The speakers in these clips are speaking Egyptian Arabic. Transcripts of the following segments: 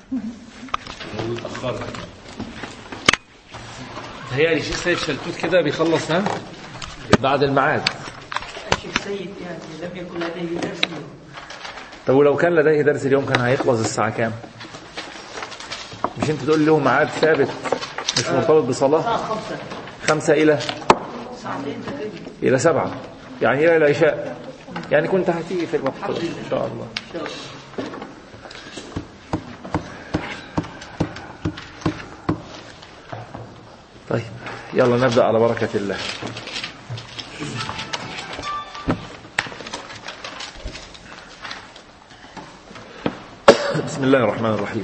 اتأخرت هي شيخ سيد شلتوت كده بيخلص ها بعد الميعاد الشيخ سيد يعني لم يكن لديه درس اليوم طب ولو كان لديه درس اليوم كان هيخلص الساعة كام؟ مش انت تقول له ميعاد ثابت مش مرتبط بصلاة الساعة خمسة خمسة إلى ساعتين تقريبا إلى سبعة يعني إلى العشاء يعني كنت هتيجي في الوقت ده إن شاء الله إن شاء الله طيب يلا نبدأ على بركة الله بسم الله الرحمن الرحيم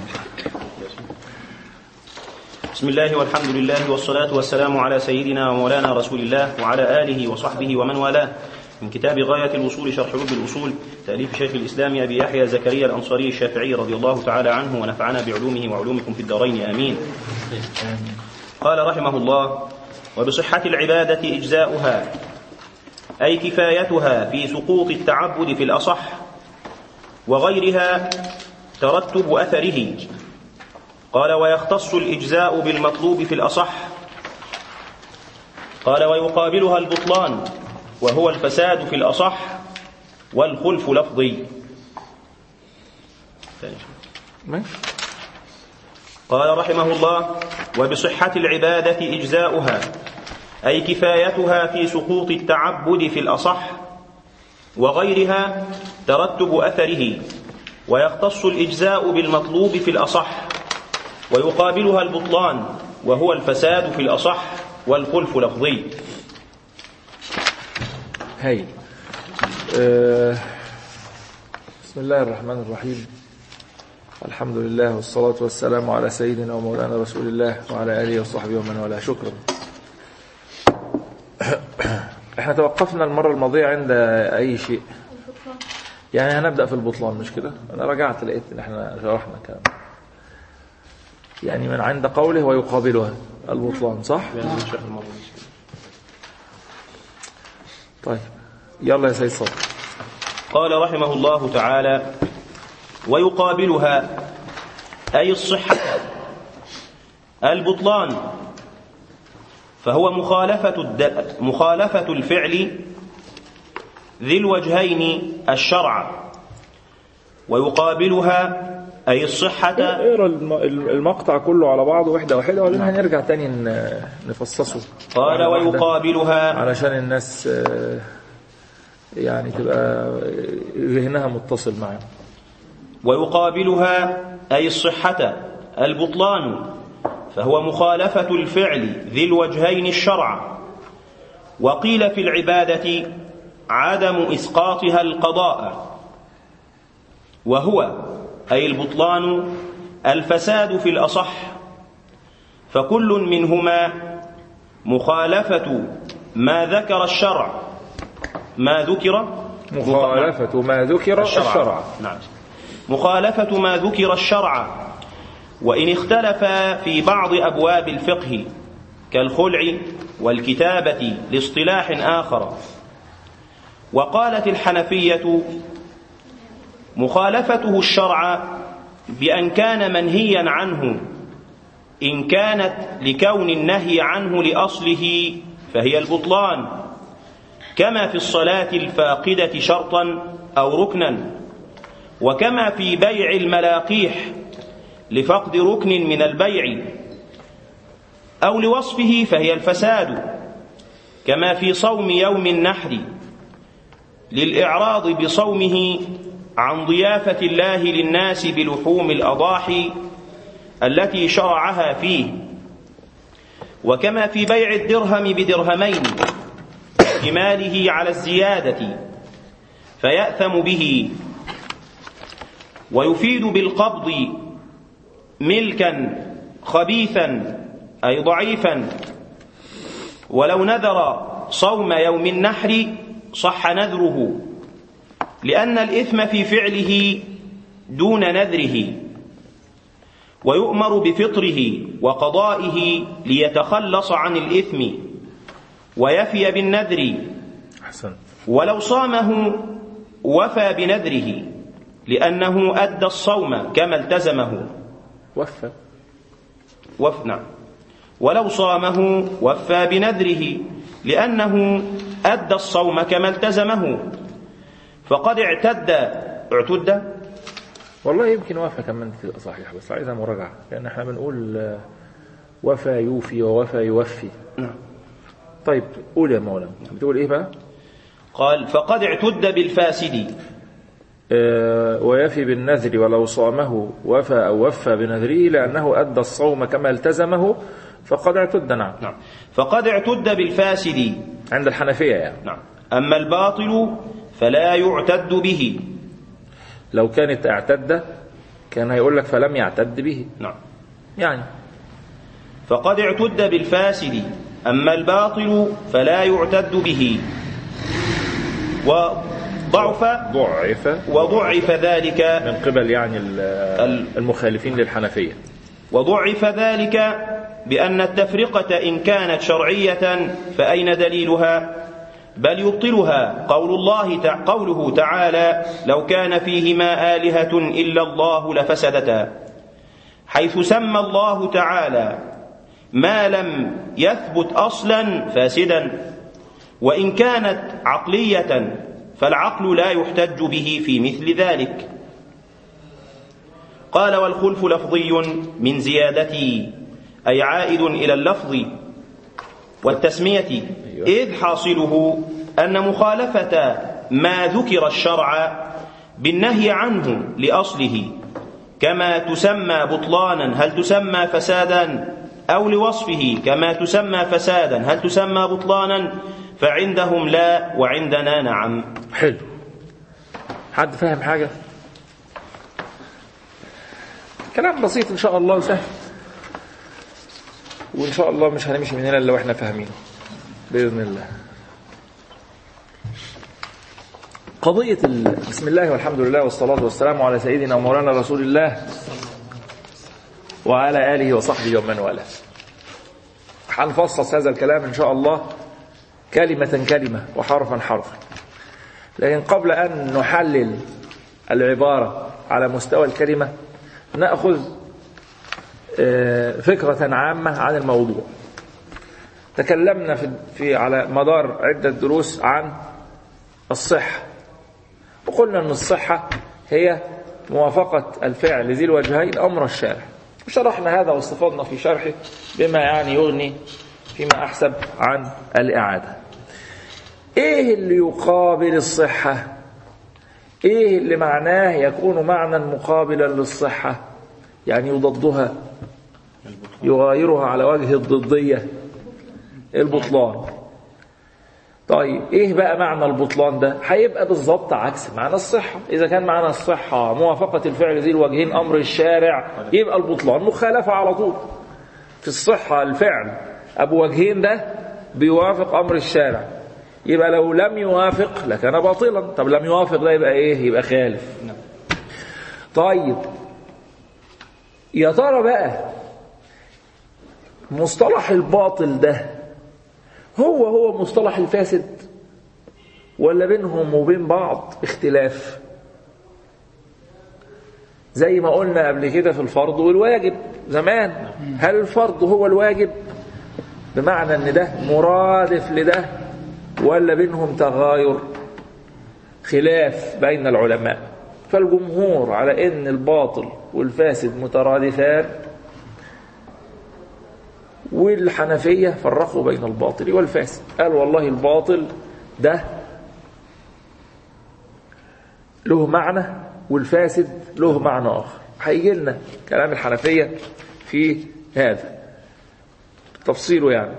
بسم الله والحمد لله والصلاة والسلام على سيدنا ومولانا رسول الله وعلى آله وصحبه ومن والاه من كتاب غاية الوصول شرح لب الأصول تأليف شيخ الإسلام أبي يحيى زكريا الأنصاري الشافعي رضي الله تعالى عنه ونفعنا بعلومه وعلومكم في الدارين آمين قال رحمه الله وبصحة العبادة إجزاؤها أي كفايتها في سقوط التعبد في الأصح وغيرها ترتب أثره قال ويختص الإجزاء بالمطلوب في الأصح قال ويقابلها البطلان وهو الفساد في الأصح والخلف لفظي ماشي قال رحمه الله وبصحة العبادة إجزاؤها أي كفايتها في سقوط التعبد في الأصح وغيرها ترتب أثره ويختص الإجزاء بالمطلوب في الأصح ويقابلها البطلان وهو الفساد في الأصح والخلف لفظي هاي آه، بسم الله الرحمن الرحيم الحمد لله والصلاة والسلام على سيدنا ومولانا رسول الله وعلى آله وصحبه ومن والاه شكرا احنا توقفنا المرة الماضية عند أي شيء يعني هنبدأ في البطلان مش كده أنا رجعت لقيت إن احنا شرحنا كلام يعني من عند قوله ويقابلها البطلان صح طيب يلا يا سيد صبري قال رحمه الله تعالى ويقابلها أي الصحة البطلان فهو مخالفة, الد... مخالفة الفعل ذي الوجهين الشرع ويقابلها أي الصحة اقرا الم- المقطع كله على بعضه واحدة واحدة وبعدين هنرجع تاني ن- نفصصه قال واحدة واحدة. ويقابلها علشان الناس آه، يعني تبقى ذهنها متصل معاه ويقابلها أي الصحة البطلان فهو مخالفة الفعل ذي الوجهين الشرع وقيل في العبادة عدم إسقاطها القضاء وهو أي البطلان الفساد في الأصح فكل منهما مخالفة ما ذكر الشرع ما ذكر مخالفة ما ذكر الشرع نعم مخالفة ما ذكر الشرع وإن اختلف في بعض أبواب الفقه كالخلع والكتابة لاصطلاح آخر وقالت الحنفية مخالفته الشرع بأن كان منهيا عنه إن كانت لكون النهي عنه لأصله فهي البطلان كما في الصلاة الفاقدة شرطا أو ركنا وكما في بيع الملاقيح لفقد ركن من البيع أو لوصفه فهي الفساد كما في صوم يوم النحر للإعراض بصومه عن ضيافة الله للناس بلحوم الأضاحي التي شرعها فيه وكما في بيع الدرهم بدرهمين احتماله على الزيادة فيأثم به ويفيد بالقبض ملكا خبيثا أي ضعيفا ولو نذر صوم يوم النحر صح نذره لأن الإثم في فعله دون نذره ويؤمر بفطره وقضائه ليتخلص عن الإثم ويفي بالنذر أحسن ولو صامه وفى بنذره لأنه أدى الصوم كما التزمه وفى وف نعم ولو صامه وفى بنذره لأنه أدى الصوم كما التزمه فقد اعتد اعتد والله يمكن وفى كمان تبقى صحيح بس عايزها مراجعة لأن احنا بنقول آه، وفى يوفي ووفى يوفي نعم طيب قول يا مولانا بتقول ايه بقى قال فقد اعتد بالفاسد آه، ويفي بالنذر ولو صامه وفى أو وفى بنذره لأنه أدى الصوم كما التزمه فقد اعتد نعم نعم فقد اعتد بالفاسد عند الحنفية يعني نعم أما الباطل فلا يعتد به لو كانت اعتد كان هيقول لك فلم يعتد به نعم يعني فقد اعتد بالفاسد أما الباطل فلا يعتد به وضعف ضعف وضعف ذلك من قبل يعني ال- ال- المخالفين للحنفية وضعف ذلك بأن التفرقة إن كانت شرعية فأين دليلها بل يبطلها قول الله تع... قوله تعالى لو كان فيهما آلهة إلا الله لفسدتا حيث سمى الله تعالى ما لم يثبت أصلا فاسدا وإن كانت عقلية فالعقل لا يحتج به في مثل ذلك قال والخلف لفظي من زيادتي أي عائد إلى اللفظ والتسمية إذ حاصله أن مخالفة ما ذكر الشرع بالنهي عنه لأصله كما تسمى بطلانا هل تسمى فسادا أو لوصفه كما تسمى فسادا هل تسمى بطلانا فعندهم لا وعندنا نعم حلو حد فاهم حاجة كلام بسيط إن شاء الله وسهل وإن شاء الله مش هنمشي من هنا إلا وإحنا فاهمينه بإذن الله قضية ال... بسم الله والحمد لله والصلاة والسلام على سيدنا ومولانا رسول الله وعلى آله وصحبه ومن والاه هنفصص هذا الكلام إن شاء الله كلمة كلمة وحرفا حرفا لكن قبل أن نحلل العبارة على مستوى الكلمة نأخذ آه، فكرة عامة عن الموضوع تكلمنا في, في على مدار عدة دروس عن الصحة وقلنا أن الصحة هي موافقة الفعل ذي الوجهين أمر الشارع شرحنا هذا واستفضنا في شرحه بما يعني يغني فيما أحسب عن الإعادة إيه اللي يقابل الصحة إيه اللي معناه يكون معنى مقابلا للصحة يعني يضدها يغايرها على وجه الضدية البطلان طيب ايه بقى معنى البطلان ده هيبقى بالظبط عكس معنى الصحة اذا كان معنى الصحة موافقة الفعل ذي الوجهين امر الشارع يبقى البطلان مخالفة على طول في الصحة الفعل ابو وجهين ده بيوافق امر الشارع يبقى لو لم يوافق لكان باطلا طب لم يوافق ده يبقى ايه يبقى خالف طيب يا ترى بقى مصطلح الباطل ده هو هو مصطلح الفاسد ولا بينهم وبين بعض اختلاف زي ما قلنا قبل كده في الفرض والواجب زمان هل الفرض هو الواجب بمعنى ان ده مرادف لده ولا بينهم تغاير خلاف بين العلماء فالجمهور على ان الباطل والفاسد مترادفان والحنفية فرقوا بين الباطل والفاسد قال والله الباطل ده له معنى والفاسد له معنى آخر هيجي لنا كلام الحنفية في هذا تفصيله يعني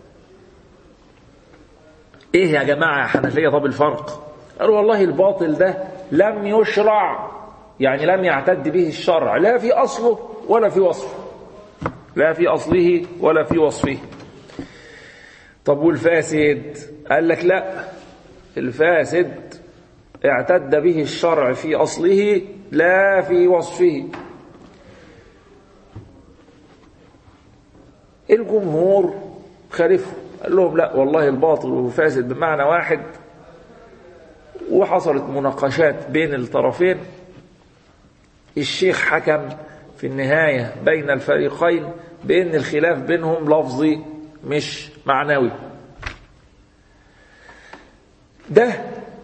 ايه يا جماعة يا حنفية طب الفرق قالوا والله الباطل ده لم يشرع يعني لم يعتد به الشرع لا في أصله ولا في وصفه لا في أصله ولا في وصفه طب والفاسد قال لك لا الفاسد اعتد به الشرع في أصله لا في وصفه الجمهور خالفه قال لهم لا والله الباطل والفاسد بمعنى واحد وحصلت مناقشات بين الطرفين الشيخ حكم في النهاية بين الفريقين بأن الخلاف بينهم لفظي مش معنوي ده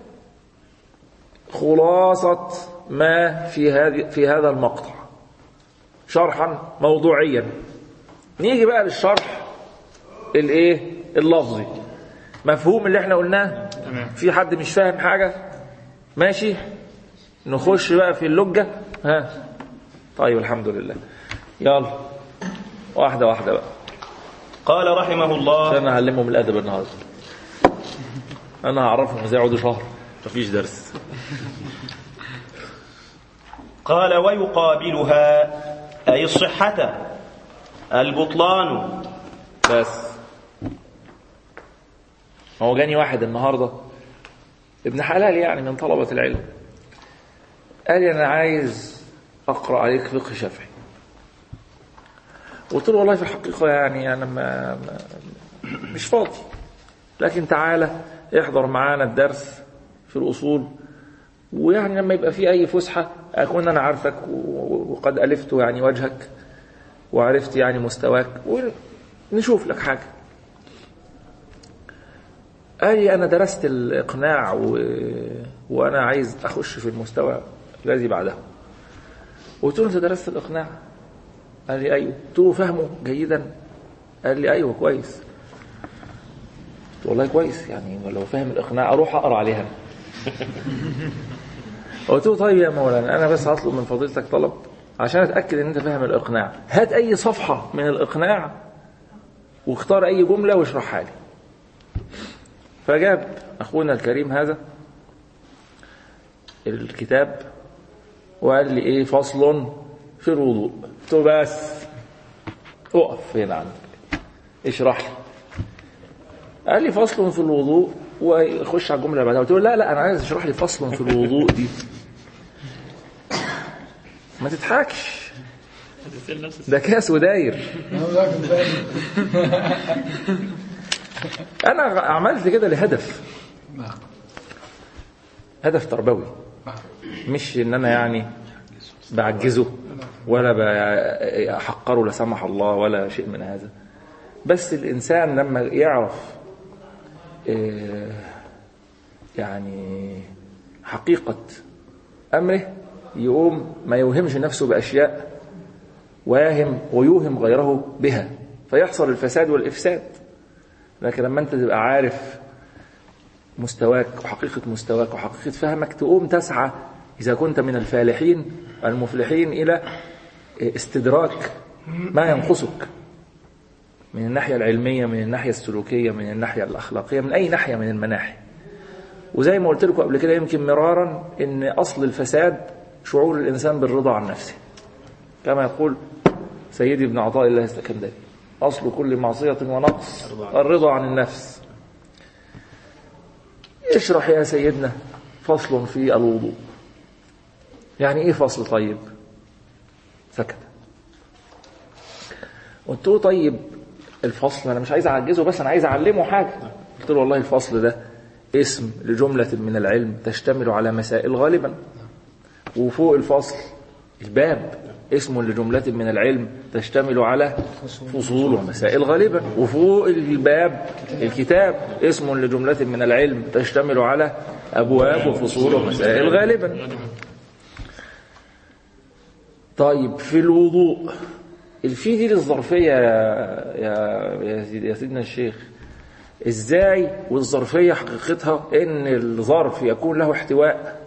خلاصة ما في هذه في هذا المقطع شرحا موضوعيا نيجي بقى للشرح الايه اللفظي مفهوم اللي احنا قلناه في حد مش فاهم حاجة ماشي نخش بقى في اللجة ها طيب الحمد لله يلا واحدة واحدة بقى قال رحمه الله عشان اعلمهم الادب النهارده انا هعرفهم ازاي يقعدوا شهر مفيش درس قال ويقابلها أي الصحة البطلان بس هو جاني واحد النهارده ابن حلال يعني من طلبة العلم قال لي انا عايز اقرا عليك فقه شافعي قلت له والله في الحقيقه يعني انا ما, ما مش فاضي لكن تعالى احضر معانا الدرس في الاصول ويعني لما يبقى في اي فسحه اكون انا عارفك و- وقد الفت يعني وجهك وعرفت يعني مستواك ونشوف لك حاجه قال لي انا درست الاقناع و... وانا عايز اخش في المستوى الذي بعده قلت له انت درست الاقناع قال لي ايوه قلت له فهمه جيدا قال لي ايوه كويس قلت له والله كويس يعني لو فاهم الاقناع اروح اقرا عليها قلت له طيب يا مولانا انا بس هطلب من فضيلتك طلب عشان اتاكد ان انت فاهم الاقناع هات اي صفحه من الاقناع واختار اي جمله واشرحها لي فجاب اخونا الكريم هذا الكتاب وقال لي ايه فصل في الوضوء قلت له بس اقف هنا عندك اشرح لي قال لي فصل في الوضوء ويخش على الجمله اللي بعدها قلت له لا لا انا عايز اشرح لي فصل في الوضوء دي ما تضحكش ده كاس وداير انا عملت كده لهدف هدف تربوي مش ان انا يعني بعجزه ولا بحقره لا سمح الله ولا شيء من هذا بس الانسان لما يعرف آه، يعني حقيقه امره يقوم ما يوهمش نفسه باشياء ويهم ويوهم غيره بها فيحصل الفساد والافساد لكن لما انت تبقى عارف مستواك وحقيقة مستواك وحقيقة فهمك تقوم تسعى إذا كنت من الفالحين المفلحين إلى استدراك ما ينقصك من الناحية العلمية من الناحية السلوكية من الناحية الأخلاقية من أي ناحية من المناحي وزي ما قلت لكم قبل كده يمكن مرارا إن أصل الفساد شعور الإنسان بالرضا عن نفسه كما يقول سيدي ابن عطاء الله السكندري أصل كل معصية ونقص الرضا عن النفس اشرح يا سيدنا فصل في الوضوء يعني ايه فصل طيب سكت قلت له طيب الفصل انا مش عايز اعجزه بس انا عايز اعلمه حاجه قلت له والله الفصل ده اسم لجملة من العلم تشتمل على مسائل غالبا وفوق الفصل الباب اسم لجملة من العلم تشتمل على فصول ومسائل غالبا وفوق الباب الكتاب اسم لجملة من العلم تشتمل على أبواب وفصول ومسائل غالبا طيب في الوضوء الفي دي للظرفية يا يا يا سيدي- يا سيدنا الشيخ ازاي والظرفية حقيقتها ان الظرف يكون له احتواء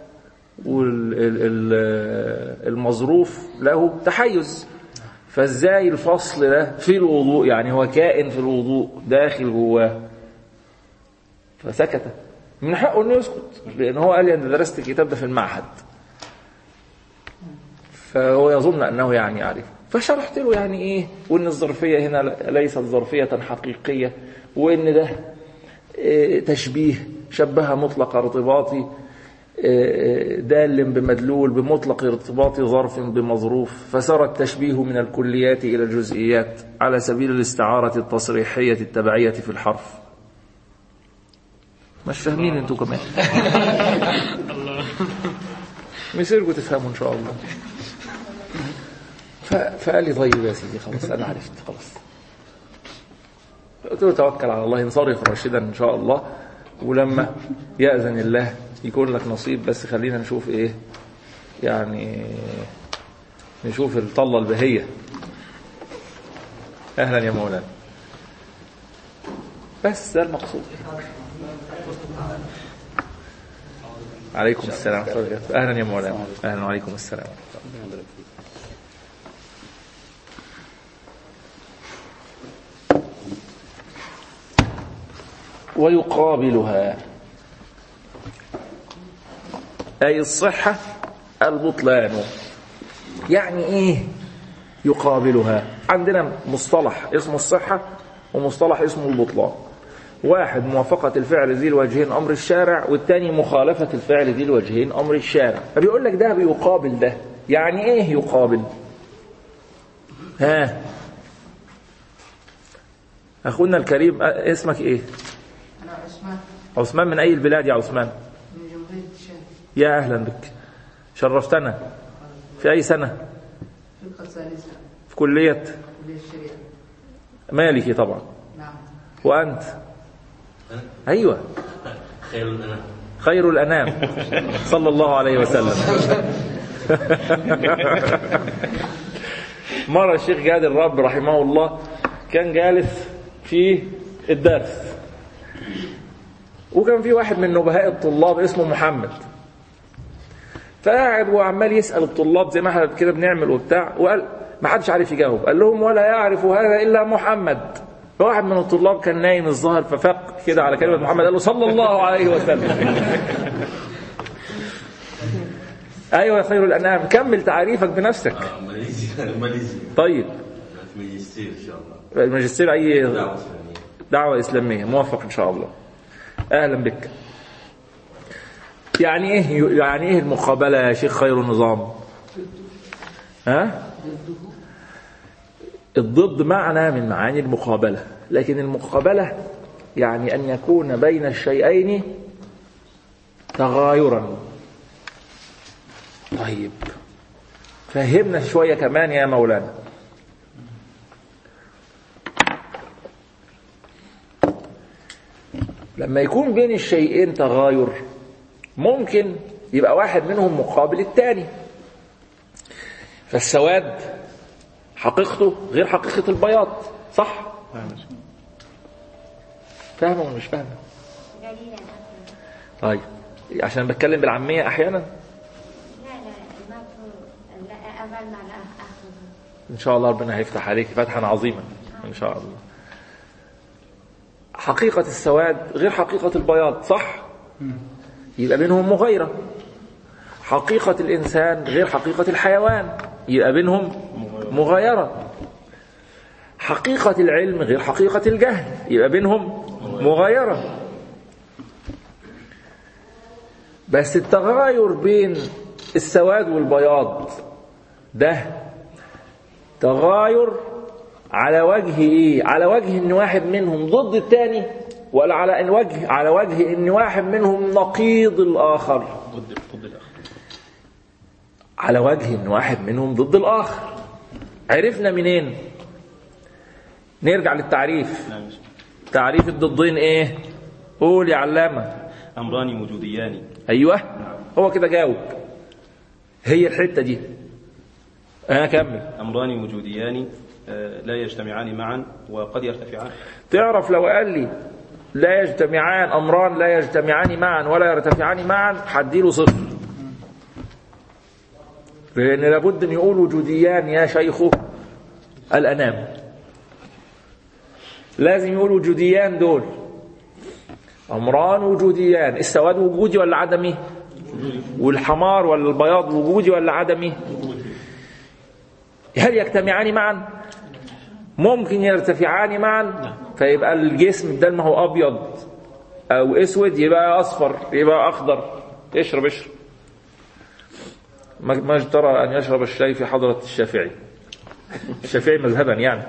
والمظروف له تحيز فازاي الفصل ده في الوضوء يعني هو كائن في الوضوء داخل جواه فسكت من حقه انه يسكت لان هو قال لي انا درست الكتاب ده في المعهد فهو يظن انه يعني يعرف فشرحت له يعني ايه وان الظرفيه هنا ليست ظرفيه حقيقيه وان ده إيه، تشبيه شبه مطلق ارتباطي إيه، دال بمدلول بمطلق ارتباط ظرف بمظروف فسار التشبيه من الكليات الى الجزئيات على سبيل الاستعاره التصريحيه التبعيه في الحرف مش فاهمين انتوا كمان مصيركم تفهموا ان شاء الله ف- فقال لي طيب يا سيدي خلاص انا عرفت خلاص قلت له توكل على الله انصرف راشدا ان شاء الله ولما يأذن الله يكون لك نصيب بس خلينا نشوف ايه يعني نشوف الطلة البهية اهلا يا مولانا بس ده المقصود عليكم السلام ورحمة الله وبركاته اهلا يا مولانا اهلا وعليكم السلام ويقابلها أي الصحة البطلان يعني إيه يقابلها عندنا مصطلح اسمه الصحة ومصطلح اسمه البطلان واحد موافقة الفعل ذي الوجهين أمر الشارع والتاني مخالفة الفعل ذي الوجهين أمر الشارع فبيقول لك ده بيقابل ده يعني إيه يقابل ها أخونا الكريم أ- اسمك إيه أنا عثمان عثمان من أي البلاد يا عثمان من جمهورية الشام يا أهلا بك شرفتنا في أي سنة فرقة ثالثة في كلية كلية الشريعة مالكي طبعا نعم وأنت أيوة خير الأنام خير الأنام صلى الله عليه وسلم مرة الشيخ جاد الرب رحمه الله كان جالس في الدرس وكان في واحد من نبهاء الطلاب اسمه محمد فقاعد وعمال يسأل الطلاب زي ما احنا كده بنعمل وبتاع وقال ما حدش عارف يجاوب قال لهم ولا يعرف هذا إلا محمد فواحد من الطلاب كان نايم الظهر ففق كده على كلمة محمد قال له صلى الله عليه وسلم ايوه يا خير الانام كمل تعريفك بنفسك آه، ماليزيا ماليزيا طيب في ماجستير إن شاء الله الماجستير اي دعوة إسلامية دعوة إسلامية موفق إن شاء الله أهلا بك يعني إيه يعني إيه المقابلة يا شيخ خير النظام ها الضد معنى من معاني المقابلة لكن المقابلة يعني أن يكون بين الشيئين تغايرا طيب فهمنا شوية كمان يا مولانا لما يكون بين الشيئين تغاير ممكن يبقى واحد منهم مقابل الثاني فالسواد حقيقته غير حقيقة البياض صح؟ فاهمة ولا مش فاهمة؟ قليلا طيب عشان بتكلم بالعامية أحيانا لا لا المفروض لا أول ما لا أخذ إن شاء الله ربنا هيفتح عليك فتحا عظيما إن شاء الله حقيقة السواد غير حقيقة البياض صح؟ يبقى بينهم مغايرة حقيقة الإنسان غير حقيقة الحيوان يبقى بينهم مغايرة حقيقة العلم غير حقيقة الجهل يبقى بينهم مغايرة بس التغاير بين السواد والبياض ده تغاير على وجه ايه على وجه ان واحد منهم ضد الثاني ولا على ان وجه على وجه ان واحد منهم نقيض الاخر ضد ضد الاخر على وجه ان واحد منهم ضد الاخر عرفنا منين نرجع للتعريف نعم تعريف الضدين ايه قول يا علامه امران وجوديان ايوه هو كده جاوب هي الحته دي انا كمل امران وجوديان آه، لا يجتمعان معا وقد يرتفعان تعرف لو قال لي لا يجتمعان امران لا يجتمعان معا ولا يرتفعان معا هديله صفر لان لابد ان يقول وجوديان يا شيخ الانام لازم يقول وجوديان دول امران وجوديان السواد وجودي ولا عدمي والحمار ولا البياض وجودي ولا عدمي هل يجتمعان معا ممكن يرتفعان معا فيبقى الجسم بدل ما هو ابيض او اسود يبقى اصفر يبقى اخضر اشرب اشرب ما ما اجترى ان يشرب الشاي في حضره الشافعي الشافعي مذهبا يعني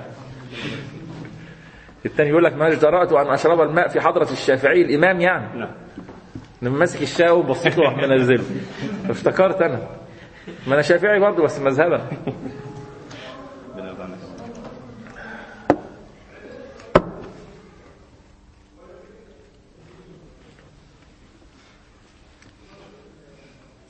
الثاني يقول لك ما اجترأت ان اشرب الماء في حضره الشافعي الامام يعني نعم لما ماسك الشاي وبصيت له راح منزله فافتكرت انا ما انا شافعي برضه بس مذهبا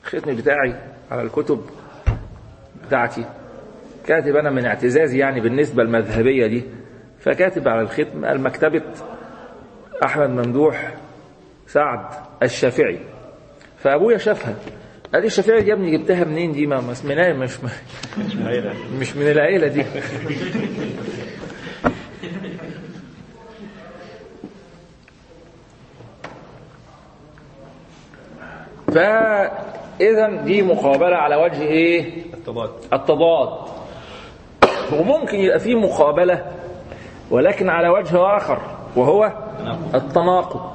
الختم بتاعي على الكتب بتاعتي كاتب أنا من اعتزازي يعني بالنسبة المذهبية دي فكاتب على الختم المكتبة أحمد ممدوح سعد الشافعي فأبويا شافها قال لي الشافعي دي يا ابني جبتها منين دي ما ما اسمها مش مش من العيلة دي فإذا دي مقابلة على وجه إيه؟ التضاد التضاد وممكن يبقى فيه مقابلة ولكن على وجه آخر وهو التناقض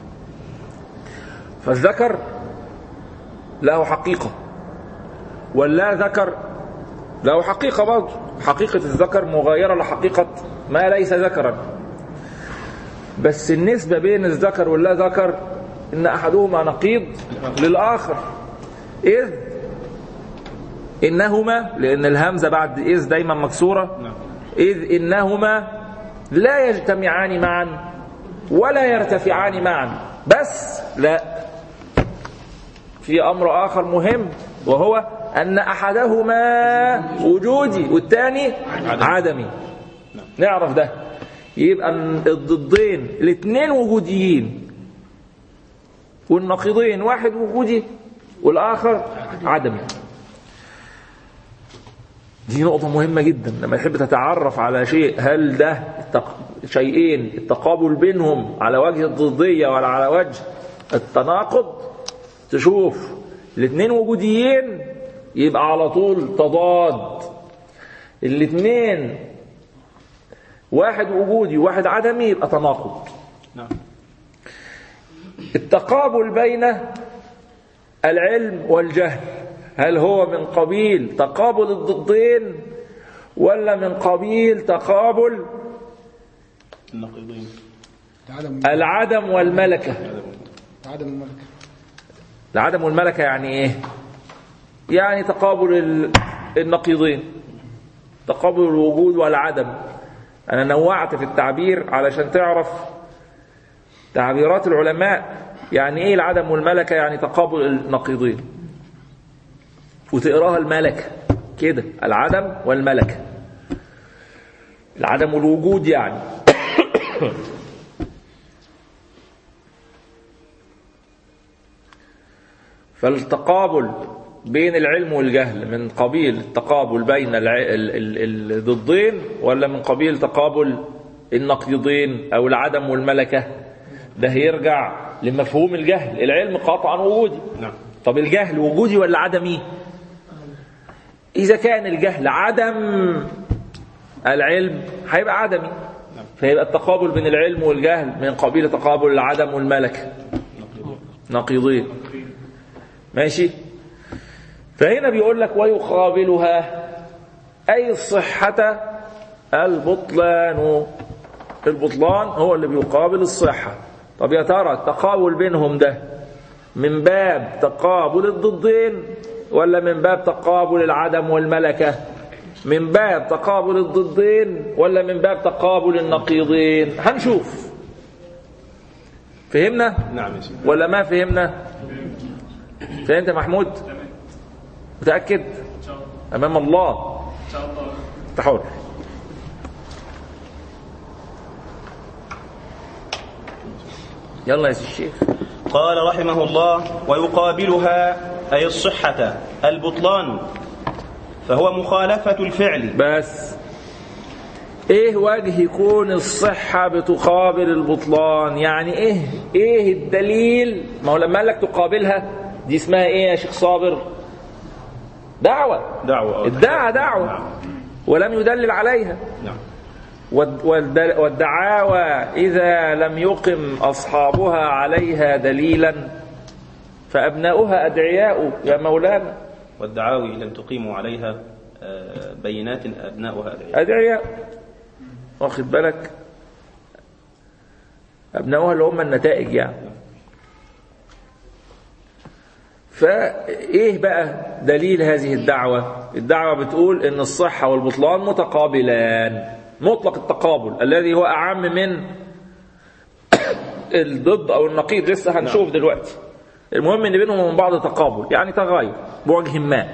فالذكر له حقيقة واللا ذكر له حقيقة برضه حقيقة الذكر مغايرة لحقيقة ما ليس ذكرا بس النسبة بين الذكر واللا ذكر إن أحدهما نقيض للآخر إذ إنهما لأن الهمزة بعد إذ دايما مكسورة إذ إنهما لا يجتمعان معا ولا يرتفعان معا بس لا في أمر آخر مهم وهو أن أحدهما وجودي والثاني عدمي نعرف ده يبقى الضدين الاثنين وجوديين والنقيضين واحد وجودي والآخر عدمي دي نقطة مهمة جدا لما تحب تتعرف على شيء هل ده التق... شيئين التقابل بينهم على وجه الضدية ولا على وجه التناقض تشوف الاثنين وجوديين يبقى على طول تضاد الاثنين واحد وجودي وواحد عدمي يبقى تناقض نعم التقابل بين العلم والجهل هل هو من قبيل تقابل الضدين ولا من قبيل تقابل النقيضين عدم العدم والملكة عدم الملكة العدم والملكة يعني ايه يعني تقابل ال- النقيضين تقابل الوجود والعدم انا نوعت في التعبير علشان تعرف تعبيرات العلماء يعني ايه العدم والملكة يعني تقابل النقيضين وتقراها الملكة كده العدم والملكة العدم والوجود يعني فالتقابل بين العلم والجهل من قبيل التقابل بين الع- ال- ال- الضدين ولا من قبيل تقابل النقيضين او العدم والملكة ده هيرجع لمفهوم الجهل العلم قطعا وجودي نعم طب الجهل وجودي ولا عدمي إذا كان الجهل عدم العلم هيبقى عدمي فيبقى التقابل بين العلم والجهل من قبيل تقابل العدم والملكة نقيضين ماشي فهنا بيقول لك ويقابلها أي الصحة البطلان البطلان هو اللي بيقابل الصحة طب يا ترى التقابل بينهم ده من باب تقابل الضدين ولا من باب تقابل العدم والملكة من باب تقابل الضدين ولا من باب تقابل النقيضين هنشوف فهمنا نعم يا سيدي ولا ما فهمنا فهمت يا محمود متأكد أمام الله أنت حر يلا يا سي الشيخ قال رحمه الله ويقابلها أي الصحة البطلان فهو مخالفة الفعل بس ايه وجه يكون الصحة بتقابل البطلان يعني ايه ايه الدليل ما هو لما قال لك تقابلها دي اسمها ايه يا شيخ صابر دعوة دعوة ادعى دعوة ولم يدلل عليها نعم والد- والد- والدعاوى إذا لم يقم أصحابها عليها دليلا فأبناؤها أدعياء يا مولانا والدعاوي لم تقيموا عليها آه، بينات أبناؤها أدعياء أدعياء واخد بالك أبناؤها اللي هم النتائج يعني فإيه بقى دليل هذه الدعوة الدعوة بتقول إن الصحة والبطلان متقابلان مطلق التقابل الذي هو أعم من الضد أو النقيض لسه هنشوف دلوقتي المهم ان بينهم وبين بعض تقابل يعني تغاير بوجه ما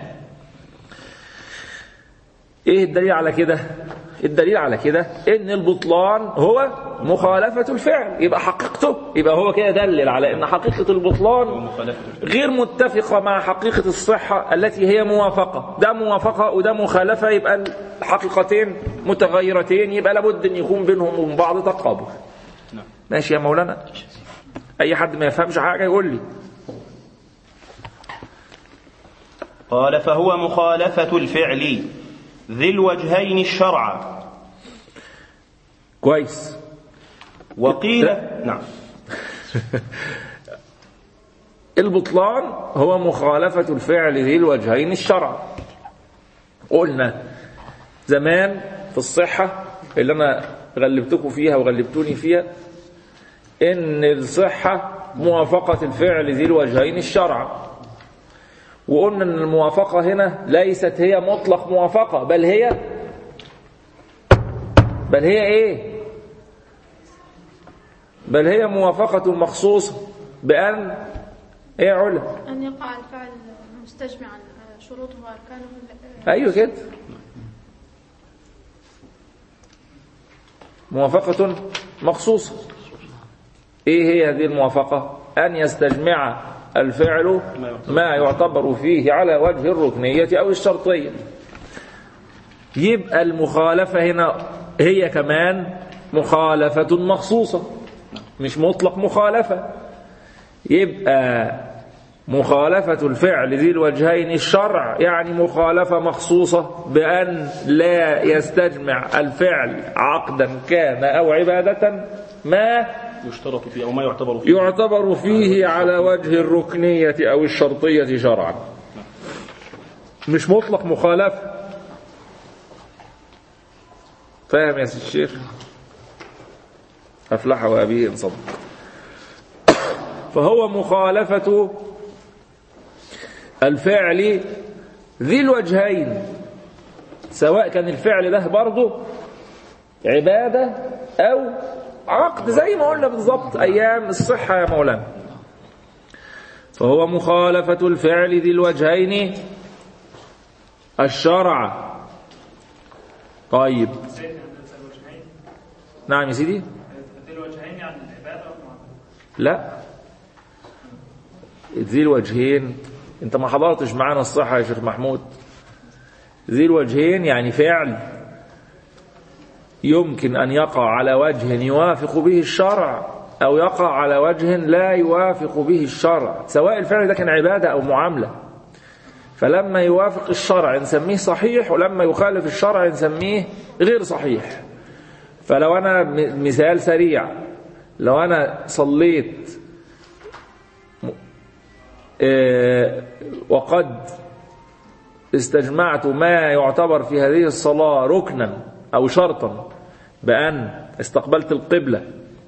ايه الدليل على كده الدليل على كده ان البطلان هو مخالفة الفعل يبقى حقيقته يبقى هو كده دلل على ان حقيقة البطلان ومخالفة الفعل. غير متفقة مع حقيقة الصحة التي هي موافقة ده موافقة وده مخالفة يبقى الحقيقتين متغيرتين يبقى لابد ان يكون بينهم وبين بعض تقابل نعم. ماشي يا مولانا اي حد ما يفهمش حاجة يقول لي قال فهو مخالفة الفعل ذي الوجهين الشرع كويس وقيل لا. نعم البطلان هو مخالفة الفعل ذي الوجهين الشرع قلنا زمان في الصحة اللي أنا غلبتكم فيها وغلبتوني فيها إن الصحة موافقة الفعل ذي الوجهين الشرع وقلنا إن الموافقة هنا ليست هي مطلق موافقة بل هي بل هي إيه بل هي موافقة مخصوصة بأن إيه يا علا أن يقع الفعل مستجمعا شروطه وأركانه ايوه كده موافقة مخصوصة ايه هي هذه الموافقة ان يستجمع الفعل ما يعتبر فيه على وجه الركنية او الشرطية يبقى المخالفة هنا هي كمان مخالفة مخصوصة مش مطلق مخالفة يبقى مخالفة الفعل ذي الوجهين الشرع يعني مخالفة مخصوصة بأن لا يستجمع الفعل عقدا كان أو عبادة ما يشترط فيه أو ما يعتبر فيه يعتبر فيه على وجه الركنية أو الشرطية شرعا مش مطلق مخالفة فاهم يا سيد الشيخ أفلح وأبيه إن صدق فهو مخالفة الفعل ذي الوجهين سواء كان الفعل ده برضه عبادة أو عقد زي ما قلنا بالظبط أيام الصحة يا مولانا فهو مخالفة الفعل ذي الوجهين الشرع طيب نعم يا سيدي لا ذي الوجهين انت ما حضرتش معانا الصحة يا شيخ محمود ذي الوجهين يعني فعل يمكن أن يقع على وجه يوافق به الشرع أو يقع على وجه لا يوافق به الشرع سواء الفعل ده كان عبادة أو معاملة فلما يوافق الشرع نسميه صحيح ولما يخالف الشرع نسميه غير صحيح فلو أنا م- مثال سريع لو أنا صليت آه، وقد استجمعت ما يعتبر في هذه الصلاة ركنا أو شرطا بأن استقبلت القبلة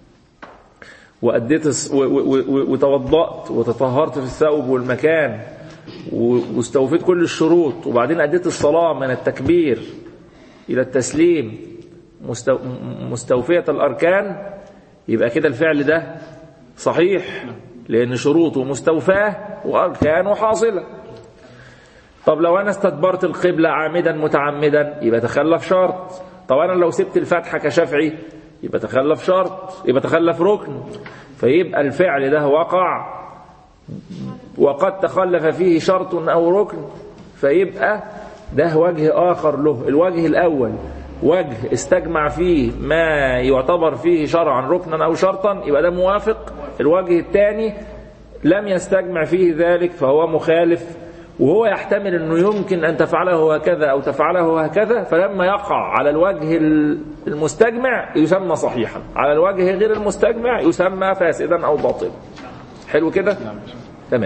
وأديت الس- و- و- و- وتوضأت وتطهرت في الثوب والمكان و- واستوفيت كل الشروط وبعدين أديت الصلاة من التكبير إلى التسليم مستو- مستوفية الأركان يبقى كده الفعل ده صحيح لأن شروطه مستوفاة وأركانه حاصلة طب لو أنا استدبرت القبلة عامدا متعمدا يبقى تخلف شرط طب أنا لو سبت الفتحة كشفعي يبقى تخلف شرط يبقى تخلف ركن فيبقى الفعل ده وقع وقد تخلف فيه شرط أو ركن فيبقى ده وجه آخر له الوجه الأول وجه استجمع فيه ما يعتبر فيه شرعا ركنا أو شرطا يبقى ده موافق الوجه الثاني لم يستجمع فيه ذلك فهو مخالف وهو يحتمل أنه يمكن أن تفعله هكذا أو تفعله هكذا فلما يقع على الوجه المستجمع يسمى صحيحا على الوجه غير المستجمع يسمى فاسدا أو باطلا حلو كده تمام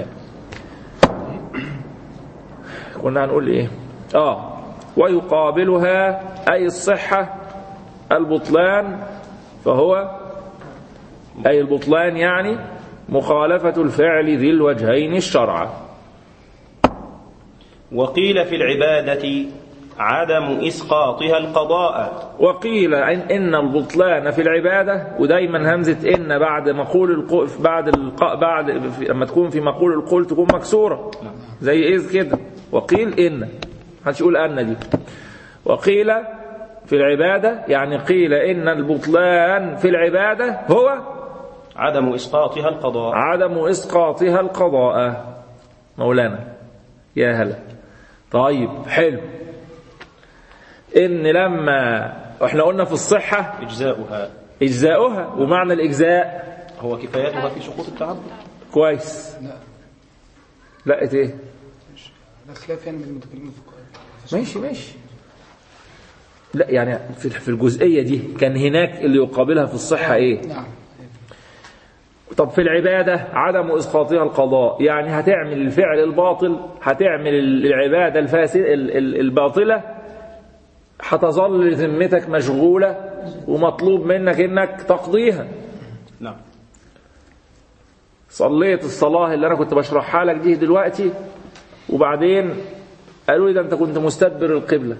كنا هنقول ايه اه ويقابلها اي الصحة البطلان فهو اي البطلان يعني مخالفة الفعل ذي الوجهين الشرع وقيل في العبادة عدم إسقاطها القضاء وقيل إن, إن البطلان في العبادة ودايما همزة إن بعد مقول القول بعد الق... بعد في... لما تكون في مقول القول تكون مكسورة زي إذ كده وقيل إن محدش يقول أن دي وقيل في العبادة يعني قيل إن البطلان في العبادة هو عدم إسقاطها القضاء عدم إسقاطها القضاء مولانا يا هلا طيب حلو إن لما احنا قلنا في الصحة إجزاؤها إجزاؤها ومعنى الإجزاء هو كفايتها في سقوط التعبد كويس لا لقيت إيه ده خلاف يعني بين المتكلمين في القرآن ماشي ماشي لا يعني في في الجزئية دي كان هناك اللي يقابلها في الصحة إيه نعم طب في العبادة عدم إسقاطها القضاء يعني هتعمل الفعل الباطل هتعمل العبادة الفاسد ال- ال- الباطلة هتظل ذمتك مشغولة ومطلوب منك انك تقضيها نعم صليت الصلاة اللي انا كنت بشرحها لك دي دلوقتي وبعدين قالوا لي ده انت كنت مستدبر القبلة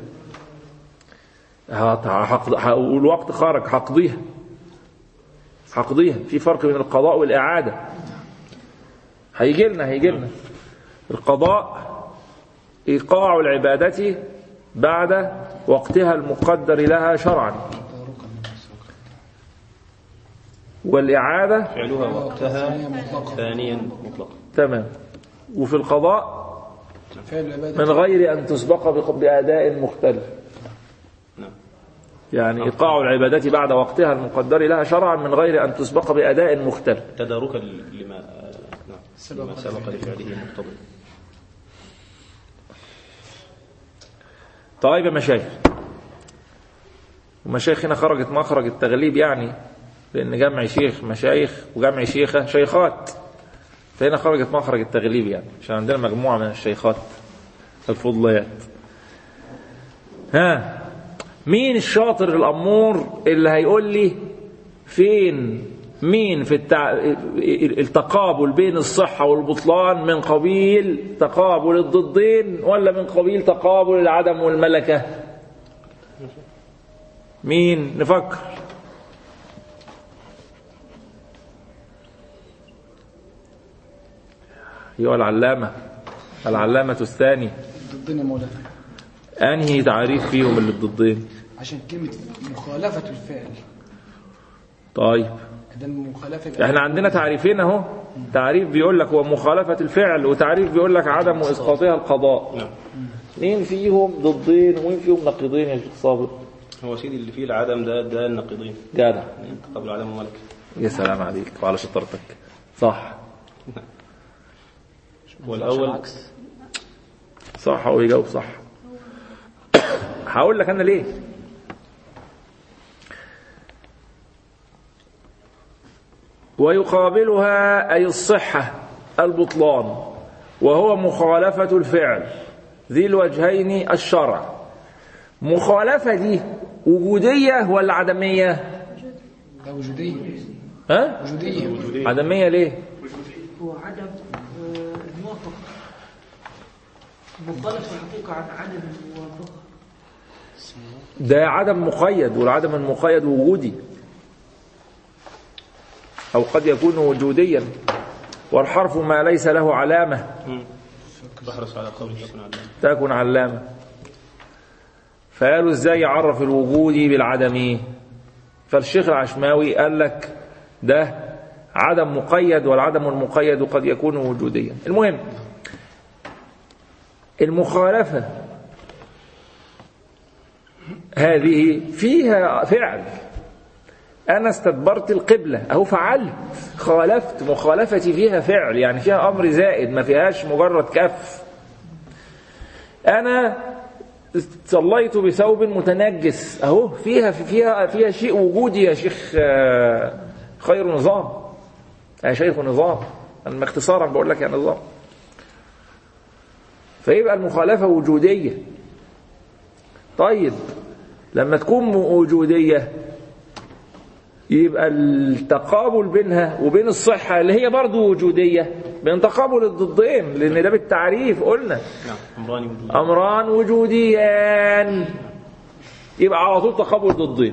هت- هقض- ه- والوقت خرج هقضيها هقضيها في فرق بين القضاء والإعادة هيجي لنا هيجي لنا القضاء إيقاع العبادة بعد وقتها المقدر لها شرعا والإعادة فعلها وقتها ثانيا مطلقا تمام وفي القضاء فعل العبادة من غير أن تسبق بق- بأداء مختلف نعم يعني إيقاع العبادة بعد وقتها المقدر لها شرعا من غير أن تسبق بأداء مختلف تداركا لما نعم لما سبق لفعله المقتضي طيب يا مشايخ ومشايخنا خرجت مخرج التغليب يعني لأن جمع شيخ مشايخ وجمع شيخة شيخات فهنا خرجت مخرج التغليب يعني عشان عندنا مجموعة من الشيخات الفضليات ها مين الشاطر الأمور اللي هيقول لي فين مين في التع... التقابل بين الصحة والبطلان من قبيل تقابل الضدين ولا من قبيل تقابل العدم والملكة مين نفكر أيها العلامة العلامة الثاني ضدنا مولانا أنهي تعريف فيهم اللي الضدين عشان كلمة مخالفة الفعل طيب ده المخالفة يبقى احنا عندنا تعريفين اهو تعريف بيقول لك هو مخالفة الفعل وتعريف بيقول لك عدم اسقاطها القضاء نعم مين فيهم ضدين ومين فيهم نقيضين يا شيخ صابر هو سيدي اللي فيه العدم ده ده النقيضين جدع قبل العدم وملك يا سلام عليك وعلى شطارتك صح والأول صح هو يجاوب صح هقول لك انا ليه ويقابلها أي الصحة البطلان وهو مخالفة الفعل ذي الوجهين الشرع مخالفة دي وجودية ولا عدمية ده وجودية ها وجودية عدمية ليه هو عدم آه، الموافقة مخالف في الحقيقة عن عدم الموافقة ده عدم مقيد والعدم المقيد وجودي أو قد يكون وجوديا والحرف ما ليس له علامة تحرص على قول تكون علامة تكن علامة فقالوا ازاي يعرف الوجودي بالعدمي فالشيخ العشماوي قال لك ده عدم مقيد والعدم المقيد قد يكون وجوديا المهم المخالفة هذه فيها فعل أنا استدبرت القبلة أو فعلت خالفت مخالفتي فيها فعل يعني فيها أمر زائد ما فيهاش مجرد كف أنا صليت بثوب متنجس أهو فيها فيها فيها شيء وجودي يا شيخ آه، خير نظام يا شيخ نظام أنا اختصارا بقول لك يا نظام فيبقى المخالفة وجودية طيب لما تكون وجودية يبقى التقابل بينها وبين الصحة اللي هي برضو وجودية بين تقابل الضدين لأن ده بالتعريف قلنا نعم أمران وجوديان أمران وجوديان يبقى على طول تقابل ضدين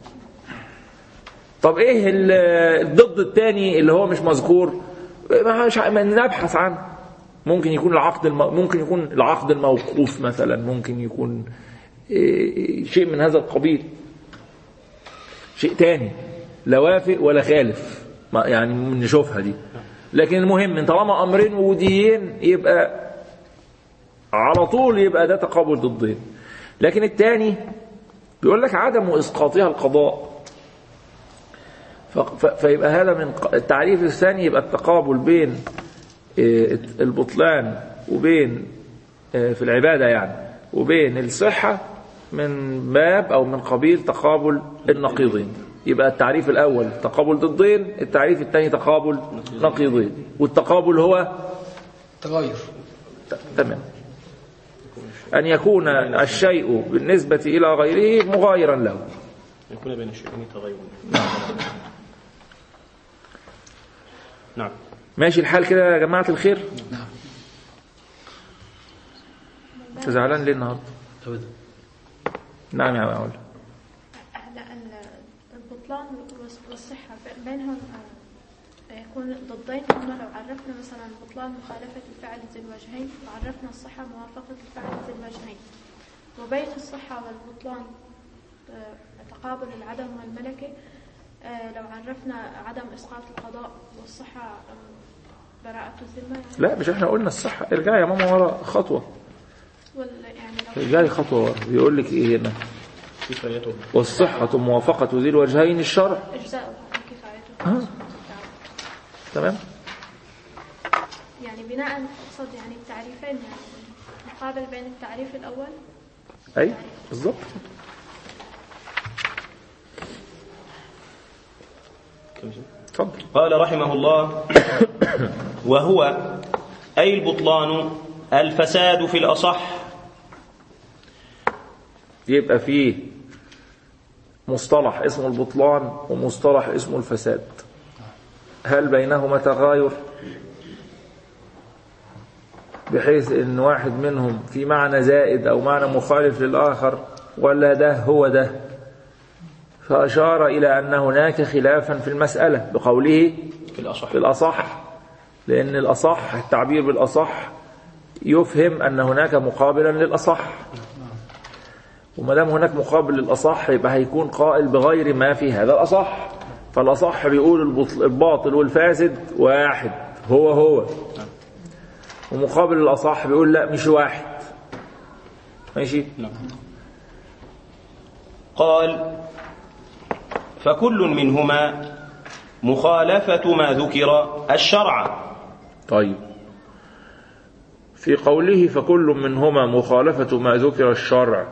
طب ايه ال- الضد الثاني اللي هو مش مذكور ما مش ما نبحث عنه ممكن يكون العقد الم... ممكن يكون العقد الموقوف مثلا ممكن يكون إيه، شيء من هذا القبيل شيء تاني لا وافق ولا خالف ما يعني نشوفها دي لكن المهم ان طالما امرين وجوديين يبقى على طول يبقى ده تقابل ضدين لكن الثاني بيقول لك عدم اسقاطها القضاء ف- ف- فيبقى هذا من ق- التعريف الثاني يبقى التقابل بين آه، البطلان وبين آه، في العبادة يعني وبين الصحة من باب أو من قبيل تقابل النقيضين يبقى التعريف الأول تقابل ضدين التعريف الثاني تقابل نقيضين والتقابل هو تغير ت- تمام أن يكون الشيء بالنسبة إلى غيره مغايرا له يكون بين الشيئين تغير نعم ماشي الحال كده يا جماعة الخير نعم أنت زعلان ليه النهاردة أبدا نعم يا معول هلا ال- البطلان والص- والصحة ب- بينهم آه، يكون ضدين هنا لو عرفنا مثلا البطلان مخالفة الفعل ذي الوجهين وعرفنا الصحة موافقة الفعل ذي الوجهين وبين الصحة والبطلان آه، تقابل العدم والملكة آه، لو عرفنا عدم إسقاط القضاء والصحة آه، براءة الذمة يعني لا مش احنا قلنا الصحة ارجعي يا ماما ورا خطوة وال يعني لو ارجعي خطوة ورا بيقول لك ايه هنا كفايته والصحة موافقة ذي الوجهين الشرع إجزاء كفايته آه. تمام يعني بناء اقصد يعني التعريفين يعني مقابل بين التعريف الاول اي بالظبط اتفضل قال رحمه الله وهو أي البطلان الفساد في الأصح يبقى فيه مصطلح اسمه البطلان ومصطلح اسمه الفساد هل بينهما تغاير بحيث ان واحد منهم في معنى زائد او معنى مخالف للاخر ولا ده هو ده فاشار الى ان هناك خلافا في المساله بقوله في الأصح في الأصح لأن الأصح التعبير بالأصح يفهم أن هناك مقابلا للأصح وما دام هناك مقابل للأصح يبقى هيكون قائل بغير ما في هذا الأصح فالأصح بيقول البطل- الباطل والفاسد واحد هو هو ومقابل الأصح بيقول لا مش واحد ماشي نعم. قال فكل منهما مخالفة ما ذكر الشرع طيب في قوله فكل منهما مخالفة ما ذكر الشرع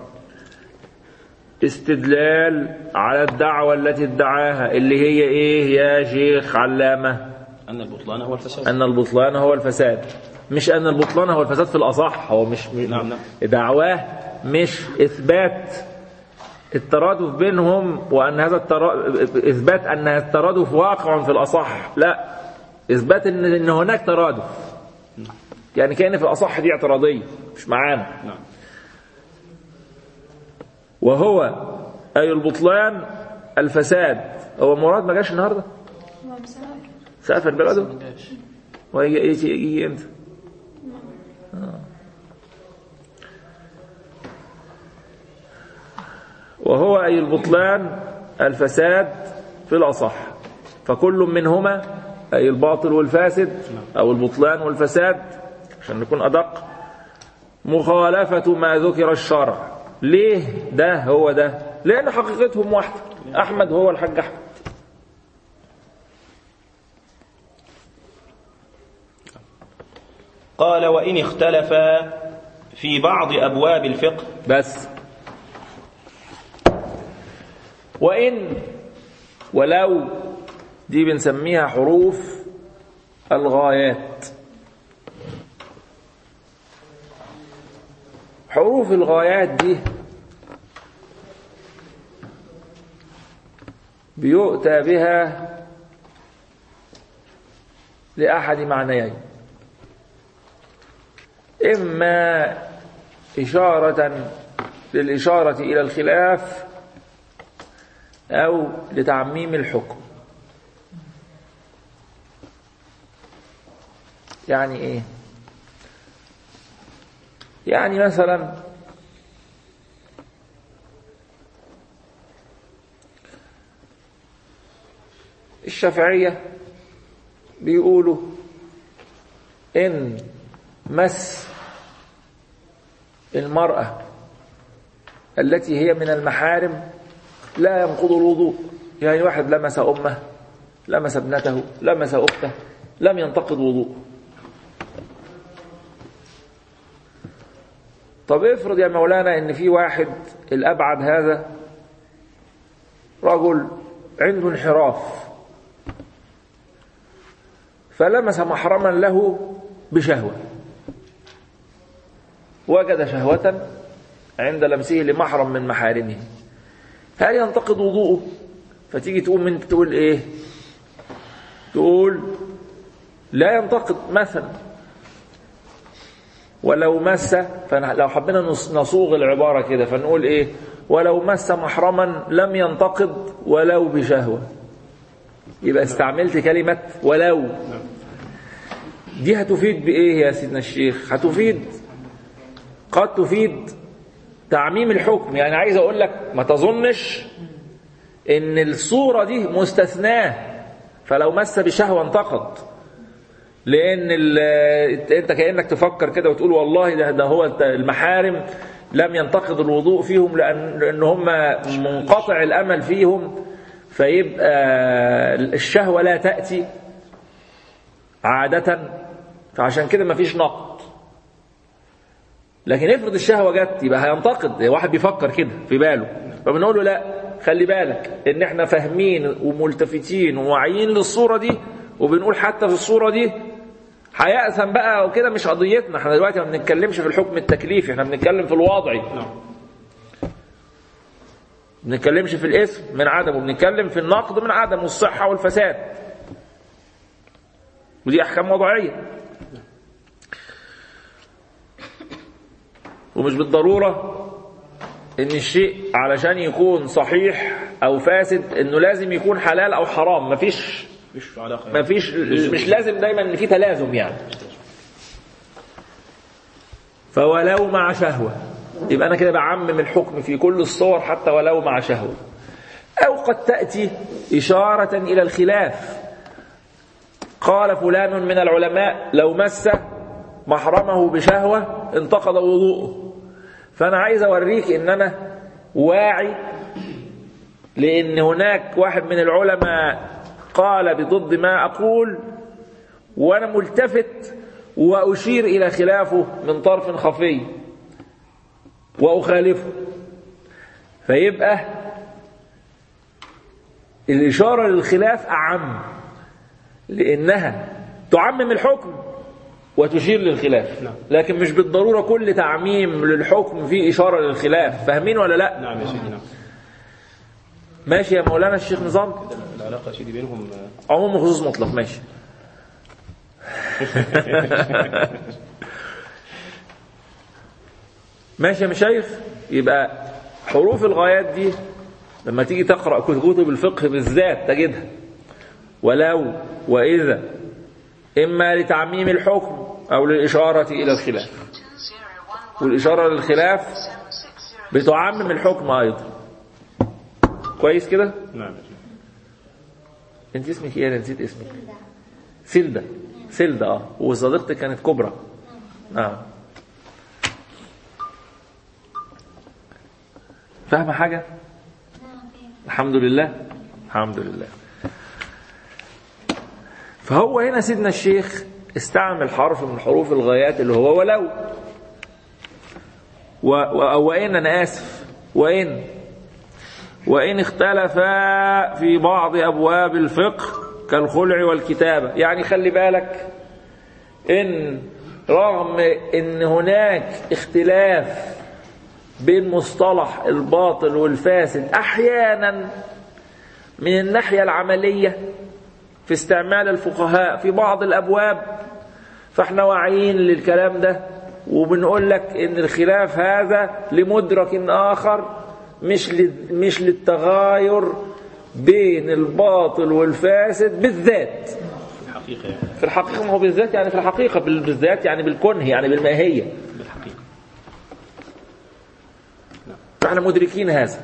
استدلال على الدعوة التي ادعاها اللي هي ايه يا شيخ علامة أن البطلان هو الفساد ان البطلان هو الفساد مش ان البطلان هو الفساد في الاصح هو مش نعم، نعم. دعواه مش اثبات الترادف بينهم وان هذا الترا... اثبات ان الترادف واقع في الاصح لا اثبات ان ان هناك ترادف يعني كان في الاصح دي اعتراضيه مش معانا نعم وهو اي البطلان الفساد هو مراد ما جاش النهارده هو مسافر سافر بلده مجاش وهي يجي يجي امتى آه. وهو أي البطلان الفساد في الأصح فكل منهما أي الباطل والفاسد أو البطلان والفساد عشان نكون أدق مخالفة ما ذكر الشرع ليه ده هو ده لأن حقيقتهم واحدة أحمد هو الحاج أحمد قال وإن اختلفا في بعض أبواب الفقه بس وإن ولو دي بنسميها حروف الغايات حروف الغايات دي بيؤتى بها لأحد معنيين إما إشارة للإشارة إلى الخلاف أو لتعميم الحكم يعني إيه يعني مثلا الشافعية بيقولوا إن مس المرأة التي هي من المحارم لا ينقض الوضوء يعني واحد لمس أمه لمس ابنته لمس أخته لم ينتقض وضوء طب افرض يا مولانا ان في واحد الابعد هذا رجل عنده انحراف فلمس محرما له بشهوة وجد شهوة عند لمسه لمحرم من محارمه هل ينتقد وضوءه فتيجي تقوم انت تقول ايه تقول لا ينتقد مثلا ولو مس فلو حبينا نصوغ العبارة كده فنقول ايه ولو مس محرما لم ينتقد ولو بشهوة يبقى استعملت كلمة ولو دي هتفيد بإيه يا سيدنا الشيخ هتفيد قد تفيد تعميم الحكم يعني عايز أقول لك ما تظنش إن الصورة دي مستثناة فلو مس بشهوة انتقد لأن أنت كأنك تفكر كده وتقول والله ده, ده هو المحارم لم ينتقد الوضوء فيهم لأن, لأن هم منقطع الأمل فيهم فيبقى الشهوة لا تأتي عادة فعشان كده مفيش نقد لكن افرض الشهوة جت يبقى هينتقد واحد بيفكر كده في باله فبنقول له لا خلي بالك ان احنا فاهمين وملتفتين وواعيين للصورة دي وبنقول حتى في الصورة دي هيأثم بقى وكده مش قضيتنا احنا دلوقتي ما بنتكلمش في الحكم التكليفي احنا بنتكلم في الوضعي بنتكلمش في الاسم من عدمه بنتكلم في النقد من عدم والصحة والفساد ودي أحكام وضعية ومش بالضرورة ان الشيء علشان يكون صحيح او فاسد انه لازم يكون حلال او حرام مفيش مش علاقة مفيش مش لازم دايما ان في تلازم يعني فولو مع شهوة يبقى انا كده بعمم الحكم في كل الصور حتى ولو مع شهوة او قد تأتي اشارة الى الخلاف قال فلان من العلماء لو مس محرمه بشهوة انتقض وضوءه فأنا عايز أوريك إن أنا واعي لأن هناك واحد من العلماء قال بضد ما أقول وأنا ملتفت وأشير إلى خلافه من طرف خفي وأخالفه فيبقى الإشارة للخلاف أعم لأنها تعمم الحكم وتشير للخلاف لكن مش بالضرورة كل تعميم للحكم فيه إشارة للخلاف فاهمين ولا لا نعم يا سيدي نعم ماشي يا مولانا الشيخ نظام العلاقة يا سيدي بينهم عموم وخصوص مطلق ماشي ماشي يا مشايخ يبقى حروف الغايات دي لما تيجي تقرأ كتب الفقه بالذات تجدها ولو وإذا إما لتعميم الحكم أو للإشارة إلى الخلاف والإشارة للخلاف بتعمم الحكم أيضا كويس كده نعم يا سيدي انت اسمك ايه انا نسيت اسمك سيلدا سيلدا اه وصديقتك كانت كبرى نعم فاهمة حاجة الحمد لله الحمد لله فهو هنا سيدنا الشيخ استعمل حرف من حروف الغايات اللي هو ولو و... و... وإن أنا آسف وإن وإن اختلفا في بعض أبواب الفقه كالخلع والكتابة يعني خلي بالك إن رغم إن هناك من الناحية العملية في استعمال الفقهاء في بعض الأبواب فاحنا واعيين للكلام ده وبنقول لك ان الخلاف هذا لمدرك آخر مش لل- مش للتغاير بين الباطل والفاسد بالذات الحقيقة يعني في الحقيقة ما هو بالذات يعني في الحقيقة بال- بالذات يعني بالكنه يعني بالماهية بالحقيقة فاحنا مدركين هذا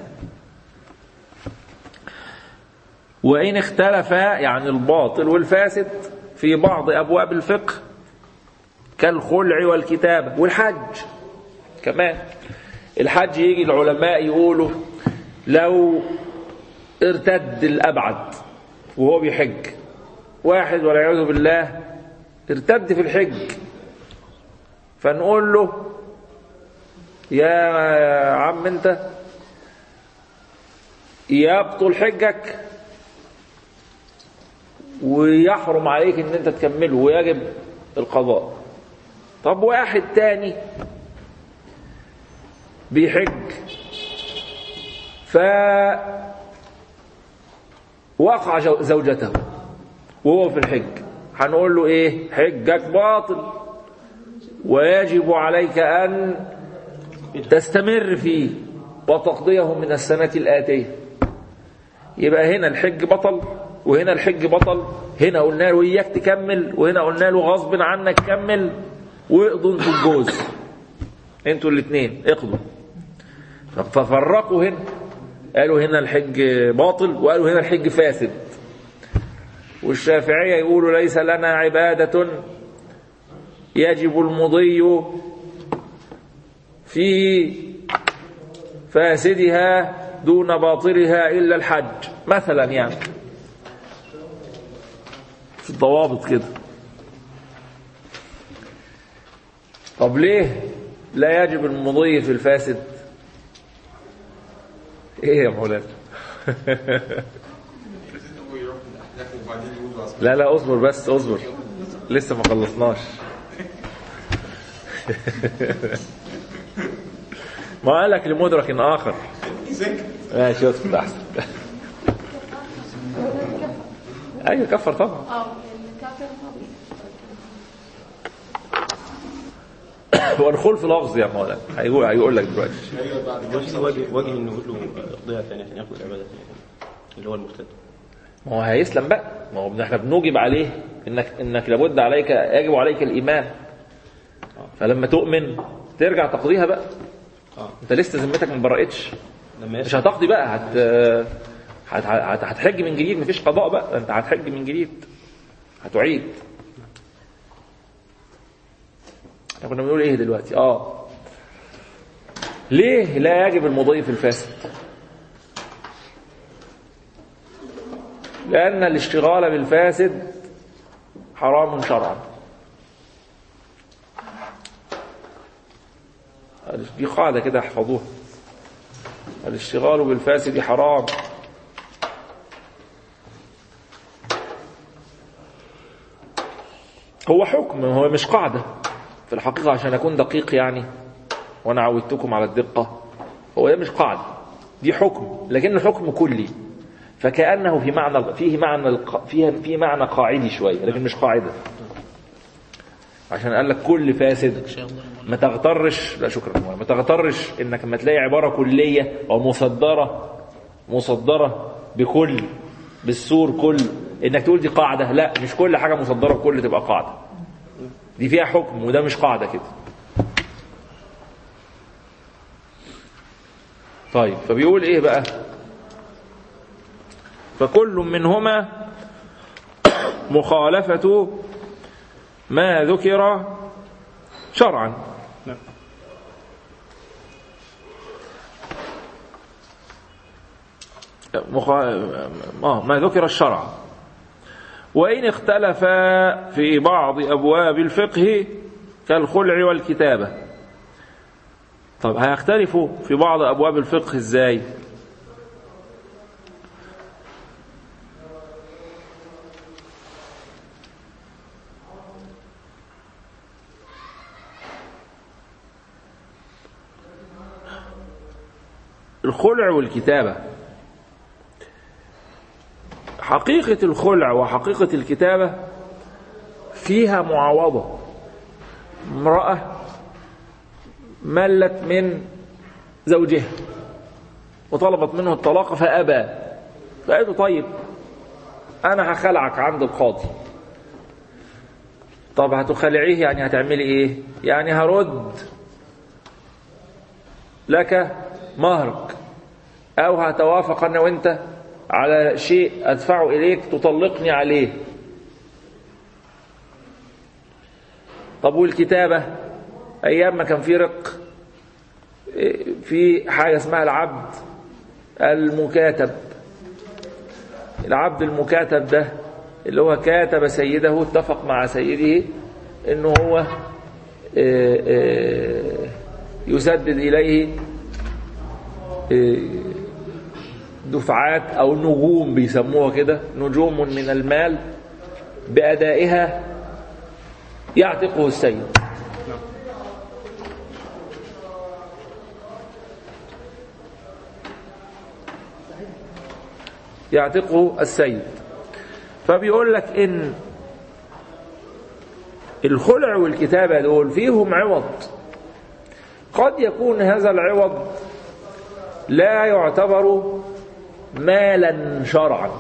وإن اختلف يعني الباطل والفاسد في بعض أبواب الفقه كالخلع والكتابة والحج كمان الحج يجي العلماء يقولوا لو ارتد الأبعد وهو بيحج واحد والعياذ بالله ارتد في الحج فنقول له يا عم انت يبطل حجك ويحرم عليك ان انت تكمله ويجب القضاء طب واحد تاني بيحج ف وقع جو- زوجته وهو في الحج هنقول له ايه حجك باطل ويجب عليك ان تستمر فيه وتقضيه من السنة الآتية يبقى هنا الحج بطل وهنا الحج بطل هنا قلنا له إياك تكمل وهنا قلنا له غصب عنك كمل واقضوا انتوا الجوز انتوا الاثنين اقضوا ففرقوا هنا قالوا هنا الحج باطل وقالوا هنا الحج فاسد والشافعية يقولوا ليس لنا عبادة يجب المضي في فاسدها دون باطلها إلا الحج مثلا يعني في الضوابط كده طب ليه لا يجب المضي في الفاسد ايه يا مولانا لا لا اصبر بس اصبر لسه ما خلصناش ما قال لك لمدرك اخر ماشي اسكت احسن ايوه كفر طبعا اه الكافر والخلف لفظ يا مولانا هيقول هيقول لك دلوقتي وجه وجه وجه انه يقول له اقضيها ثانية عشان ياخد العبادة ثانية اللي هو المرتد ما هو هيسلم بقى ما هو احنا بنوجب عليه انك انك لابد عليك يجب عليك الايمان فلما تؤمن ترجع تقضيها بقى اه انت لسه ذمتك ما برقتش لما مش يسلم هتقضي بقى هت هت- هت- هتحج من جديد مفيش قضاء بقى انت هتحج من جديد هتعيد احنا كنا بنقول ايه دلوقتي اه ليه لا يجب المضي في الفاسد لأن الاشتغال بالفاسد حرام شرعا دي قاعدة كده احفظوها الاشتغال بالفاسد حرام هو حكم هو مش قاعدة في الحقيقة عشان أكون دقيق يعني وأنا عودتكم على الدقة هو ده مش قاعدة دي حكم لكنه حكم كلي فكأنه في معنى فيه معنى الق- فيه في معنى قاعدي شوية لكن مش قاعدة عشان قال لك كل فاسد ما تغترش لا شكرا ما تغترش انك لما تلاقي عبارة كلية او مصدرة مصدرة بكل بالسور كل انك تقول دي قاعدة لا مش كل حاجة مصدرة بكل تبقى قاعدة دي فيها حكم وده مش قاعدة كده طيب فبيقول ايه بقى فكل منهما مخالفة ما ذكر شرعا نعم. مخا... آه ما ذكر الشرع وإن اختلف في بعض أبواب الفقه كالخلع والكتابة طب هيختلفوا في بعض أبواب الفقه إزاي الخلع والكتابة حقيقة الخلع وحقيقة الكتابة فيها معاوضة امرأة ملت من زوجها وطلبت منه الطلاق فأبى فقال له طيب أنا هخلعك عند القاضي طب هتخلعيه يعني هتعملي إيه يعني هرد لك مهرك أو هتوافق أنا وأنت على شيء أدفعه إليك تطلقني عليه طب والكتابة أيام ما كان في رق في حاجة اسمها العبد المكاتب العبد المكاتب ده اللي هو كاتب سيده اتفق مع سيده انه هو آه، آه، يسدد اليه آه، دفعات او نجوم بيسموها كده نجوم من المال بادائها يعتقه السيد يعتقه السيد فبيقول لك ان الخلع والكتابة دول فيهم عوض قد يكون هذا العوض لا يعتبر مالا شرعا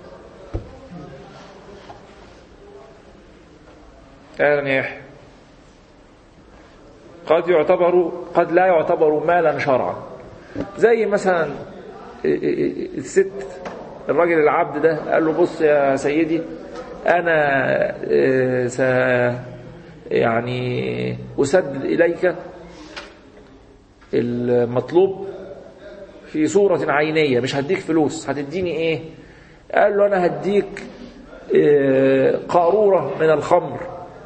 اهلا يا يحيى قد يعتبر قد لا يعتبر مالا شرعا زي مثلا الست الراجل العبد ده قال له بص يا سيدي انا آه، س يعني اسدد اليك المطلوب في صورة عينية مش هديك فلوس هتديني ايه قال له انا هديك آه، قارورة من الخمر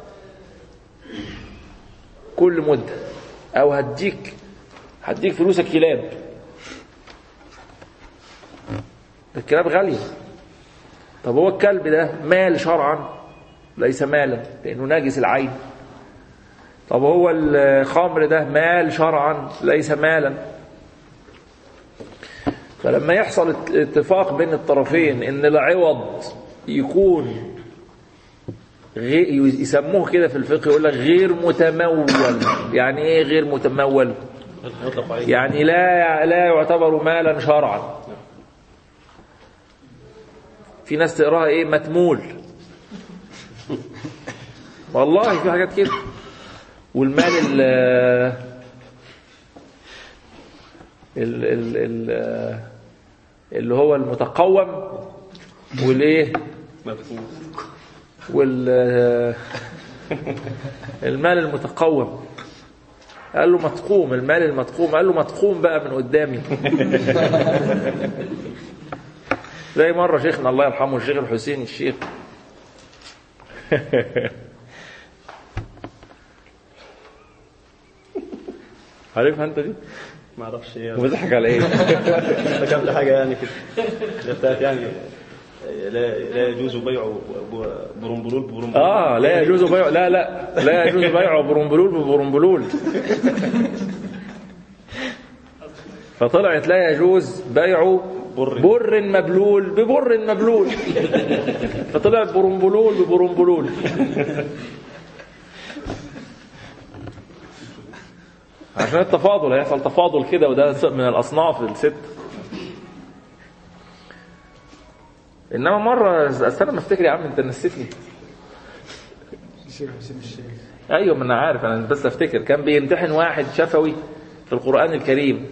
كل مدة او هديك هديك فلوسك كلاب الكلاب غالية طب هو الكلب ده مال شرعا ليس مالا لأنه ناجس العين طب هو الخمر ده مال شرعا ليس مالا فلما يحصل اتفاق بين الطرفين ان العوض يكون غي يسموه كده في الفقه يقول لك غير متمول يعني ايه غير متمول يطلق عليه يعني لا لا يعتبر مالا شرعا في ناس تقراها ايه متمول والله في حاجات كده والمال ال ال ال ال اللي هو المتقوم والايه مفهوم وال المال المتقوم قال له متقوم المال المتقوم قال له متقوم بقى من قدامي زي مرة شيخنا الله يرحمه الشيخ الحسين الشيخ عارفها انت دي؟ ما اعرفش ايه وبتضحك على ايه؟ ذكرت حاجه يعني كده اللي بتاعت يعني لا لا يجوز بيع برمبلول برمبلول اه لا يجوز بيع لا لا لا يجوز بيع برمبلول ببرمبلول فطلعت لا يجوز بيع بر. بر مبلول ببر مبلول فطلعت برمبلول ببرمبلول عشان التفاضل هيحصل تفاضل كده وده من الاصناف الست انما مره استنى ما افتكر يا عم انت نسيتني الشيخ حسين الشيخ ايوه ما انا عارف انا بس افتكر كان بيمتحن واحد شفوي في القران الكريم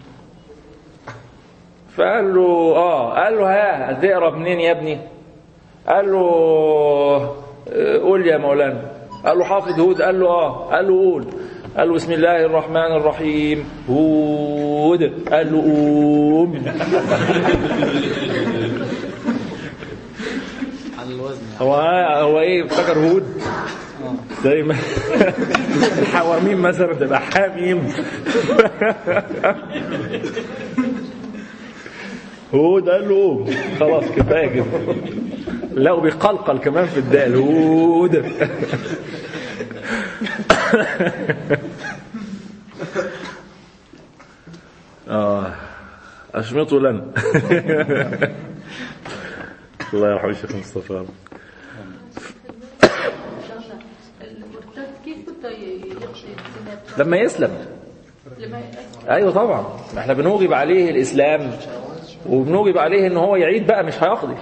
فقال له اه قال له ها هتقرا منين يا ابني قال له آه، قول يا مولانا قال له حافظ هود قال له اه قال له قول قال له بسم الله الرحمن الرحيم هود قال له قوم على الوزن هو هو ايه افتكر هود زي ما الحواميم مثلا تبقى حاميم هود قال له قوم خلاص كفايه كده لا وبيقلقل كمان في الدال هود اه اشمطوا لنا الله يرحمه الشيخ مصطفى المرتد كيف بده يقضي السنة لما يسلم لما ايوه طبعا ما احنا بنوجب عليه الاسلام وبنوجب عليه ان هو يعيد بقى مش هيقضي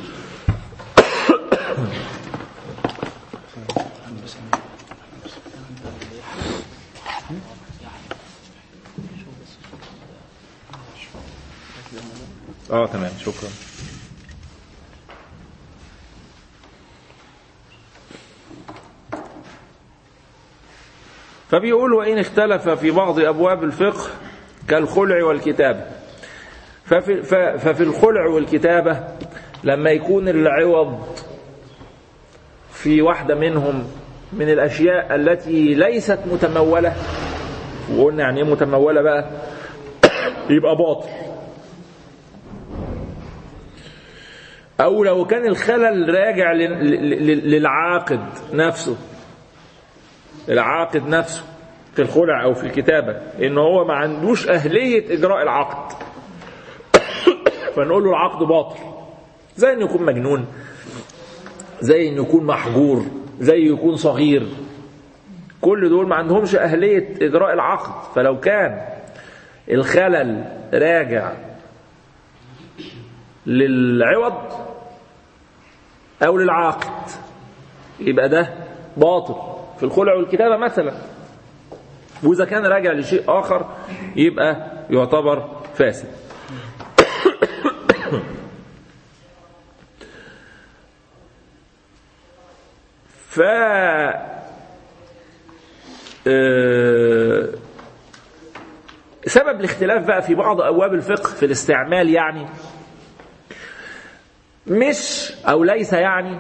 اه تمام شكرا فبيقول وإن اختلف في بعض أبواب الفقه كالخلع والكتابة ففي, ف- ففي الخلع والكتابة لما يكون العوض في واحدة منهم من الأشياء التي ليست متمولة وقلنا يعني ايه متمولة بقى يبقى باطل أو لو كان الخلل راجع لل- لل- للعاقد نفسه العاقد نفسه في الخلع او في الكتابه ان هو ما عندوش اهليه اجراء العقد فنقول له العقد باطل زي انه يكون مجنون زي انه يكون محجور زي يكون صغير كل دول ما عندهمش اهليه اجراء العقد فلو كان الخلل راجع للعوض او للعاقد يبقى ده باطل في الخلع والكتابة مثلا وإذا كان راجع لشيء آخر يبقى يعتبر فاسد ف آه، سبب الاختلاف بقى في بعض أبواب الفقه في الاستعمال يعني مش أو ليس يعني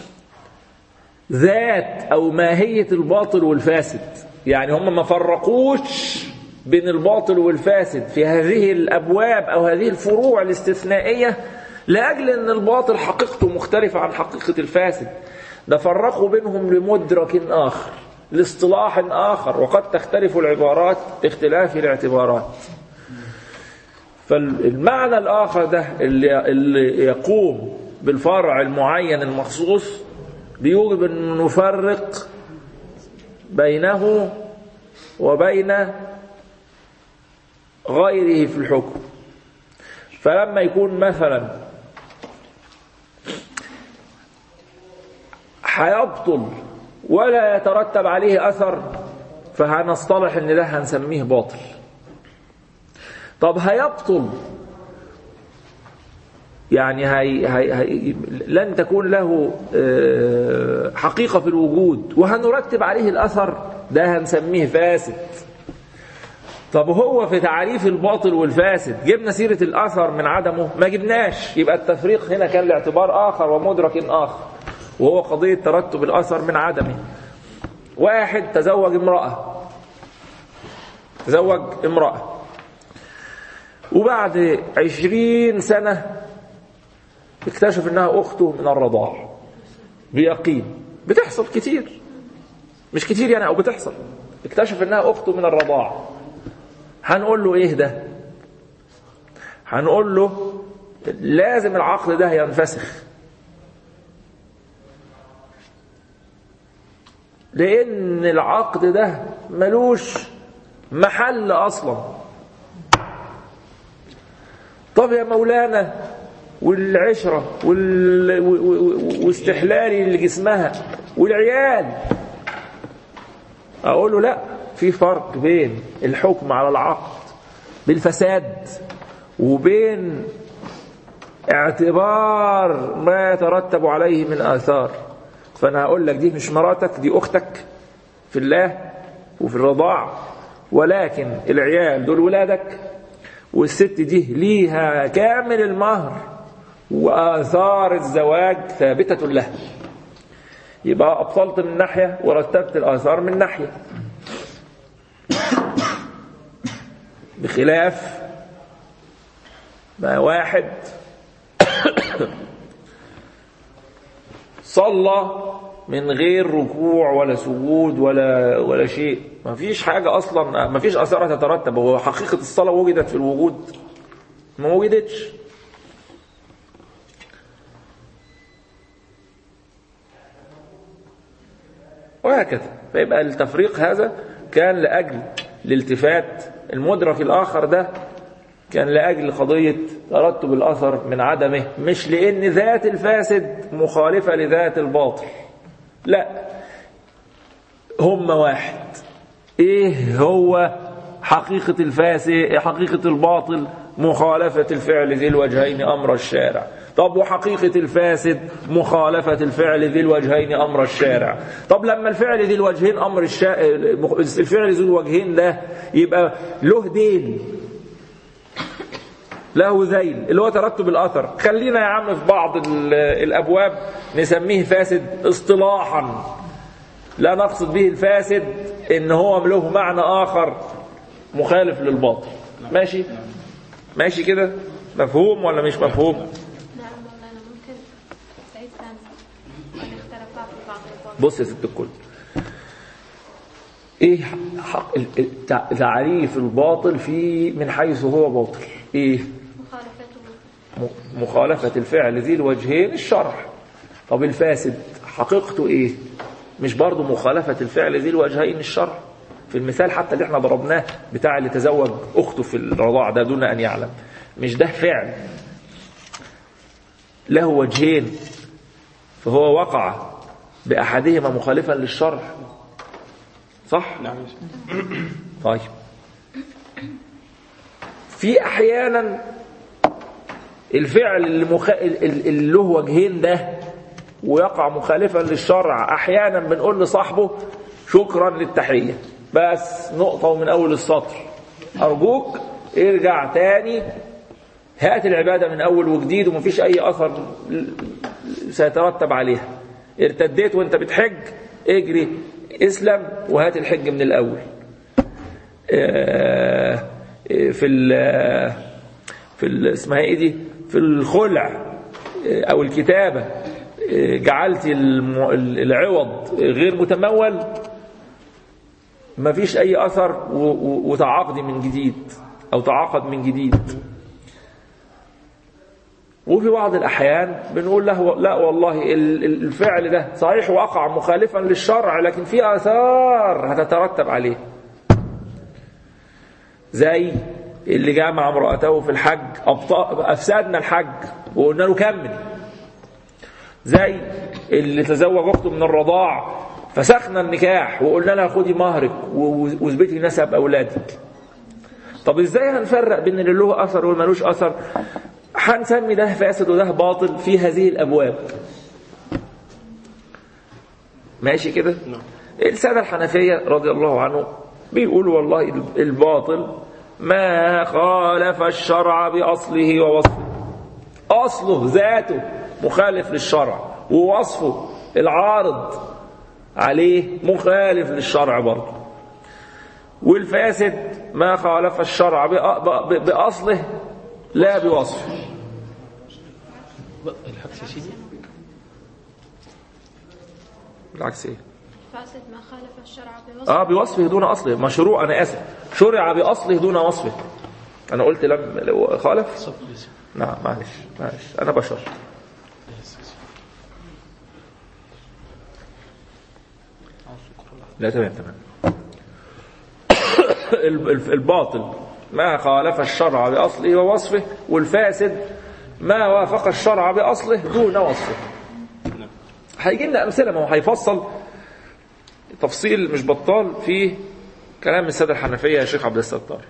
ذات او ماهيه الباطل والفاسد يعني هم ما فرقوش بين الباطل والفاسد في هذه الابواب او هذه الفروع الاستثنائيه لاجل ان الباطل حقيقته مختلفه عن حقيقه الفاسد ده فرقوا بينهم لمدرك اخر لاصطلاح اخر وقد تختلف العبارات باختلاف الاعتبارات فالمعنى الاخر ده اللي, اللي يقوم بالفرع المعين المخصوص بيوجب ان نفرق بينه وبين غيره في الحكم فلما يكون مثلا هيبطل ولا يترتب عليه اثر فهنصطلح ان ده هنسميه باطل طب هيبطل يعني هي هي هي لن تكون له آه، حقيقة في الوجود وهنرتب عليه الأثر ده هنسميه فاسد طب هو في تعريف الباطل والفاسد جبنا سيرة الأثر من عدمه ما جبناش يبقى التفريق هنا كان لاعتبار آخر ومدرك آخر وهو قضية ترتب الأثر من عدمه واحد تزوج امرأة تزوج امرأة وبعد عشرين سنة اكتشف انها اخته من الرضاع بيقين بتحصل كتير مش كتير يعني او بتحصل اكتشف انها اخته من الرضاع هنقول له ايه ده هنقول له لازم العقد ده ينفسخ لان العقد ده ملوش محل اصلا طب يا مولانا والعشرة وال... و- و- واستحلالي لجسمها والعيال أقول له لا في فرق بين الحكم على العقد بالفساد وبين اعتبار ما يترتب عليه من آثار فأنا هقول لك دي مش مراتك دي أختك في الله وفي الرضاع ولكن العيال دول ولادك والست دي ليها كامل المهر وآثار الزواج ثابتة له يبقى أبطلت من ناحية ورتبت الآثار من ناحية بخلاف ما واحد صلى من غير ركوع ولا سجود ولا ولا شيء ما فيش حاجة أصلا ما فيش آثار تترتب هو حقيقة الصلاة وجدت في الوجود ما وجدتش وهكذا فيبقى التفريق هذا كان لأجل الالتفات المدرك الآخر ده كان لأجل قضية ترتب الأثر من عدمه مش لأن ذات الفاسد مخالفة لذات الباطل لا هم واحد ايه هو حقيقة الفاسد حقيقة الباطل مخالفة الفعل ذي الوجهين أمر الشارع طب وحقيقة الفاسد مخالفة الفعل ذي الوجهين أمر الشارع طب لما الفعل ذي الوجهين أمر الشا... الفعل ذي الوجهين ده يبقى له دين له ذيل اللي هو ترتب الأثر خلينا يا عم في بعض ال- الأبواب نسميه فاسد اصطلاحا لا نقصد به الفاسد ان هو له معنى آخر مخالف للباطل ماشي ماشي كده مفهوم ولا مش مفهوم نعم مولانا ممكن تعيد ثاني الاختلافات في بعض الأبواب بص يا ست الكل ايه حق ال- ال- تع- تعريف الباطل في من حيث هو باطل ايه مخالفته م- مخالفة الفعل ذي الوجهين الشرع طب الفاسد حقيقته ايه مش برضه مخالفة الفعل ذي الوجهين الشرع في المثال حتى اللي احنا ضربناه بتاع اللي تزوج اخته في الرضاع ده دون ان يعلم مش ده فعل له وجهين فهو وقع بأحدهما مخالفا للشرع صح؟ نعم طيب في احيانا الفعل اللي, مخ... ال- ال- اللي له وجهين ده ويقع مخالفا للشرع احيانا بنقول لصاحبه شكرا للتحيه بس نقطه ومن اول السطر ارجوك ارجع تاني هات العباده من اول وجديد ومفيش اي اثر سيترتب عليها ارتديت وانت بتحج اجري اسلم وهات الحج من الاول آه، آه، في ال في ال اسمها ايه دي في الخلع آه، او الكتابه آه، جعلت الم- العوض غير متمول ما فيش اي اثر و- و- وتعاقدي من جديد او تعاقد من جديد وفي بعض الأحيان بنقول له لا والله ال- ال- الفعل ده صحيح وقع مخالفا للشرع لكن في آثار هتترتب عليه زي اللي جامع امرأته في الحج أبط- أفسدنا الحج وقلنا له كمل زي اللي تزوج أخته من الرضاع فسخنا النكاح وقلنا لها خدي مهرك و- واثبتي نسب أولادك طب ازاي هنفرق بين اللي له اثر واللي ملوش اثر هنسمي ده فاسد وده باطل في هذه الابواب ماشي كده الساده الحنفيه رضي الله عنه بيقولوا والله الباطل ما خالف الشرع باصله ووصفه اصله ذاته مخالف للشرع ووصفه العارض عليه مخالف للشرع برضه والفاسد ما خالف الشرع بأ- بأ- بأصله لا بوصفه الحبس يا سيدي بالعكس ايه فاسد ما خالف الشرع بوصف اه بوصفه دون اصله مشروع انا اسف شرع باصله دون وصفه انا قلت لم لو خالف صف ليس نعم معلش معلش انا بشر لا تمام تمام ال- ال- الباطل ما خالف الشرع بأصله ووصفه والفاسد ما وافق الشرع بأصله دون وصفه هيجي لنا أمثلة ما هو هيفصل تفصيل مش بطال في كلام السادة الحنفية يا شيخ عبد الستار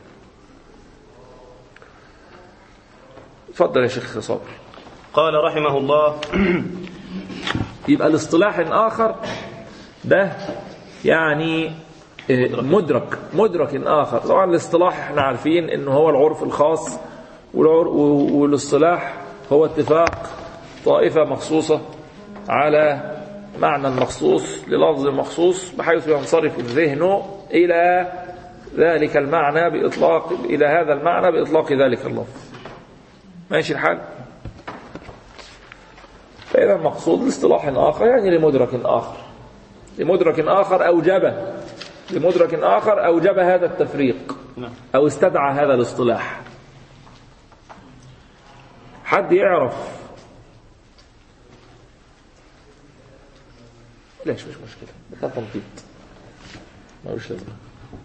اتفضل يا شيخ صابر قال رحمه الله يبقى الاصطلاح آخر ده يعني آه، مدرك مدرك آخر طبعا الاصطلاح احنا عارفين ان هو العرف الخاص والعر- و- والاصطلاح هو اتفاق طائفة مخصوصة على معنى مخصوص للفظ مخصوص بحيث ينصرف الذهن إلى ذلك المعنى بإطلاق إلى هذا المعنى بإطلاق ذلك اللفظ ماشي الحال فإذا المقصود لاصطلاح آخر يعني لمدرك آخر لمدرك آخر أوجب لمدرك آخر أوجب هذا التفريق نعم. أو استدعى هذا الاصطلاح حد يعرف ليش مش مشكلة ده تنطيط ملوش لازمة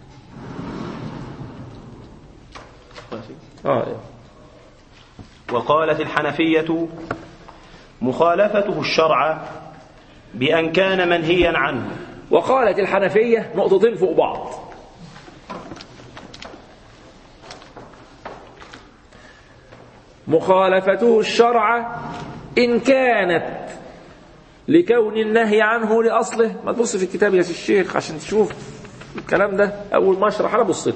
اه إيه. وقالت الحنفية مخالفته الشرع بأن كان منهيا عنه وقالت الحنفية نقطتين فوق بعض مخالفته الشرع إن كانت لكون النهي عنه لأصله ما تبص في الكتاب يا سي الشيخ عشان تشوف الكلام ده أول ما أشرح أنا بص له.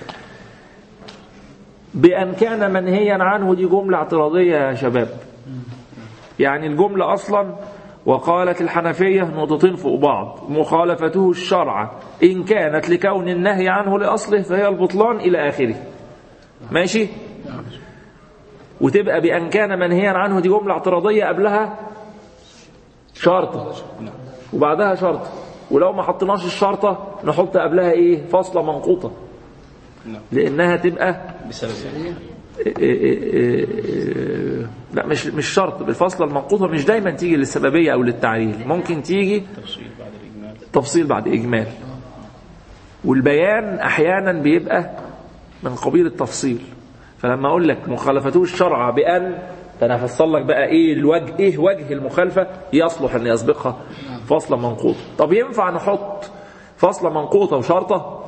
بأن كان منهيا عنه دي جملة اعتراضية يا شباب يعني الجملة أصلا وقالت الحنفية نقطتين فوق بعض مخالفته الشرع إن كانت لكون النهي عنه لأصله فهي البطلان إلى آخره ماشي وتبقى بأن كان منهيا عنه دي جملة اعتراضية قبلها شرطة وبعدها شرطة ولو ما حطيناش الشرطة نحط قبلها ايه فاصلة منقوطة لأنها تبقى بسبب إيه إيه إيه إيه لا مش مش شرط بالفاصلة المنقوطة مش دايما تيجي للسببية أو للتعليل ممكن تيجي تفصيل بعد الإجمال تفصيل بعد إجمال والبيان أحيانا بيبقى من قبيل التفصيل فلما أقول لك مخالفته الشرع بأن فأنا هفصل لك بقى إيه الوجه إيه وجه المخالفة يصلح أن يسبقها فاصلة منقوطة طب ينفع نحط فاصلة منقوطة وشرطة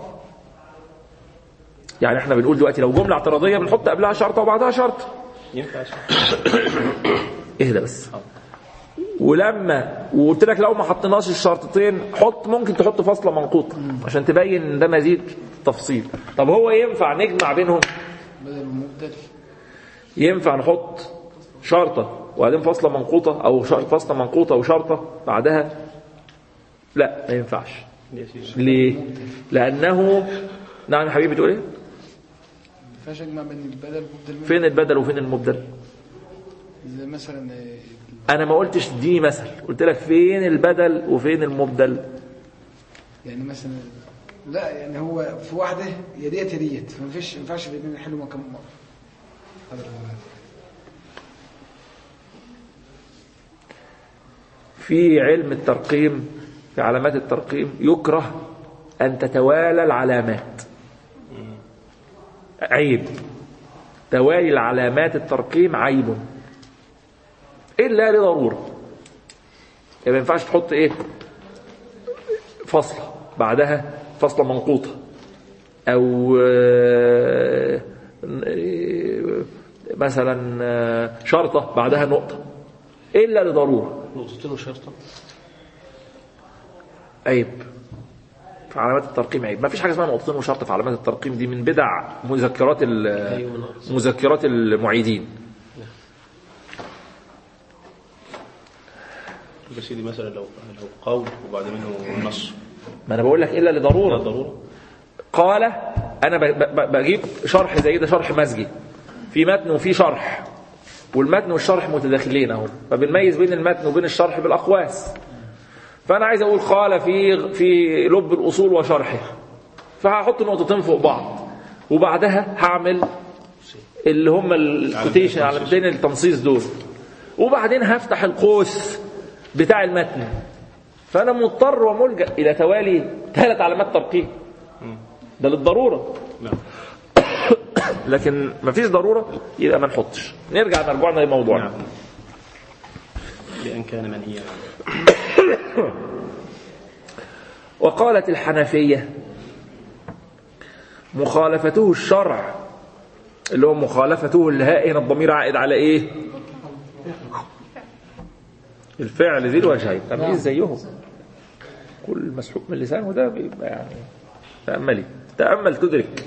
يعني احنا بنقول دلوقتي لو جملة اعتراضية بنحط قبلها شرطة وبعدها شرطة ينفع اهدى بس ولما وقلت لك لو ما حطيناش الشرطتين حط ممكن تحط فاصله منقوطه عشان تبين ان ده مزيد تفصيل طب هو ينفع نجمع بينهم بدل المبدل ينفع نحط شرطه وبعدين فاصله منقوطه او شر- فاصله منقوطه وشرطه بعدها لا ما ينفعش ليه لانه نعم يا حبيبي تقول ايه ما ينفعش اجمع بين البدل والمبدل منه. فين البدل وفين المبدل زي مثلا آه، انا ما قلتش دي مثل قلت لك فين البدل وفين المبدل يعني مثلا لا يعني هو في واحده يا ديت يا ديت فما فيش ما ينفعش الاثنين يحلوا مكان بعض هذا المعنى. في علم الترقيم في علامات الترقيم يكره أن تتوالى العلامات عيب توالي العلامات الترقيم عيب إلا لضرورة يعني ما ينفعش تحط إيه فصلة بعدها فصلة منقوطة أو آه، آه، مثلا آه، شرطة بعدها نقطة إلا لضرورة نقطتين وشرطة عيب في علامات الترقيم عيب ما فيش حاجه اسمها نقطتين وشرط في علامات الترقيم دي من بدع مذكرات ال- مذكرات المعيدين بس دي مثلا لو لو قول وبعد منه نص ما انا بقول لك الا لا لضروره ضرورة قال انا ب- ب- بجيب شرح زي ده شرح مزجي في متن وفي شرح والمتن والشرح متداخلين اهو فبنميز بين المتن وبين الشرح بالاقواس فانا عايز اقول قال في في لب الاصول وشرحه فهحط نقطتين فوق بعض وبعدها هعمل اللي هم الكوتيشن علامتين التنصيص دول وبعدين هفتح القوس بتاع المتن فانا مضطر وملجا الى توالي ثلاث علامات ترقيم ده للضروره نعم لكن ما فيش ضروره يبقى ما نحطش نرجع مرجوعنا لموضوعنا نعم بأن كان منهيا عنه وقالت الحنفية مخالفته الشرع اللي هو مخالفته الهاء هنا الضمير عائد على ايه الفعل ذي الوجهين تمييز زيهم كل مسحوق من لسانه ده بيبقى يعني تأملي تأمل تدرك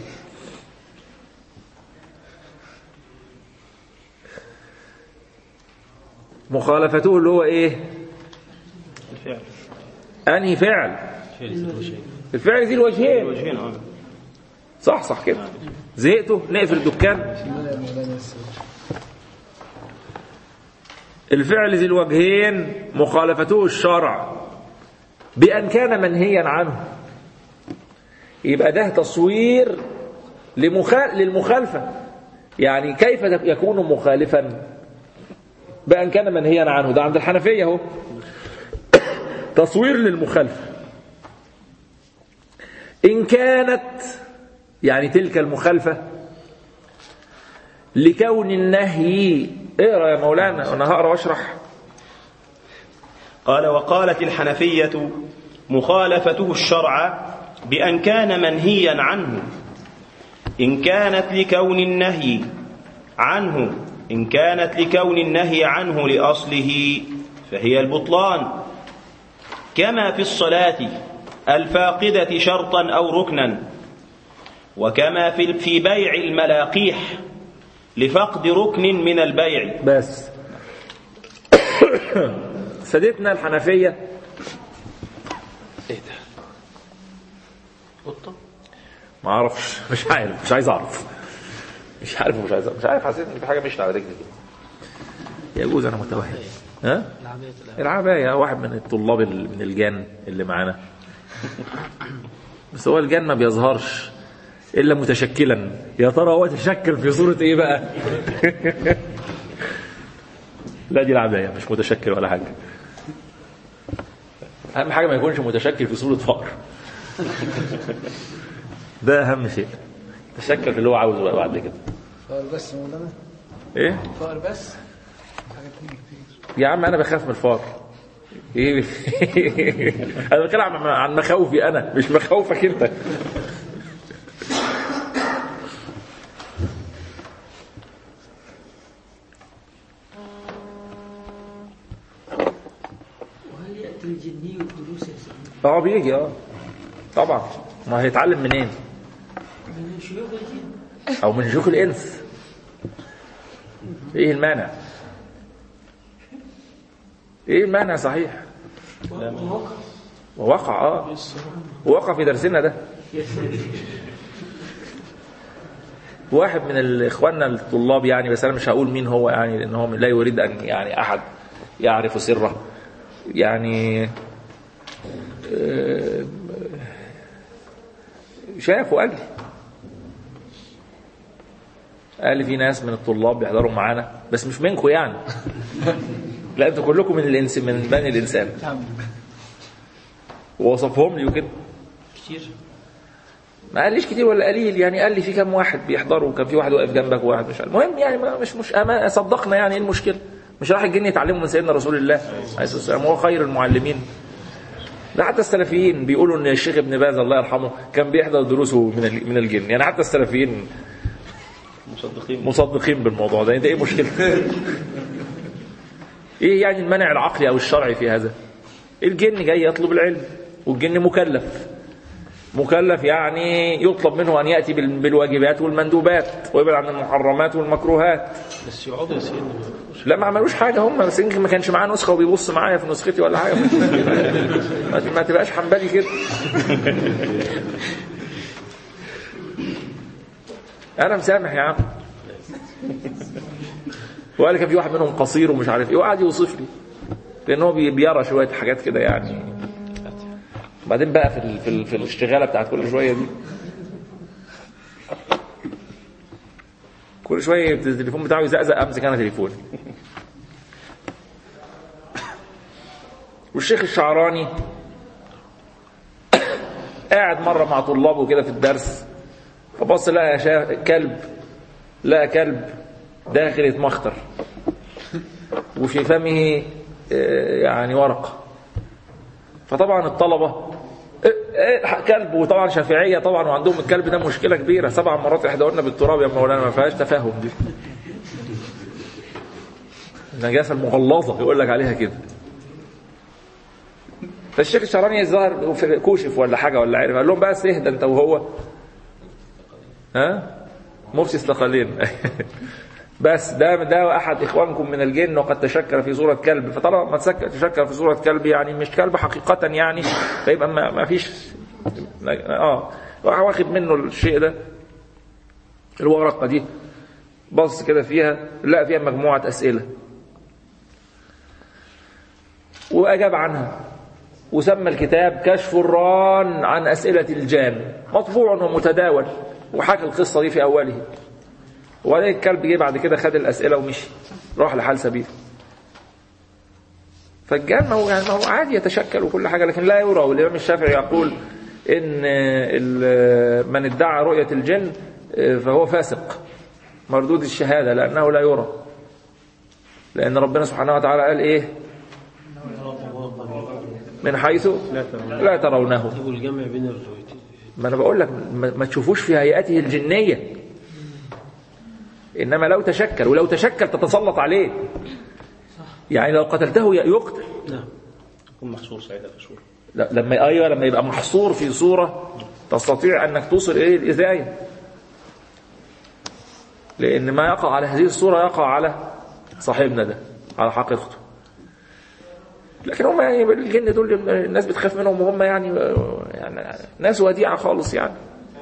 مخالفته اللي هو ايه الفعل انهي فعل الوجهين الفعل ذي الوجهين الوجهين اه صح صح كده زهقتوا نقفل الدكان لا مولانا السلام. الفعل ذي الوجهين مخالفته الشرع بأن كان منهيا عنه يبقى ده تصوير لمخا... للمخالفة يعني كيف يكون مخالفا بأن كان منهيا عنه ده عند الحنفية اهو تصوير للمخالفة إن كانت يعني تلك المخالفة لكون النهي اقرا يا مولانا انا هقرا واشرح قال وقالت الحنفية مخالفته الشرع بأن كان منهيا عنه إن كانت لكون النهي عنه إن كانت لكون النهي عنه لأصله فهي البطلان كما في الصلاة الفاقدة شرطا أو ركنا وكما في في بيع الملاقيح لفقد ركن من البيع بس سادتنا الحنفية ايه ده قطة ما اعرفش مش عارف مش عايز اعرف مش عارف ومش عايز مش عارف حسيت ان في حاجه مشت على رجلي كده يجوز انا متوهم ها العباية واحد من الطلاب ال- من الجان اللي معانا بس هو الجان ما بيظهرش الا متشكلا يا ترى هو تشكل في صوره ايه بقى لا دي العباية مش متشكل ولا حاجه اهم حاجه ما يكونش متشكل في صوره فقر ده اهم شيء تشكل في اللي هو عاوزه بقى بعد كده فقر بس مولانا ايه فقر بس حاجات تانية كتير يا عم انا بخاف من الفار ايه انا بتكلم عن عن مخاوفي انا مش مخاوفك انت وهل يأتي الجني الدروس يا سيدي اه بيجي اه طبعا ما هيتعلم منين من شيوخ الجن او من شيوخ الانس ايه المانع ايه المانع صحيح ووقع ووقع اه ووقع في درسنا ده واحد من اخواننا الطلاب يعني بس انا مش هقول مين هو يعني لان هو لا يريد ان يعني احد يعرف سره يعني آه، شاف وقال لي قال لي في ناس من الطلاب بيحضروا معانا بس مش منكم يعني لا انتوا كلكم من الانس من بني الانسان ووصفهم لي وكده كتير ما قاليش كتير ولا قليل يعني قال لي في كام واحد بيحضروا وكان في واحد واقف جنبك وواحد مش عارف. المهم يعني ما مش مش أما صدقنا يعني ايه المشكله مش راح الجن يتعلموا من سيدنا رسول الله عليه الصلاه والسلام هو خير المعلمين ده حتى السلفيين بيقولوا ان الشيخ ابن باز الله يرحمه كان بيحضر دروسه من ال- من الجن يعني حتى السلفيين مصدقين مصدقين بالموضوع ده ده ايه مشكلته ايه يعني المنع العقلي او الشرعي في هذا الجن جاي يطلب العلم والجن مكلف مكلف يعني يطلب منه ان ياتي بال- بالواجبات والمندوبات ويبعد عن المحرمات والمكروهات بس يقعدوا يا سيدنا لا ما عملوش حاجه هم بس يمكن ما كانش معاه نسخه وبيبص معايا في نسختي ولا حاجه ما- ما تبقاش حنبلي كده انا مسامح يا عم وقال كان في واحد منهم قصير ومش عارف ايه وقعد يوصف لي لان هو بي- بيرى شويه حاجات كده يعني بعدين بقى في ال في, ال في الاشتغاله بتاعت كل شويه دي كل شويه التليفون بتاعه يزقزق امسك انا تليفوني والشيخ الشعراني قاعد مره مع طلابه كده في الدرس فبص لقى شا... كلب لقى كلب داخل يتمخطر وفي فمه آه، يعني ورقه فطبعا الطلبه إيه إيه كلب وطبعا شافعيه طبعا وعندهم الكلب ده مشكله كبيره سبع مرات احداهن بالتراب يا مولانا ما فيهاش تفاهم دي النجاسه المغلظه يقول لك عليها كده فالشيخ الشعراني الظاهر في- كوشف ولا حاجه ولا عارف قال لهم بس اهدى انت وهو ها مفتي استقالين بس ده ده احد اخوانكم من الجن وقد تشكل في صوره كلب فطالما ما تسك- تشكل في صوره كلب يعني مش كلب حقيقه يعني فيبقى ما, ما فيش اه راح واخد منه الشيء ده الورقه دي بص كده فيها لقى فيها مجموعه اسئله واجاب عنها وسمى الكتاب كشف الران عن اسئله الجان مطبوع ومتداول وحكى القصه دي في اوله وبعدين الكلب جه بعد كده خد الاسئله ومشي راح لحال سبيل فالجان ما هو يعني ما هو عادي يتشكل وكل حاجه لكن لا يرى والامام الشافعي يقول ان ال- من ادعى رؤيه الجن فهو فاسق مردود الشهاده لانه لا يرى لان ربنا سبحانه وتعالى قال ايه من حيث لا ترونه والجمع بين الروايتين ما انا بقول لك ما ما تشوفوش في هيئته الجنيه انما لو تشكل ولو تشكل تتسلط عليه يعني لو قتلته يقتل نعم يكون محصور ساعتها في صورة لا لما ايوه لما يبقى محصور في صوره تستطيع انك توصل اليه الاذايه لان ما يقع على هذه الصوره يقع على صاحبنا ده على حقيقته لكن هم يعني الجن دول الناس بتخاف منهم وهم يعني يعني ناس وديعه خالص يعني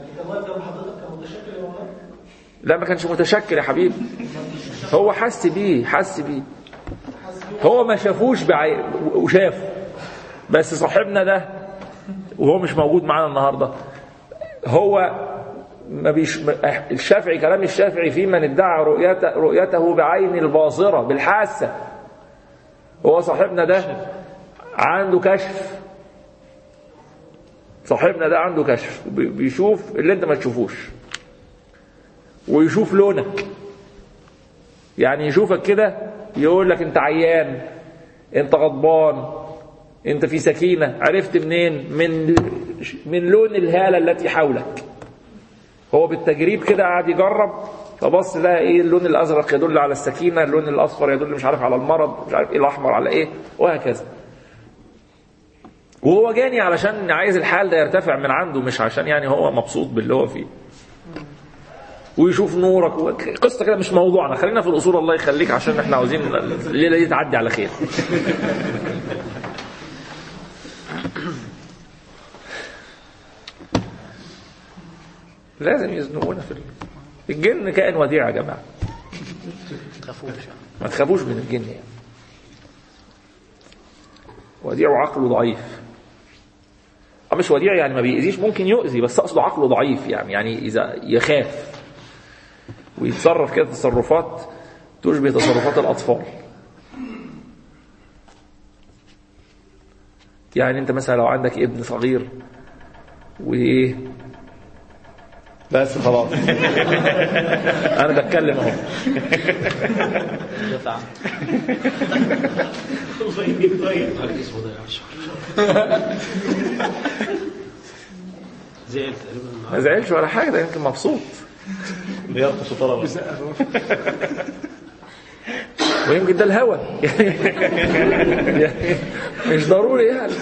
لا ما كانش متشكل يا حبيبي هو حس بيه حس بيه هو ما شافوش بعي... وشافه بس صاحبنا ده وهو مش موجود معانا النهارده هو ما بيش ما- الشافعي كلام الشافعي في من ادعى رؤيته رؤيته بعين الباصره بالحاسه هو صاحبنا ده عنده كشف صاحبنا ده عنده كشف بي- بيشوف اللي انت ما تشوفوش ويشوف لونك يعني يشوفك كده يقول لك انت عيان انت غضبان انت في سكينه عرفت منين من من لون الهاله التي حولك هو بالتجريب كده قاعد يجرب فبص لقى ايه اللون الازرق يدل على السكينه اللون الاصفر يدل مش عارف على المرض مش عارف ايه الاحمر على ايه وهكذا وهو جاني علشان عايز الحال ده يرتفع من عنده مش عشان يعني هو مبسوط باللي هو فيه ويشوف نورك و- قصه كده مش موضوعنا خلينا في الاصول الله يخليك عشان احنا عاوزين الليله دي تعدي على خير لازم يزنقونا في ال- الجن كائن وديع يا جماعه ما تخافوش من الجن يعني وديع وعقله ضعيف أه مش وديع يعني ما بيأذيش ممكن يؤذي بس اقصد عقله ضعيف يعني يعني اذا يخاف ويتصرف كده تصرفات تشبه تصرفات الاطفال يعني انت مثلا لو عندك ابن صغير وايه بس خلاص انا بتكلم اهو اسمه ضيع الشهر زعل تقريبا ما زعلش ولا حاجه ده يمكن مبسوط بيرقص طلبة ويمكن ده الهوى يعني مش ضروري يعني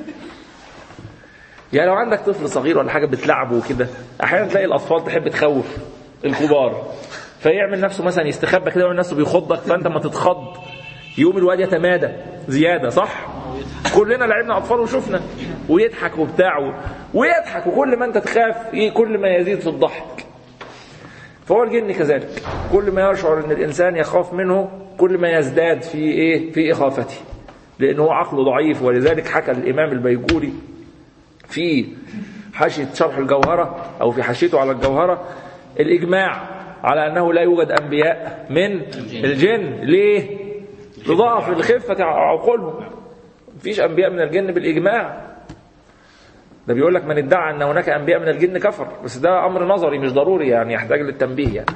يعني لو عندك طفل صغير ولا حاجه بتلعبه وكده احيانا تلاقي الاطفال تحب تخوف الكبار فيعمل نفسه مثلا يستخبى كده ويعمل نفسه بيخضك فانت ما تتخض يقوم الواد يتمادى زياده صح كلنا لعبنا اطفال وشفنا ويضحك وبتاع و- ويضحك وكل ما انت تخاف إيه كل ما يزيد في الضحك فهو الجن كذلك كل ما يشعر ان الانسان يخاف منه كل ما يزداد في ايه في اخافته لانه عقله ضعيف ولذلك حكى الامام البيجوري في حاشيه شرح الجوهره او في حاشيته على الجوهره الاجماع على انه لا يوجد انبياء من الجن ليه لضعف الخفه عقولهم مفيش انبياء من الجن بالاجماع ده بيقول لك من ادعى ان هناك انبياء من الجن كفر بس ده امر نظري مش ضروري يعني يحتاج للتنبيه يعني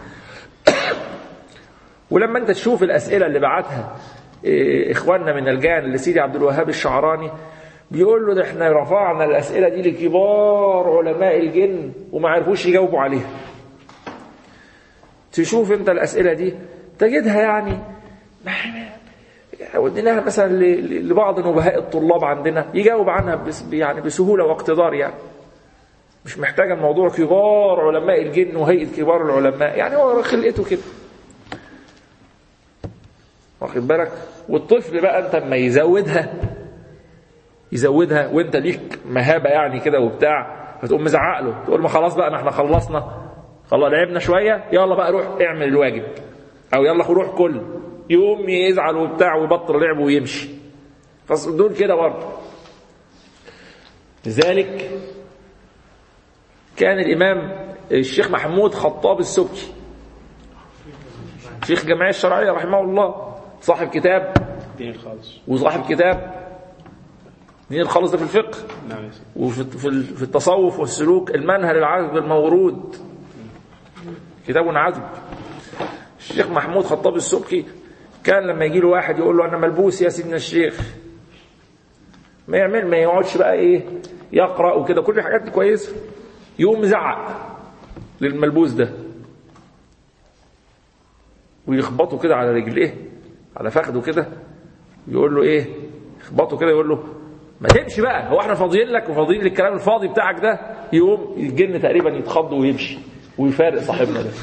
ولما انت تشوف الاسئله اللي بعتها إيه، اخواننا من الجان لسيدي عبد الوهاب الشعراني بيقول له ده احنا رفعنا الاسئله دي لكبار علماء الجن وما عرفوش يجاوبوا عليها تشوف انت الاسئله دي تجدها يعني وديناها مثلا ل- ل- لبعض نبهاء الطلاب عندنا يجاوب عنها بس يعني بسهوله واقتدار يعني مش محتاجه الموضوع كبار علماء الجن وهيئه كبار العلماء يعني هو خلقته كده واخد بالك والطفل بقى انت اما يزودها يزودها وانت ليك مهابه يعني كده وبتاع فتقوم مزعق له تقول ما خلاص بقى ما احنا خلصنا خلاص لعبنا شويه يلا بقى روح اعمل الواجب او يلا روح كل يقوم يزعل وبتاع ويبطل لعب ويمشي فدول كده برضه لذلك كان الامام الشيخ محمود خطاب السبكي شيخ الجمعيه الشرعيه رحمه الله صاحب كتاب دين الخالص وصاحب كتاب دين الخالص ده في الفقه نعم يا سيدي وفي في في التصوف والسلوك المنهل العذب المورود كتاب عذب الشيخ محمود خطاب السبكي كان لما يجي له واحد يقول له انا ملبوس يا سيدنا الشيخ ما يعمل ما يقعدش بقى ايه يقرا وكده كل الحاجات دي كويسه يقوم زعق للملبوس ده ويخبطه كده على رجليه على فخده كده يقول له ايه يخبطه كده يقول له ما تمشي بقى هو احنا فاضيين لك وفاضيين للكلام الفاضي بتاعك ده يقوم الجن تقريبا يتخض ويمشي ويفارق صاحبنا ده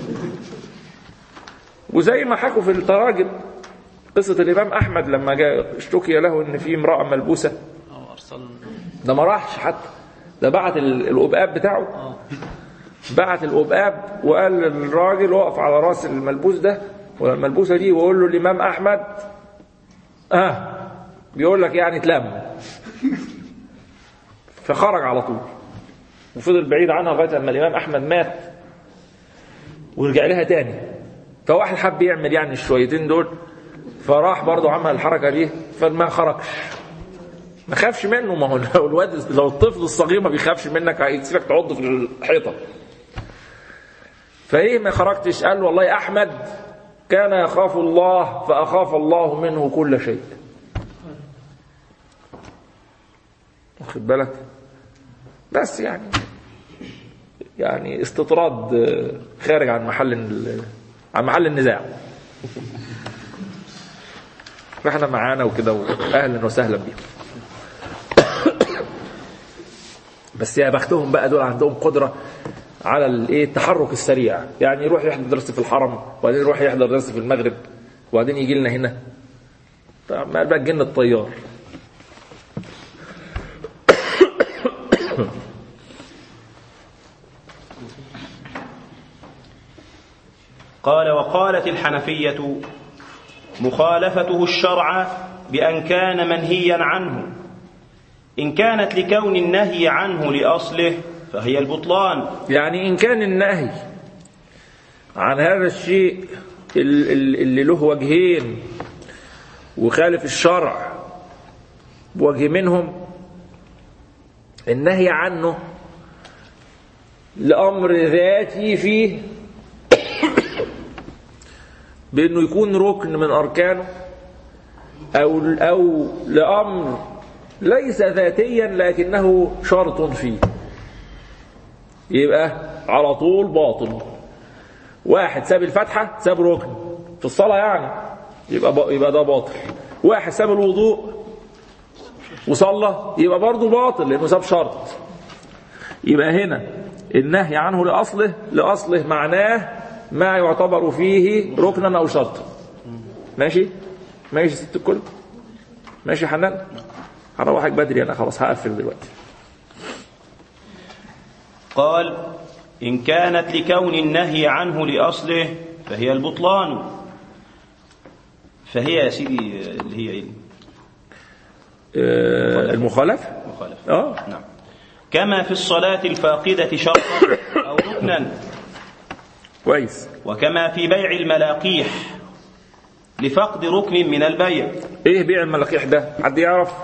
وزي ما حكوا في التراجم قصة الإمام أحمد لما جاء اشتكي له إن في امرأة ملبوسة أو أرسل ده ما راحش حتى ده بعت ال- القبقاب بتاعه بعت القبقاب وقال للراجل اقف على راس الملبوس ده ولا الملبوسه دي وقول له الامام احمد اه بيقول لك يعني اتلم فخرج على طول وفضل بعيد عنها لغايه لما الامام احمد مات ورجع لها تاني فواحد حب يعمل يعني الشويتين دول فراح برضه عمل الحركه دي فما خرجش ما خافش منه ما هو لو الواد لو الطفل الصغير ما بيخافش منك هيسيبك تعض في الحيطه فايه ما خرجتش قال والله احمد كان يخاف الله فاخاف الله منه كل شيء واخد بالك بس يعني يعني استطراد آه، خارج عن محل ال- عن محل النزاع فاحنا معانا وكده واهلا وسهلا بيهم بس يا بختهم بقى دول عندهم قدره على الايه التحرك السريع يعني يروح يحضر درس في الحرم وبعدين يروح يحضر درس في المغرب وبعدين يجي لنا هنا طب ما بقى جن الطيار قال وقالت الحنفية مخالفته الشرع بأن كان منهيا عنه إن كانت لكون النهي عنه لأصله فهي البطلان يعني إن كان النهي عن هذا الشيء ال- ال- اللي له وجهين وخالف الشرع بوجه منهم النهي عنه لأمر ذاتي فيه بأنه يكون ركن من أركانه أو أو لأمر ليس ذاتيا لكنه شرط فيه يبقى على طول باطل واحد ساب الفتحة ساب ركن في الصلاة يعني يبقى ب... يبقى ده باطل واحد ساب الوضوء وصلى يبقى برضه باطل لأنه ساب شرط يبقى هنا النهي عنه لأصله لأصله معناه ما يعتبر فيه ركنا أو شرطا ماشي ماشي ست الكل ماشي يا حنان هروحك بدري أنا خلاص هقفل دلوقتي قال إن كانت لكون النهي عنه لأصله فهي البطلان فهي يا سيدي اللي هي إيه؟ آه، المخالفة مخالفة اه نعم كما في الصلاة الفاقدة شرطا أو ركنا كويس وكما في بيع الملاقيح لفقد ركن من البيع ايه بيع الملاقيح ده حد يعرف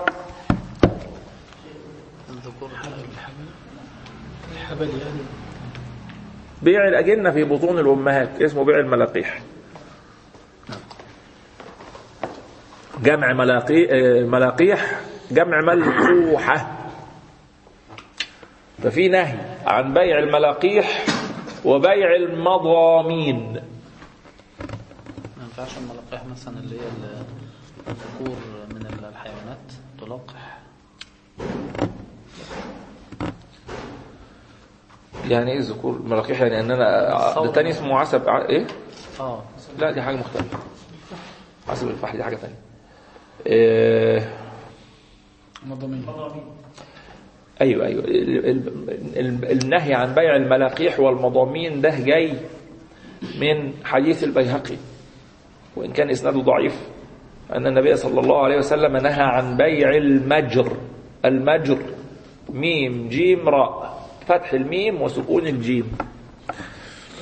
الذكور الحبل الحبل يعني بيع الأجنة في بطون الأمهات اسمه بيع الملاقيح جمع ملاقي آه، ملاقيح جمع ملقوحة ففي نهي عن بيع الملاقيح وبيع المضامين ما ينفعش الملقح مثلا اللي هي ال- الذكور من الحيوانات تلقح يعني ايه ذكور الملاقيح يعني ان انا ده تاني اسمه عسب ع- ايه اه لا دي حاجة مختلفة عسب الفحل دي حاجة تانية إيه مضامين ايوه ايوه ال- ال- ال- النهي عن بيع الملاقيح والمضامين ده جاي من حديث البيهقي وان كان اسناده ضعيف ان النبي صلى الله عليه وسلم نهى عن بيع المجر المجر ميم جيم راء فتح الميم وسكون الجيم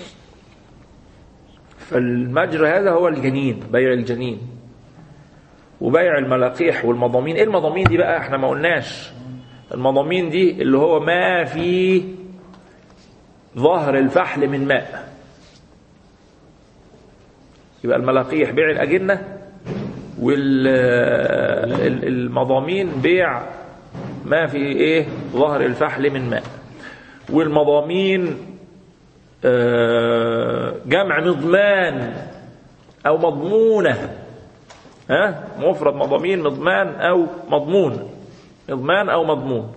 فالمجر هذا هو الجنين بيع الجنين وبيع الملاقيح والمضامين ايه المضامين دي بقى احنا ما قلناش المضامين دي اللي هو ما في ظهر الفحل من ماء يبقى الملاقيح بيع الأجنة والمضامين بيع ما في ايه ظهر الفحل من ماء والمضامين آه، جمع مضمان او مضمونه ها مفرد مضامين مضمان او مضمون مضمان او مضمون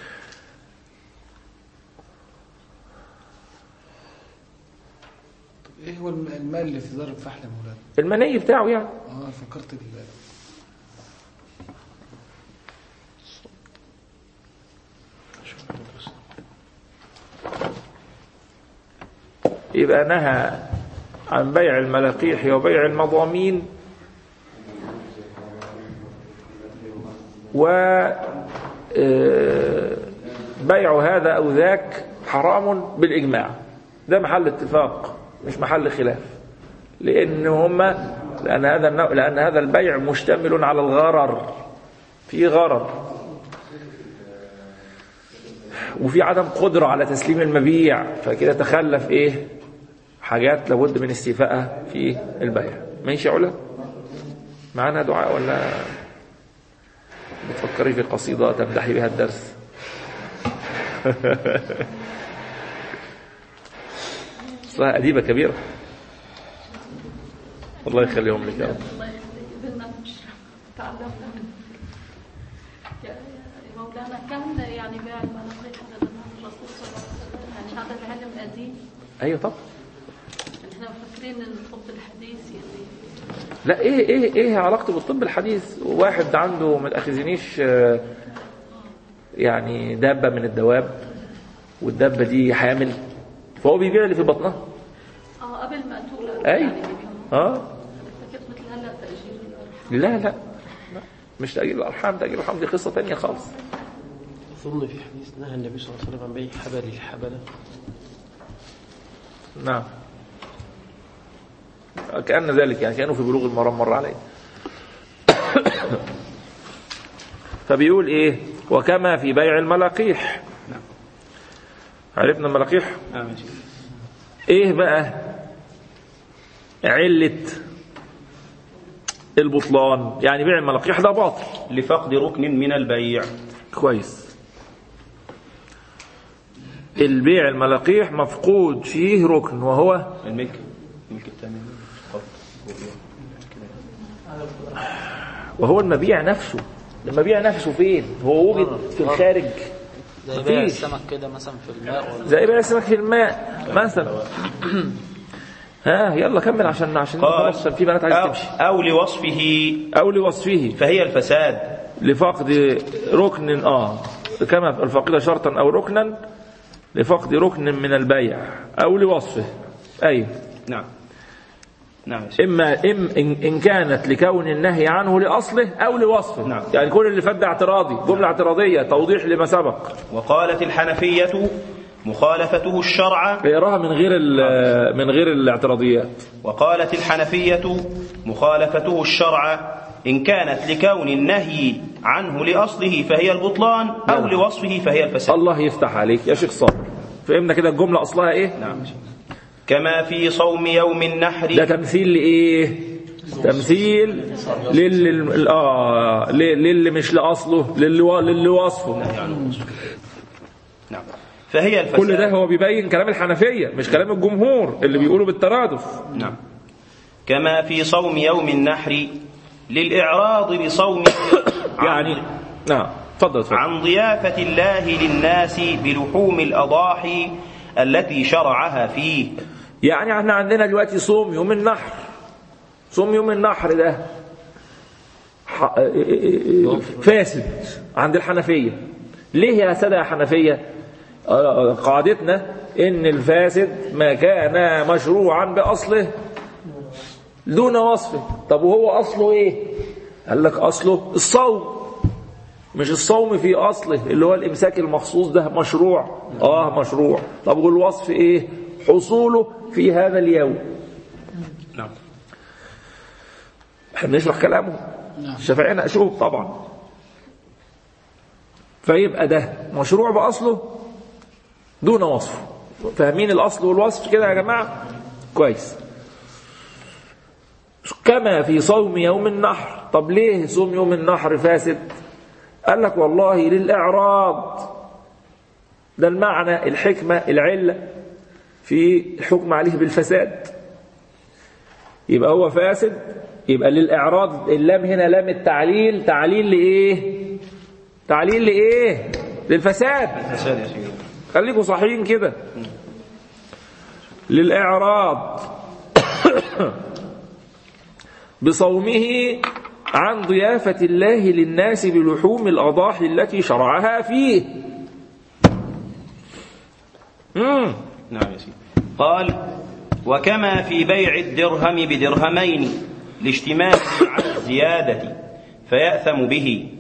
ايه هو الم- المال اللي في ضرب فحل يا مولانا المني بتاعه يعني اه فكرت ال- يبقى نهى عن بيع الملاقيح وبيع المضامين و آه، بيع هذا أو ذاك حرام بالإجماع ده محل اتفاق مش محل خلاف لأن هما لأن هذا النوع لأن هذا البيع مشتمل على الغرر في غرر وفي عدم قدرة على تسليم المبيع فكده تخلف ايه حاجات لابد من استيفائها في البيع ماشي يا علا معانا دعاء ولا بتفكري في قصيدة تمدحي بها الدرس اصلها أديبة كبيرة الله يخليهم لك يا رب الله يخليك بدنا نشرب تعلمنا منك يا يا مولانا كان يعني بيع المناقيح على زمان الرسول صلى الله عليه وسلم يعني هذا العلم قديم ايوه طب يعني احنا مفكرين ان الطب الحديث يعني لا ايه ايه ايه علاقته بالطب الحديث واحد عنده ما تاخذنيش آه، يعني دابه من الدواب والدابه دي حامل فهو بيبيع اللي في بطنها اه قبل ما تولد اي يعني اه فكرت مثل هلا تأجيل الأرحام لا لا لا مش تأجيل الأرحام تأجيل الأرحام دي قصة تانية خالص أظن في حديث نهى النبي صلى الله عليه وسلم عن بيع حبل الحبلة نعم كأن ذلك يعني كانوا في بلوغ المرام مر عليه فبيقول ايه وكما في بيع الملاقيح عرفنا الملاقيح آه ماشي. ايه بقى علة البطلان يعني بيع الملاقيح ده باطل لفقد ركن من البيع كويس البيع الملاقيح مفقود فيه ركن وهو الملك الملك الثاني قبض. وهو المبيع نفسه المبيع نفسه فين هو وجد في الخارج زي بيع مفيش. السمك كده مثلا في الماء ولا زي بيع السمك في الماء مثلا ها يلا كمل عشان عشان قال خلاص عشان في بنات عايزه أو, تمشي أو لوصفه او لوصفه فهي الفساد لفقد ركن اه كما الفقد شرطا او ركنا لفقد ركن من البيع او لوصفه اي نعم نعم يا سيدي. اما إم إن, ان كانت لكون النهي عنه لاصله او لوصفه نعم. يعني كل اللي فات ده اعتراضي جمله اعتراضيه توضيح لما سبق وقالت الحنفية مخالفته الشرع اقراها من غير ال- من غير الاعتراضيات وقالت الحنفية مخالفته الشرع إن كانت لكون النهي عنه لأصله فهي البطلان أو نعم. لوصفه فهي الفساد الله يفتح عليك يا شيخ صابر فهمنا كده الجمله اصلها ايه نعم كما في صوم يوم ده النحر تمثيل لايه تمثيل للي اه للي مش لاصله للي و- للي وصفه نعم فهي الفساد كل ده هو بيبين كلام الحنفيه مش كلام الجمهور اللي بيقولوا بالترادف نعم كما في صوم يوم النحر للإعراض بصوم يعني نعم اتفضل اتفضل عن ضيافة الله للناس بلحوم الأضاحي التي شرعها فيه يعني احنا عندنا دلوقتي صوم يوم النحر صوم يوم النحر ده ح- فاسد عند الحنفية ليه يا سادة يا حنفية آه، قاعدتنا ان الفاسد ما كان مشروعا بأصله دون وصفه طب وهو أصله ايه قال لك أصله الصوم مش الصوم في أصله اللي هو الإمساك المخصوص ده مشروع آه مشروع طب والوصف إيه حصوله في هذا اليوم نعم احنا بنشرح كلامه الشافعية ناقشوه طبعا فيبقى ده مشروع بأصله دون وصف فاهمين الأصل والوصف كده يا جماعة كويس كما في صوم يوم النحر طب ليه صوم يوم النحر فاسد قال لك والله للإعراض ده المعنى الحكمة العلة في الحكم عليه بالفساد يبقى هو فاسد يبقى للإعراض اللام هنا لام التعليل تعليل لإيه تعليل لإيه للفساد فساد يا سيدي خليكم صحيين كده للإعراض بصومه عن ضيافة الله للناس بلحوم الأضاحي التي شرعها فيه مم. نعم يا سيدي قال وكما في بيع الدرهم بدرهمين لاشتماله على الزيادة فيأثم به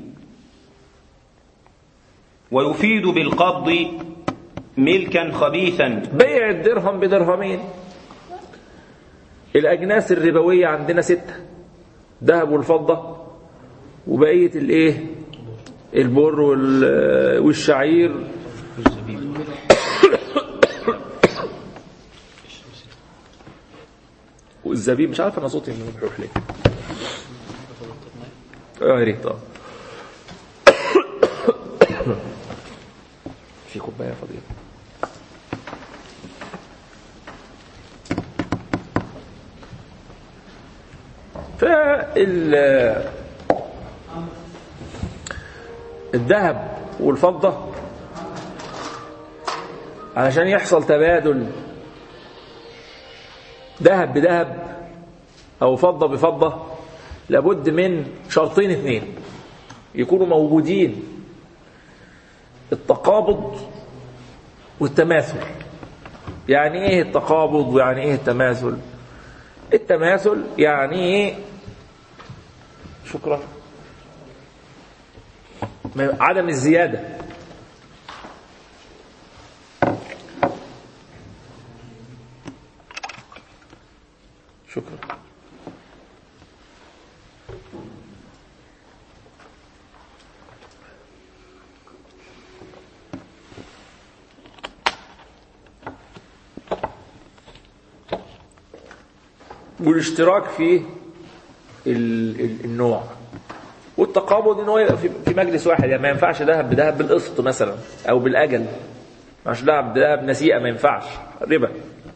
ويفيد بالقبض ملكا خبيثا بيع الدرهم بدرهمين الأجناس الربوية عندنا ستة ذهب والفضة وبقية الايه البر وال- والشعير والزبيب مش عارف انا صوتي مبحوح ليه اه يا ريت اه في كوبايه فاضيه فال الذهب والفضة علشان يحصل تبادل ذهب بذهب أو فضة بفضة لابد من شرطين اثنين يكونوا موجودين التقابض والتماثل يعني ايه التقابض ويعني ايه التماثل التماثل يعني ايه شكرا ما- عدم الزيادة شكرا والاشتراك في ال- ال- النوع والتقابض ان هو يبقى في في مجلس واحد يعني ما ينفعش ذهب بذهب بالقسط مثلا او بالاجل ما ينفعش ذهب بذهب نسيئه ما ينفعش ربا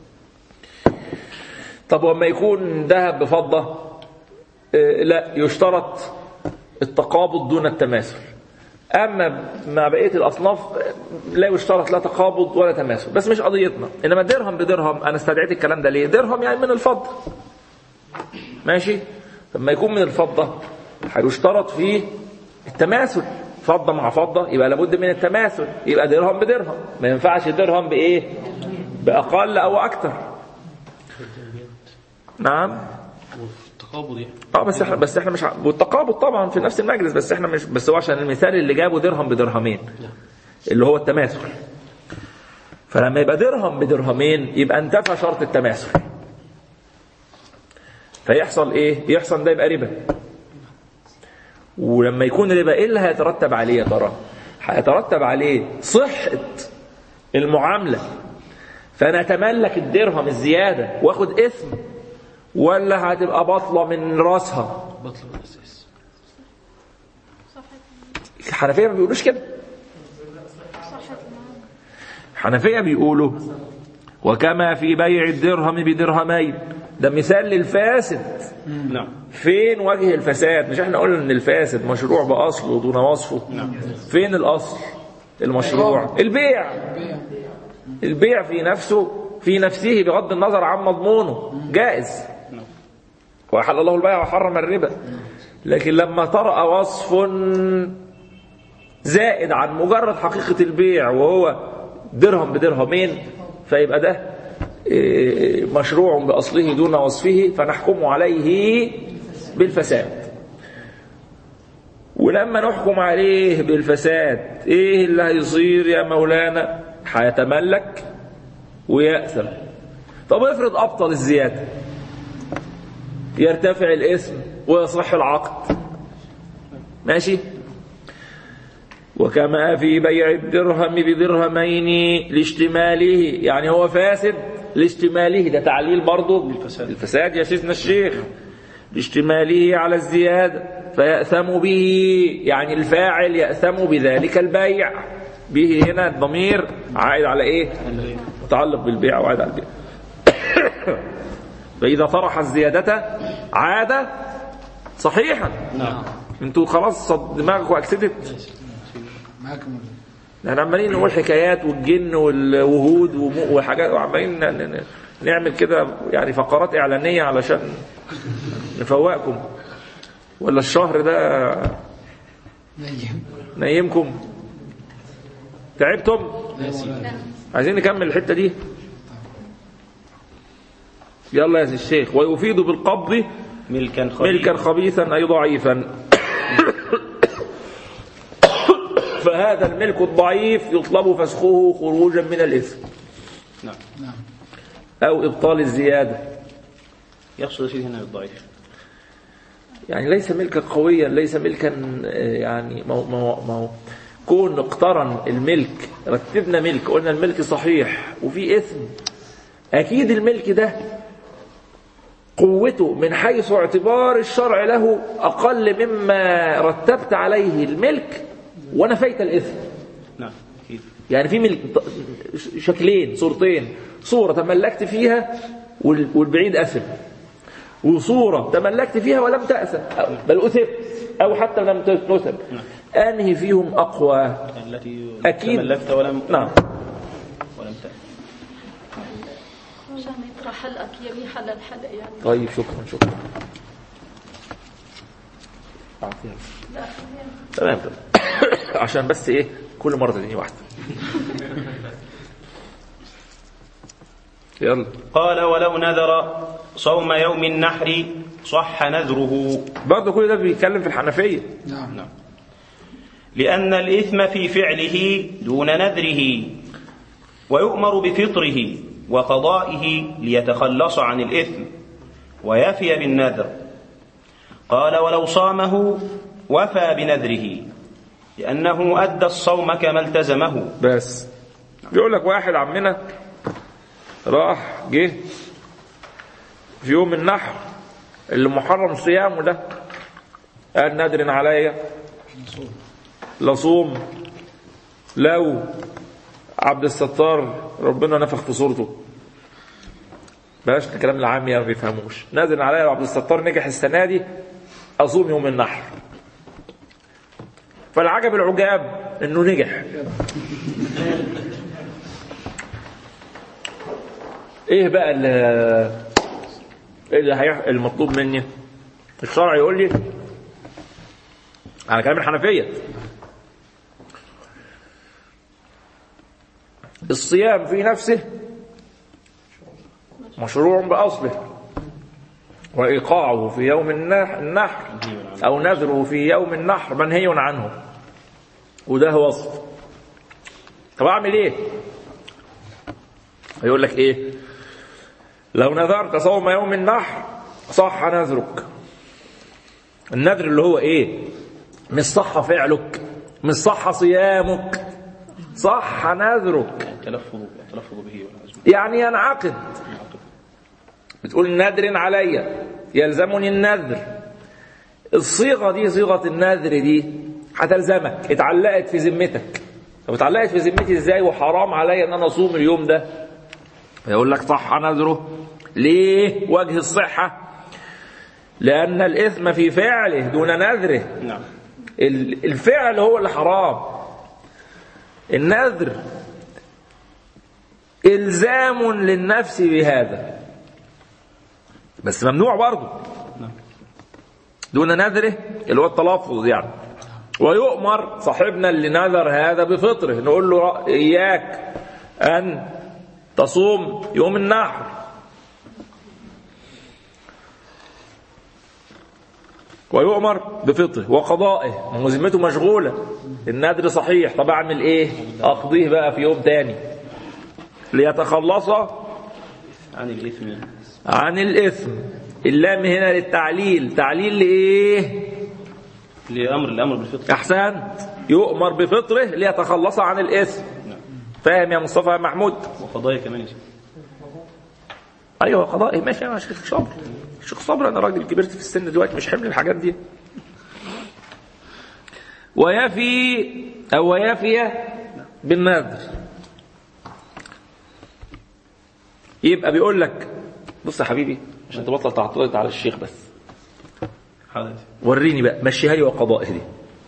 طب وما يكون ذهب بفضه آه، لا يشترط التقابض دون التماثل اما مع بقيه الاصناف آه، لا يشترط لا تقابض ولا تماثل بس مش قضيتنا انما درهم بدرهم انا استدعيت الكلام ده ليه درهم يعني من الفضه ماشي لما يكون من الفضة هيشترط فيه التماثل فضة مع فضة يبقى لابد من التماثل يبقى درهم بدرهم ما ينفعش درهم بإيه بأقل أو أكتر نعم التقابض يعني اه بس احنا بس احنا مش ع- والتقابض طبعا في نفس المجلس بس احنا مش بس هو عشان المثال اللي جابه درهم بدرهمين اللي هو التماثل فلما يبقى درهم بدرهمين يبقى انتفى شرط التماثل فيحصل ايه يحصل ده يبقى ربا ولما يكون ربا ايه اللي هيترتب عليه يا ترى هيترتب عليه صحة المعاملة فانا اتملك الدرهم الزيادة واخد اثم ولا هتبقى بطلة من راسها بطل الأساس الحنفية ما بيقولوش كده الحنفية بيقولوا وكما في بيع الدرهم بدرهمين ده مثال للفاسد نعم فين وجه الفساد مش احنا قلنا ان الفاسد مشروع باصله دون وصفه فين الاصل المشروع البيع البيع في نفسه في نفسه بغض النظر عن مضمونه جائز وحل الله البيع وحرم الربا لكن لما طرأ وصف زائد عن مجرد حقيقة البيع وهو درهم بدرهمين فيبقى ده إيه، مشروع بأصله دون وصفه فنحكم عليه بالفساد ولما نحكم عليه بالفساد ايه اللي هيصير يا مولانا هيتملك ويأثم طب افرض أبطل الزيادة يرتفع الاسم ويصح العقد ماشي وكما في بيع الدرهم بدرهمين لاشتماله يعني هو فاسد لاشتماله ده تعليل برضه الفساد. الفساد يا سيدنا الشيخ لاشتماله على الزيادة فيأثم به يعني الفاعل يأثم بذلك البيع به هنا الضمير عائد على ايه متعلق بالبيع وعائد على البيع فإذا طرح الزيادة عاد صحيحا نعم انتوا خلاص صد- دماغكم اكسدت معاكم احنا عمالين نقول حكايات والجن والوهود وم- وحاجات وعمالين ن- ن- نعمل كده يعني فقرات اعلانيه علشان نفوقكم ولا الشهر ده نيم نيمكم تعبتم عايزين نكمل الحته دي يلا يا سي الشيخ ويفيد بالقبض ملكا خبيثا ملكا خبيثا أي ضعيفا فهذا الملك الضعيف يطلب فسخه خروجا من الإثم نعم نعم أو إبطال الزيادة يقصد سيدي هنا الضعيف يعني ليس ملكا قويا ليس ملكا آه، يعني ما هو- ما هو- ما هو كون اقترن الملك رتبنا ملك قلنا الملك صحيح وفي إثم أكيد الملك ده قوته من حيث اعتبار الشرع له أقل مما رتبت عليه الملك ونفيت الإثم نعم أكيد يعني في ملك شكلين صورتين صورة تملكت فيها وال- والبعيد أثم وصورة تملكت فيها ولم تأثم أو- بل أثم أو حتى لم تثم أنهي فيهم أقوى التي أكيد. تملكت ولم نعم ولم تأتي عشان يطرح حلقك يبي حل الحلق يعني طيب شكرا شكرا أعطيها. لا تمام تمام عشان بس ايه كل مرة تديني واحدة يلا قال ولو نذر صوم يوم النحر صح نذره برضه كل ده بيتكلم في الحنفية نعم نعم لأن الإثم في فعله دون نذره ويؤمر بفطره وقضائه ليتخلص عن الإثم ويفي بالنذر قال ولو صامه وفى بنذره لأنه أدى الصوم كما التزمه بس بيقول لك واحد عمنا راح جه في يوم النحر اللي محرم صيامه ده قال نادر عليا لصوم لو عبد الستار ربنا نفخ في صورته بلاش الكلام العام ما بيفهموش نازل عليا لو عبد الستار نجح السنه دي اصوم يوم النحر فالعجب العجاب انه نجح ايه بقى اللي إيه اللي هيح... المطلوب مني الشرع يقول لي على كلام الحنفيه الصيام في نفسه مشروع باصله وايقاعه في يوم النح- النحر او نذره في يوم النحر منهي عنه وده هو وصف طب اعمل ايه يقول لك ايه لو نذرت صوم يوم النحر صح نذرك النذر اللي هو ايه مش صح فعلك مش صح صيامك صح نذرك التلفظ التلفظ به والعزم يعني ينعقد بتقول نذر علي يلزمني النذر الصيغه دي صيغه النذر دي هتلزمك اتعلقت في ذمتك طب اتعلقت في ذمتي ازاي وحرام عليا ان انا اصوم اليوم ده يقول لك صح نذره ليه وجه الصحه لان الاثم في فعله دون نذره نعم ال- الفعل هو اللي حرام النذر إلزام للنفس بهذا بس ممنوع برضه دون نذره اللي هو التلفظ يعني ويؤمر صاحبنا اللي نذر هذا بفطره نقول له إياك أن تصوم يوم النحر ويؤمر بفطره وقضائه ما هو ذمته مشغولة النذر صحيح طب أعمل إيه أقضيه بقى في يوم تاني ليتخلص عن الإثم عن الإثم اللام هنا للتعليل تعليل لإيه لأمر الأمر بالفطر أحسنت يؤمر بفطره ليتخلص عن الإثم فاهم يا مصطفى يا محمود وقضايا كمان يا شيخ ايوه قضائي ماشي يا شيخ صبر شيخ صبر انا راجل كبرت في السن دلوقتي مش حمل الحاجات دي ويفي او ويفي بالنذر يبقى بيقول لك بص يا حبيبي عشان تبطل تعترض على الشيخ بس حاضر وريني بقى مشيها لي وقضائه دي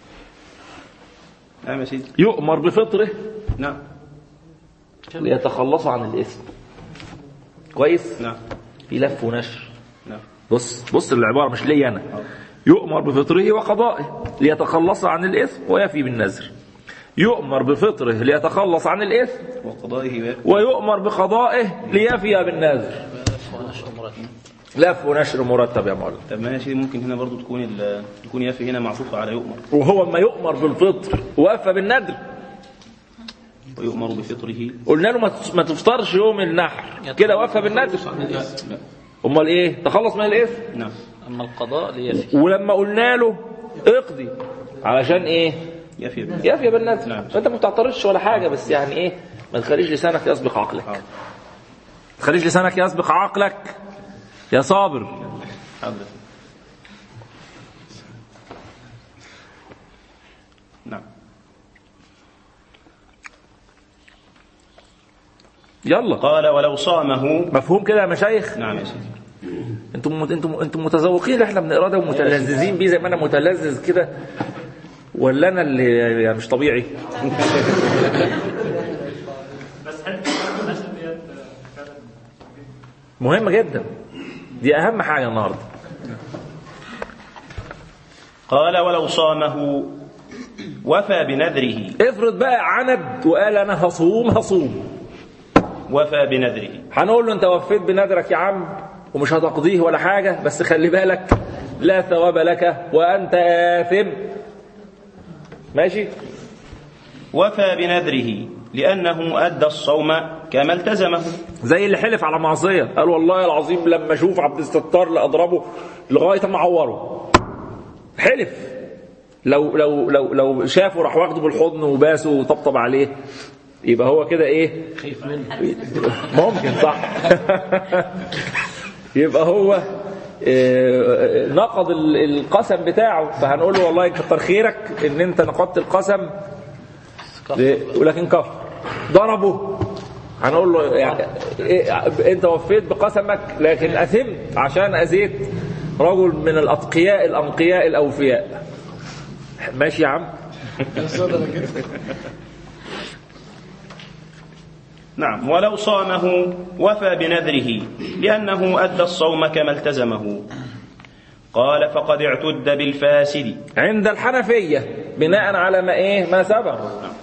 نعم يا سيدي يؤمر بفطره نعم ليتخلص عن الاثم كويس نعم في لف ونشر نعم بص بص العبارة مش لي أنا يؤمر بفطره وقضائه ليتخلص عن الإثم ويفي بالنذر يؤمر بفطره ليتخلص عن الإثم وقضائه بقى. ويؤمر بقضائه ليفي بالنذر ونشر مرتب لف ونشر مرتب يا مولانا طب ما يا سيدي ممكن هنا برضو تكون ال- تكون يافي هنا معطوفة على يؤمر وهو ما يؤمر بالفطر ووفى بالنذر ويؤمر بفطره قلنا له ما تس- ما تفطرش يوم النحر كده وفى بالنذر امال ايه تخلص من الاثم نعم أما القضاء ليفي ولما قلنا له اقضي علشان ايه يافي بقى. يافي بالنذر نعم. فانت ما بتعترضش ولا حاجه بس يعني ايه ما تخليش لسانك يسبق عقلك ما تخليش لسانك يسبق عقلك يا صابر حاضر نعم يلا قال ولو صامه مفهوم كده يا مشايخ نعم يا سيدي انتم انتم انتم متذوقين اللي احنا بنقراه ده ومتلذذين بيه زي ما انا متلذذ كده ولا انا اللي يعني مش طبيعي مهمه جدا دي اهم حاجه النهارده قال ولو صامه وفى بنذره افرض بقى عند وقال انا هصوم هصوم وفى بنذره هنقول له انت وفيت بنذرك يا عم ومش هتقضيه ولا حاجة بس خلي بالك لا ثواب لك وأنت آثم ماشي وفى بنذره لأنه أدى الصوم كما التزمه زي اللي حلف على معصية قال والله العظيم لما أشوف عبد الستار لأضربه لغاية ما أعوره حلف لو لو لو لو شافه راح واخده بالحضن وباسه وطبطب عليه يبقى هو كده ايه خيف منه ممكن صح يبقى هو آه، نقض ال- القسم بتاعه فهنقول له والله كتر خيرك ان انت نقضت القسم ل- ولكن كفر ضربه هنقول له يعني إيه انت وفيت بقسمك لكن اثمت عشان اذيت رجل من الاتقياء الانقياء الاوفياء ماشي يا عم صدق كده نعم ولو صامه وفى بنذره لأنه أدى الصوم كما التزمه قال فقد اعتد بالفاسد عند الحنفية بناء على ما ايه ما سبق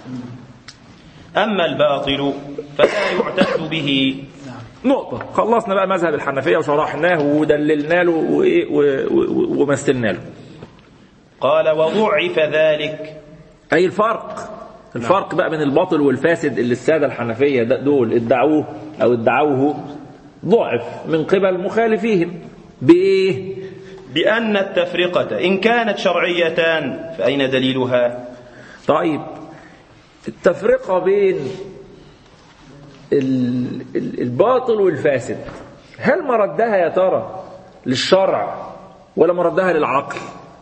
أما الباطل فلا يعتد به نقطة خلصنا بقى مذهب الحنفية وشرحناه ودللنا له وإيه و- و- ومثلنا له قال وضعف ذلك أي الفرق الفرق بقى بين الباطل والفاسد اللي السادة الحنفية ده- دول ادعوه أو ادعوه ضعف من قبل مخالفيهم بإيه؟ بأن التفرقة إن كانت شرعيتان فأين دليلها طيب التفرقة بين ال- ال- الباطل والفاسد هل مردها يا ترى للشرع ولا مردها للعقل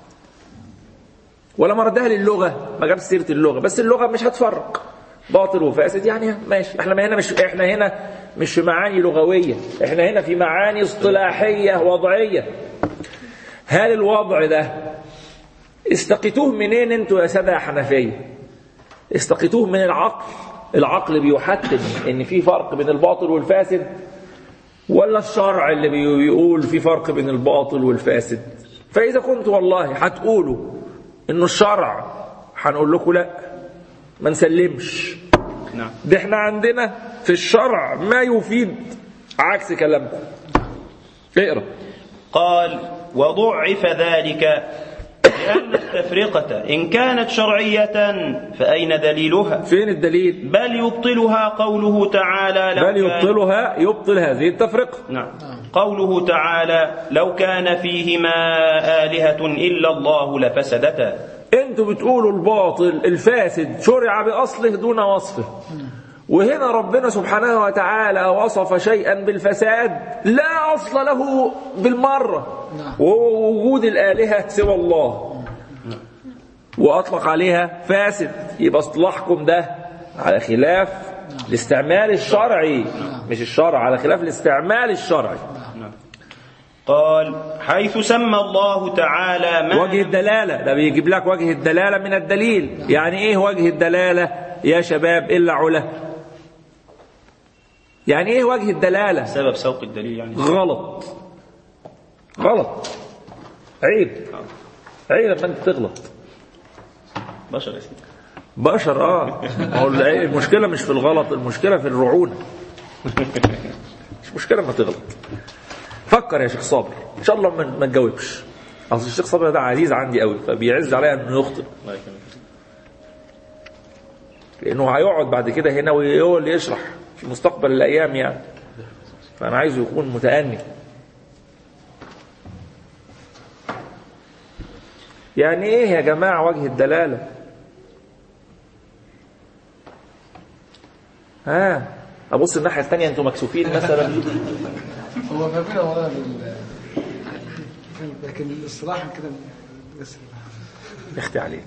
ولا مردها للغة ما جابش سيرة اللغة بس اللغة مش هتفرق باطل وفاسد يعني ماشي احنا ما هنا مش احنا هنا مش في معاني لغوية احنا هنا في معاني اصطلاحية وضعية هل الوضع ده استقيتوه منين انتوا يا سادة يا حنفية استقيتوه من العقل العقل بيحتم ان في فرق بين الباطل والفاسد ولا الشرع اللي بي- بيقول في فرق بين الباطل والفاسد فاذا كنت والله هتقولوا انه الشرع هنقول لكم لا ما نسلمش نعم ده احنا عندنا في الشرع ما يفيد عكس كلامكم اقرا قال وضعف ذلك لأن التفرقة إن كانت شرعية فأين دليلها فين الدليل بل يبطلها قوله تعالى لو بل كان- يبطلها يبطل هذه التفرقة نعم قوله تعالى لو كان فيهما آلهة إلا الله لفسدتا انتوا بتقولوا الباطل الفاسد شرع بأصله دون وصفه وهنا ربنا سبحانه وتعالى وصف شيئا بالفساد لا أصل له بالمرة وهو وجود الآلهة سوى الله وأطلق عليها فاسد يبقى اصطلاحكم ده على خلاف الاستعمال الشرعي مش الشرع على خلاف الاستعمال الشرعي قال حيث سمى الله تعالى ما وجه الدلالة ده بيجيب لك وجه الدلالة من الدليل يعني ايه وجه الدلالة يا شباب إلا علا يعني ايه وجه الدلالة سبب سوق الدليل يعني غلط غلط عيب عيب لما انت تغلط بشر يا سيدي بشر اه ما هو العيب- المشكلة مش في الغلط المشكلة في الرعونة مش مشكلة ما تغلط فكر يا شيخ صابر ان شاء الله ما ما تجاوبش اصل الشيخ صابر ده عزيز عندي قوي فبيعز عليا انه يخطئ الله يكرمك لانه هيقعد بعد كده هنا وهو اللي يشرح في مستقبل الايام يعني فانا عايزه يكون متأني يعني ايه يا جماعه وجه الدلاله ها ابص الناحيه الثانيه انتوا مكسوفين مثلا هو ما فينا والله بال لكن الاصطلاح كده بس يختي عليك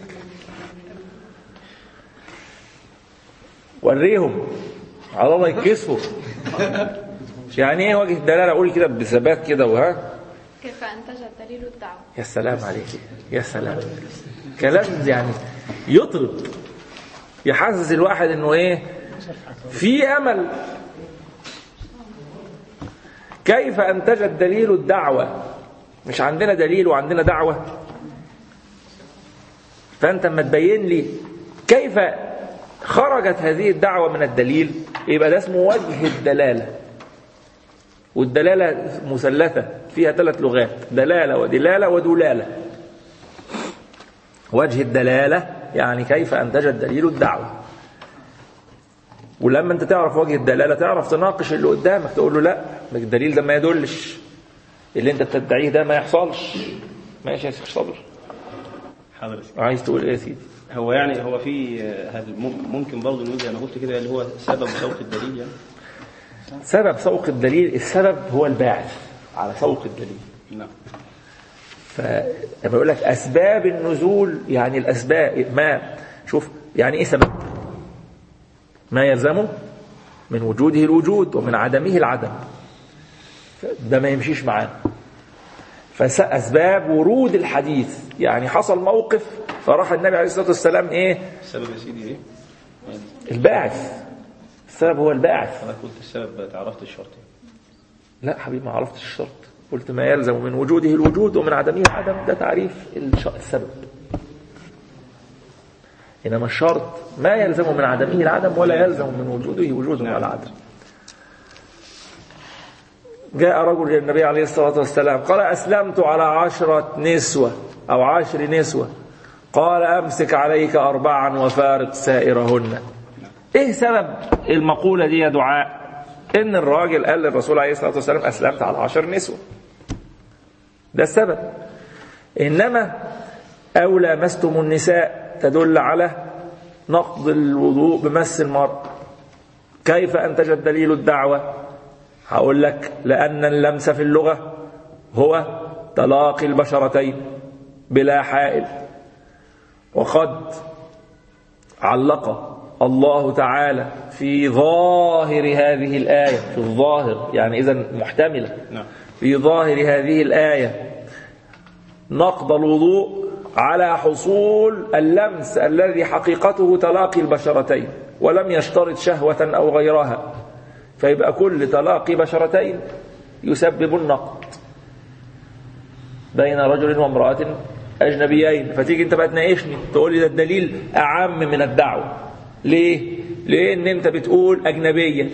وريهم على الله يكسفوا يعني ايه وجه الدلاله قول كده بثبات كده وها كيف أنتج دليل الدعوة يا سلام عليك يا سلام كلام يعني يطرب يحسس الواحد انه ايه في امل كيف انتج الدليل الدعوه مش عندنا دليل وعندنا دعوه فانت اما تبين لي كيف خرجت هذه الدعوه من الدليل يبقى ده اسمه وجه الدلاله والدلاله مثلثه فيها ثلاث لغات دلاله ودلاله ودلاله وجه الدلاله يعني كيف انتج الدليل الدعوه ولما انت تعرف وجه الدلاله تعرف تناقش اللي قدامك تقول له لا الدليل ده ما يدلش اللي انت بتدعيه ده ما يحصلش ماشي يا شيخ صبر حاضر يا سيدي. عايز تقول ايه يا سيدي هو يعني هو في آه، هذا مم- ممكن برضه نقول زي ما قلت كده اللي هو سبب سوق الدليل يعني سبب سوق الدليل السبب هو الباعث على سوق الدليل نعم فلما يقول لك اسباب النزول يعني الاسباب ما شوف يعني ايه سبب ما يلزمه من وجوده الوجود ومن عدمه العدم ده ما يمشيش معاه فأسباب ورود الحديث يعني حصل موقف فراح النبي عليه الصلاة والسلام إيه السبب يا سيدي ايه؟ يعني الباعث السبب هو الباعث انا قلت السبب تعرفت الشرط لا حبيبي ما عرفتش الشرط قلت ما يلزم من وجوده الوجود ومن عدمه العدم ده تعريف الش- السبب إنما الشرط ما يلزم من عدمه العدم ولا يلزم من وجوده وجود ولا عدم جاء رجل إلى النبي عليه الصلاة والسلام قال أسلمت على عشرة نسوة أو عشر نسوة قال أمسك عليك أربعا وفارق سائرهن إيه سبب المقولة دي يا دعاء إن الراجل قال للرسول عليه الصلاة والسلام أسلمت على عشر نسوة ده السبب إنما أو لامستم النساء تدل على نقض الوضوء بمس المرء كيف أنتج الدليل الدعوة هقول لك لأن اللمس في اللغة هو تلاقي البشرتين بلا حائل وقد علق الله تعالى في ظاهر هذه الآية في الظاهر يعني إذا محتملة نعم في ظاهر هذه الآية نقض الوضوء على حصول اللمس الذي حقيقته تلاقي البشرتين ولم يشترط شهوة أو غيرها فيبقى كل تلاقي بشرتين يسبب النقض بين رجل وامرأة أجنبيين فتيجي أنت بقى تناقشني تقول لي ده الدليل أعم من الدعوة ليه؟ لأن أنت بتقول أجنبية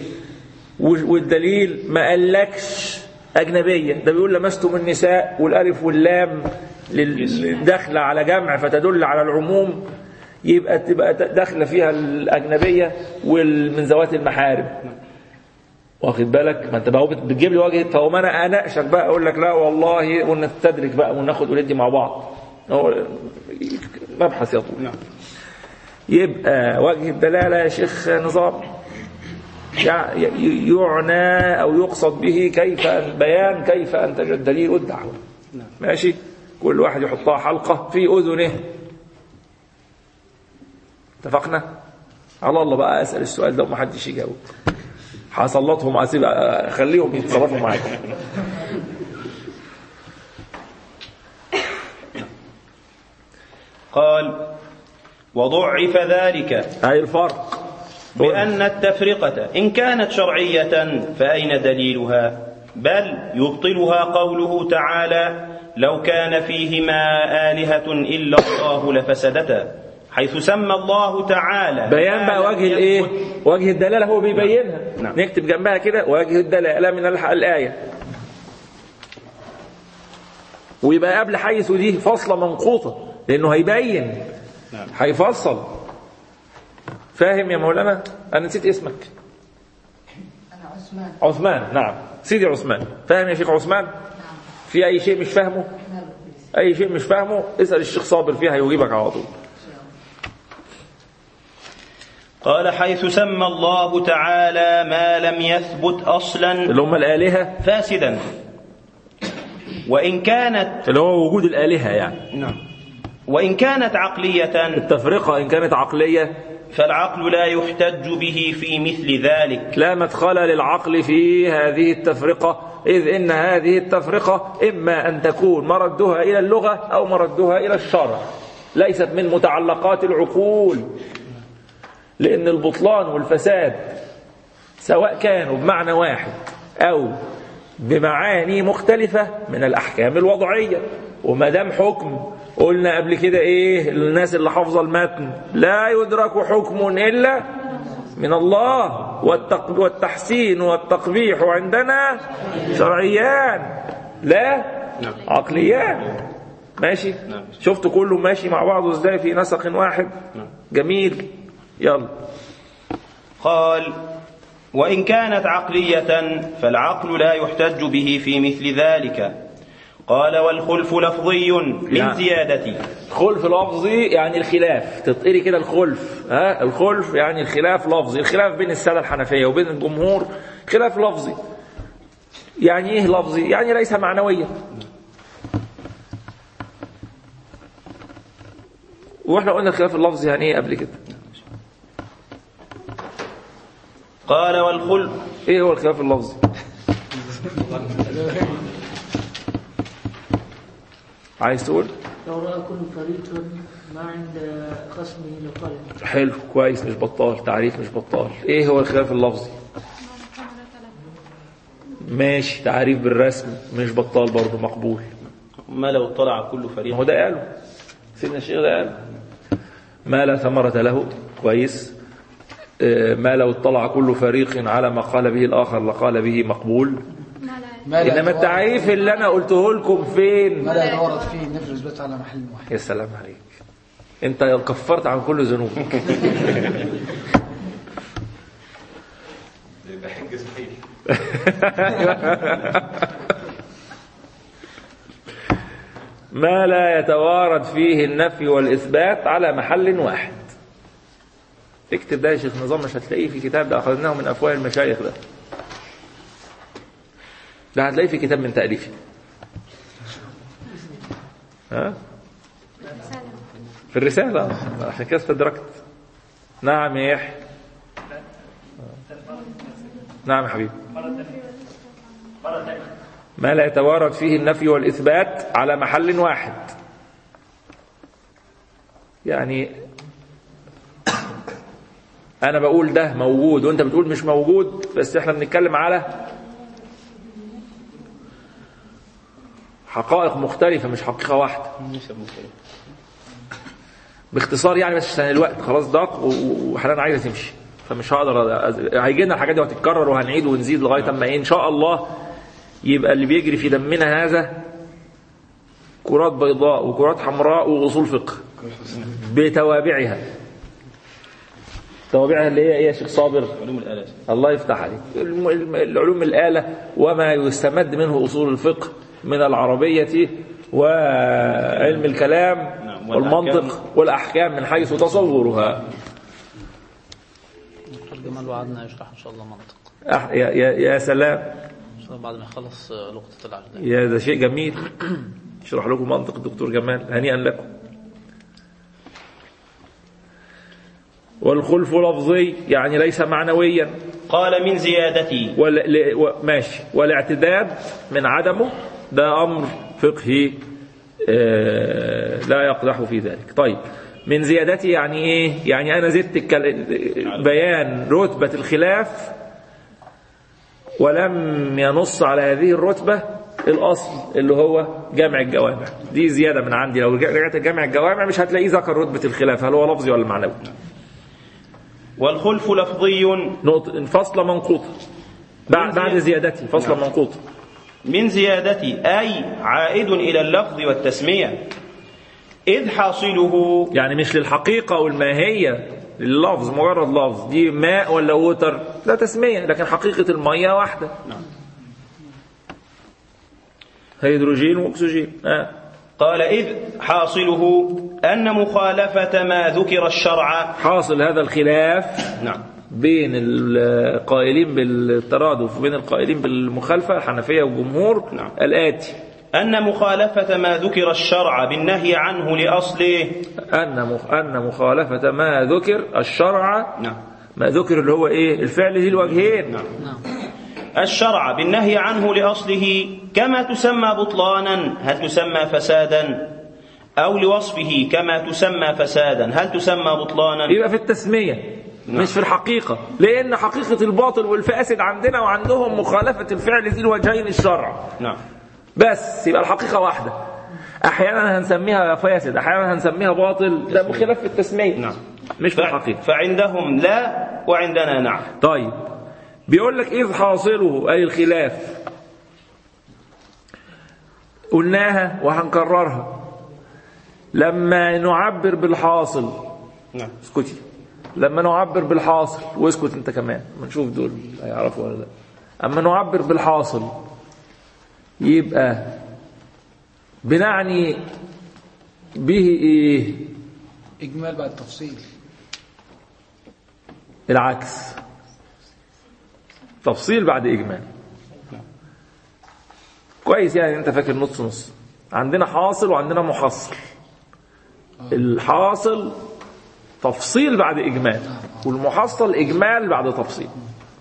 والدليل ما قالكش أجنبية ده بيقول لمستم النساء والألف واللام لل- داخلة على جمع فتدل على العموم يبقى تبقى داخلة فيها الأجنبية ومن ذوات المحارم واخد بالك ما انت بقى بتجيب لي وجه فهو ما انا اناقشك بقى اقول لك لا والله ونستدرك بقى وناخد وندي مع بعض هو مبحث يطول نعم يبقى وجه الدلالة يا شيخ نظام يع- ي- يعنى أو يقصد به كيف أن بيان كيف أنتج الدليل والدعوة ماشي كل واحد يحطها حلقة في أذنه اتفقنا على الله بقى أسأل السؤال ده وما حدش يجاوب هسلطهم أسيب أخليهم يتصرفوا معاك قال وضعف ذلك أي الفرق بأن التفرقة إن كانت شرعية فأين دليلها بل يبطلها قوله تعالى لو كان فيهما آلهة إلا الله لفسدتا حيث سمى الله تعالى بيان بقى ما لم وجه الايه يثبت وجه الدلاله هو بيبينها نعم. نكتب جنبها كده وجه الدلاله من الح- الايه ويبقى قبل حيث دي فاصله منقوطه لانه هيبين هيفصل فاهم يا مولانا انا نسيت اسمك أنا عثمان عثمان نعم سيدي عثمان فاهم يا شيخ عثمان في اي شيء مش فاهمه اي شيء مش فاهمه اسال الشيخ صابر فيها هيجيبك على طول قال حيث سمى الله تعالى ما لم يثبت أصلا اللي هم الالهه فاسدا وإن كانت اللي هو وجود الالهه يعني نعم وإن كانت عقلية التفرقه ان كانت عقليه فالعقل لا يحتج به في مثل ذلك لا مدخل للعقل في هذه التفرقة إذ إن هذه التفرقة إما أن تكون مردها إلى اللغة أو مردها إلى الشرع ليست من متعلقات العقول لأن البطلان والفساد سواء كانوا بمعنى واحد أو بمعاني مختلفة من الأحكام الوضعية وما دام حكم قلنا قبل كده إيه الناس اللي حافظة المتن لا يدرك حكم إلا من الله والتق- والتحسين والتقبيح عندنا شرعيان لا عقليان ماشي شفت كله ماشي مع بعضه ازاي في نسق واحد جميل يلا قال وإن كانت عقلية فالعقل لا يحتج به في مثل ذلك قال والخلف لفظي للزيادة خلف لفظي يعني الخلاف تطقري كده الخلف ها الخلف يعني الخلاف لفظي الخلاف بين السادة الحنفية وبين الجمهور خلاف لفظي يعني ايه لفظي يعني ليس معنويا واحنا قلنا الخلاف اللفظي يعني ايه قبل كده قال والخلف ايه هو الخلاف اللفظي عايز تقول لو رأى كل فريق ما عند خصمه لقلم حلو كويس مش بطال تعريف مش بطال ايه هو الخلاف اللفظي ماشي تعريف بالرسم مش بطال برضه مقبول ما لو اطلع كل فريق ما هو ده قاله سيدنا الشيخ ده قاله ما لا ثمرة له كويس آه، ما لو اطلع كل فريق على ما قال به الآخر لقال به مقبول ما لا إنما يتوارد- التعريف اللي أنا قلته لكم فين ما لا يتورط فيه النفر إثبات على محل واحد يا سلام عليك انت كفرت عن كل ذنوبك يبقى حج صحيح ما لا يتوارد فيه النفي والإثبات على محل واحد اكتب ده يا شيخ نظام مش هتلاقيه في كتاب ده أخذناه من أفواه المشايخ ده ده هتلاقيه في كتاب من تأليفي ها في الرسالة عشان كده استدركت نعم يا يحيى نعم يا حبيبي ما لا يتوارد فيه النفي والإثبات على محل واحد يعني أنا بقول ده موجود وأنت بتقول مش موجود بس إحنا بنتكلم على حقائق مختلفة مش حقيقة واحدة باختصار يعني بس عشان الوقت خلاص ضاق و- وحنان عايزة تمشي فمش هقدر أز- هيجي لنا الحاجات دي وهتتكرر وهنعيد ونزيد لغاية اما إيه إن شاء الله يبقى اللي بيجري في دمنا هذا كرات بيضاء وكرات حمراء وأصول فقه بتوابعها توابعها اللي هي ايه يا شيخ صابر علوم الآلة الله يفتح عليك الم- الم- العلوم الآلة وما يستمد منه أصول الفقه من العربية وعلم الكلام نعم، والمنطق والأحكام. والأحكام من حيث تصورها دكتور جمال وعدنا يشرح ان شاء الله منطق أح- يا, يا, يا سلام ان شاء الله بعد ما يخلص آه، لقطة الأعداء يا ده شيء جميل اشرح لكم منطق الدكتور جمال هنيئا لكم والخلف لفظي يعني ليس معنويا قال من زيادتي ولا ل- و- ماشي والاعتداد من عدمه ده امر فقهي آه، لا يقدح في ذلك طيب من زيادتي يعني ايه يعني انا زدت الكل- بيان رتبة الخلاف ولم ينص على هذه الرتبة الأصل اللي هو جمع الجوامع دي زيادة من عندي لو رجعت جمع الجوامع مش هتلاقيه ذكر رتبة الخلاف هل هو لفظي ولا معنوي والخلف لفظي نقطة فصل منقوطة بعد بعد زيادتي فصل نعم. منقوطة من زيادتي أي عائد إلى اللفظ والتسمية إذ حاصله يعني مش للحقيقة والماهية اللفظ مجرد لفظ دي ماء ولا وتر لا تسمية لكن حقيقة المية واحدة نعم. هيدروجين واكسجين آه. قال إذ حاصله أن مخالفة ما ذكر الشرع حاصل هذا الخلاف نعم بين القائلين بالترادف وبين القائلين بالمخالفة الحنفية والجمهور نعم. الآتي أن مخالفة ما ذكر الشرع بالنهي عنه لأصله أن مخ- أن مخالفة ما ذكر الشرع نعم ما ذكر اللي هو إيه الفعل ذي الوجهين نعم الشرع بالنهي عنه لأصله كما تسمى بطلانا هل تسمى فسادا أو لوصفه كما تسمى فسادا هل تسمى بطلانا يبقى في التسمية مش في الحقيقة لأن حقيقة الباطل والفاسد عندنا وعندهم مخالفة الفعل ذي الوجهين الشرع نعم بس يبقى الحقيقة واحدة أحيانا هنسميها فاسد أحيانا هنسميها باطل ده بخلاف في التسمية نعم مش في ف- الحقيقة فعندهم لا وعندنا نعم طيب بيقول لك إذ حاصله أي الخلاف قلناها وهنكررها لما نعبر بالحاصل نعم اسكتي لما نعبر بالحاصل واسكت انت كمان ما نشوف دول هيعرفوا ولا لا اما نعبر بالحاصل يبقى بنعني به ايه إجمال بعد تفصيل العكس تفصيل بعد اجمال كويس يعني انت فاكر نص نص عندنا حاصل وعندنا محصل الحاصل تفصيل بعد اجمال والمحصل اجمال بعد تفصيل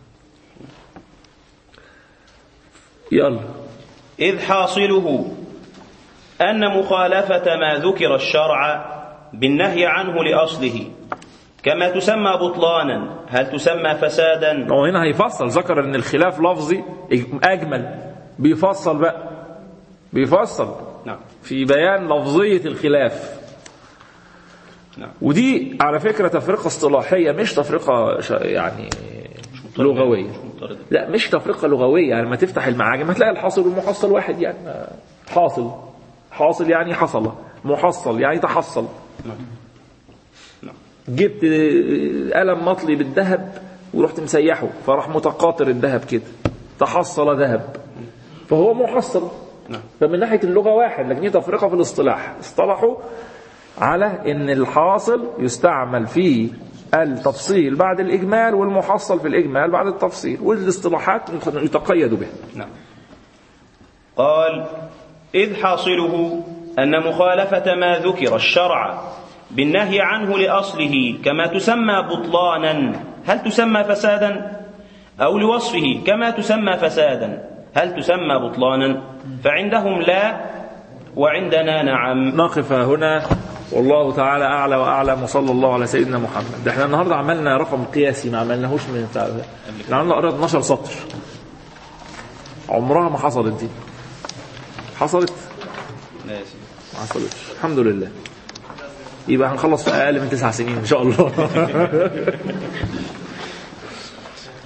يلا إذ حاصله أن مخالفة ما ذكر الشرع بالنهي عنه لأصله كما تسمى بطلانا هل تسمى فسادا هو هنا هيفصل ذكر ان الخلاف لفظي اجمل بيفصل بقى بيفصل نعم في بيان لفظية الخلاف نعم. ودي على فكرة تفرقة اصطلاحية مش تفرقة ش- يعني لغوية مضطردة. لا مش تفرقة لغوية يعني لما تفتح المعاجم هتلاقي الحاصل والمحصل واحد يعني آه، حاصل حاصل يعني حصل محصل يعني تحصل نعم. نعم. جبت آه، قلم مطلي بالذهب ورحت مسيحه فراح متقاطر الذهب كده تحصل ذهب فهو محصل نعم. فمن ناحية اللغة واحد لكن هي تفرقة في الاصطلاح اصطلحوا على ان الحاصل يستعمل في التفصيل بعد الإجمال والمحصل في الإجمال بعد التفصيل والاصطلاحات يتقيد بها نعم قال إذ حاصله أن مخالفة ما ذكر الشرع بالنهي عنه لأصله كما تسمى بطلانا هل تسمى فسادا أو لوصفه كما تسمى فسادا هل تسمى بطلانا فعندهم لا وعندنا نعم نقف هنا والله تعالى أعلى وأعلم وصلى الله على سيدنا محمد ده احنا النهاردة عملنا رقم قياسي ما عملناهوش من بتاع ده احنا عملنا قرأت 12 سطر عمرها ما حصلت دي حصلت لا يا سيدي. ما حصلتش الحمد لله يبقى هنخلص في أقل من تسع سنين إن شاء الله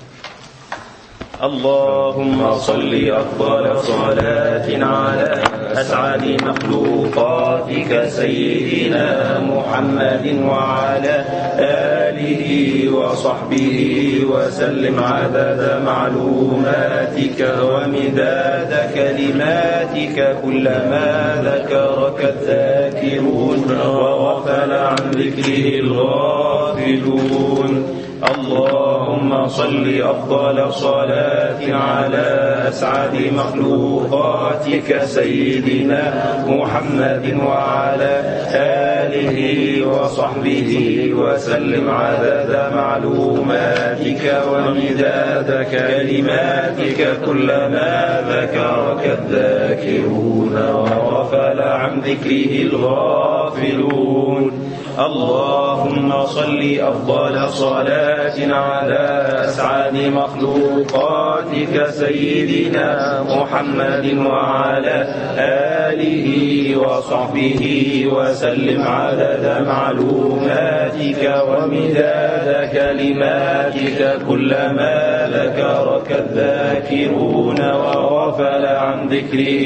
اللهم صل أفضل صلاة على أسعد مخلوقاتك سيدنا محمد وعلى آله وصحبه وسلم عدد معلوماتك ومداد كلماتك كلما ذكرك الذاكرون وغفل عن ذكره الغافلون اللهم صل أفضل صلاة على أسعد مخلوقاتك سيدنا محمد وعلى آله وصحبه وسلم عدد معلوماتك ومداد كلماتك كلما ذكرك الذاكرون وغفل عن ذكره الغافلون اللهم صل أفضل صلاة على أسعد مخلوقاتك سيدنا محمد وعلى آله وصحبه وسلم عدد معلوماتك ومداد كلماتك كلما ذكرك الذاكرون وغفل عن ذكره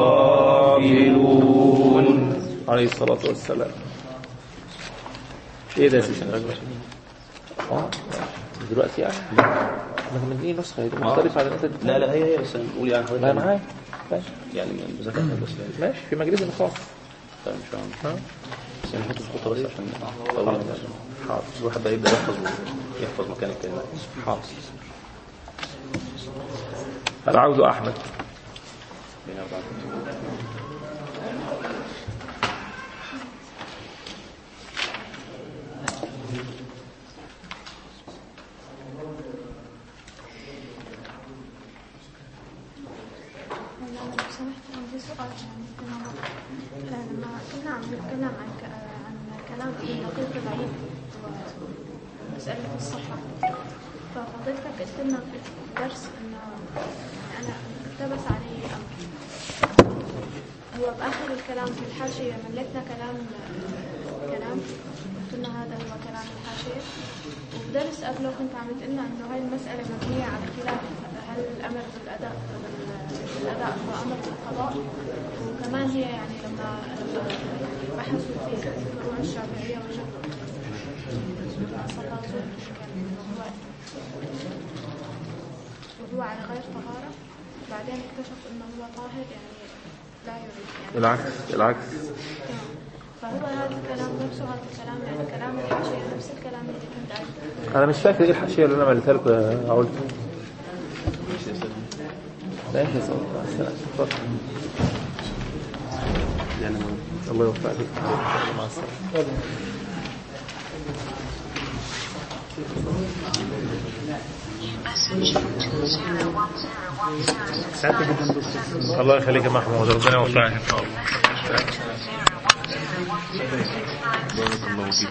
الغافلون عليه الصلاة والسلام ايه ده يا سيدي اه دلوقتي يعني ما من ايه نسخه هي مختلفه عن النسخه لا لا هي هي بس نقول يعني ما معايا ماشي يعني بذكر بس ماشي في مجلس النقاش طيب ان شاء الله بس نحط الخطه بس عشان طول حاضر الواحد بقى يبدا يحفظ يحفظ مكان الكلمات حاضر العود احمد بين أربعة هلا لو سمحت عندي سؤال يعني كنا لما كنا عم نتكلم عن ك- عن كلام ابن دقيق العيد مسألة الصحة ففضيلتك قلت لنا في الدرس انه انا اقتبس علي امر هو باخر الكلام في الحاشية ملكنا كلام كلام قلت لنا هذا هو كلام الحاشية وبدرس قبله كنت عم تقلنا انه هاي المسألة مبنية على خلاف هل الامر بالاداء الأداء هو أمر بالقضاء وكمان هي يعني لما لما بحثوا في فروع الشافعية وجدوا صلاة كان وهو وهو على غير طهارة بعدين اكتشف انه هو طاهر يعني لا يريد يعني العكس العكس فهو هذا الكلام نفسه هذا الكلام يعني كلام الحاشية نفس الكلام اللي كنت أعرفه انا مش فاكر ايه الحاشيه اللي انا مليتها لكم يا عود ماشي يا صاحبي اتفضل يعني الله يوفقك مع السلامه الله يخليك يا محمود ربنا يوفقك ان شاء الله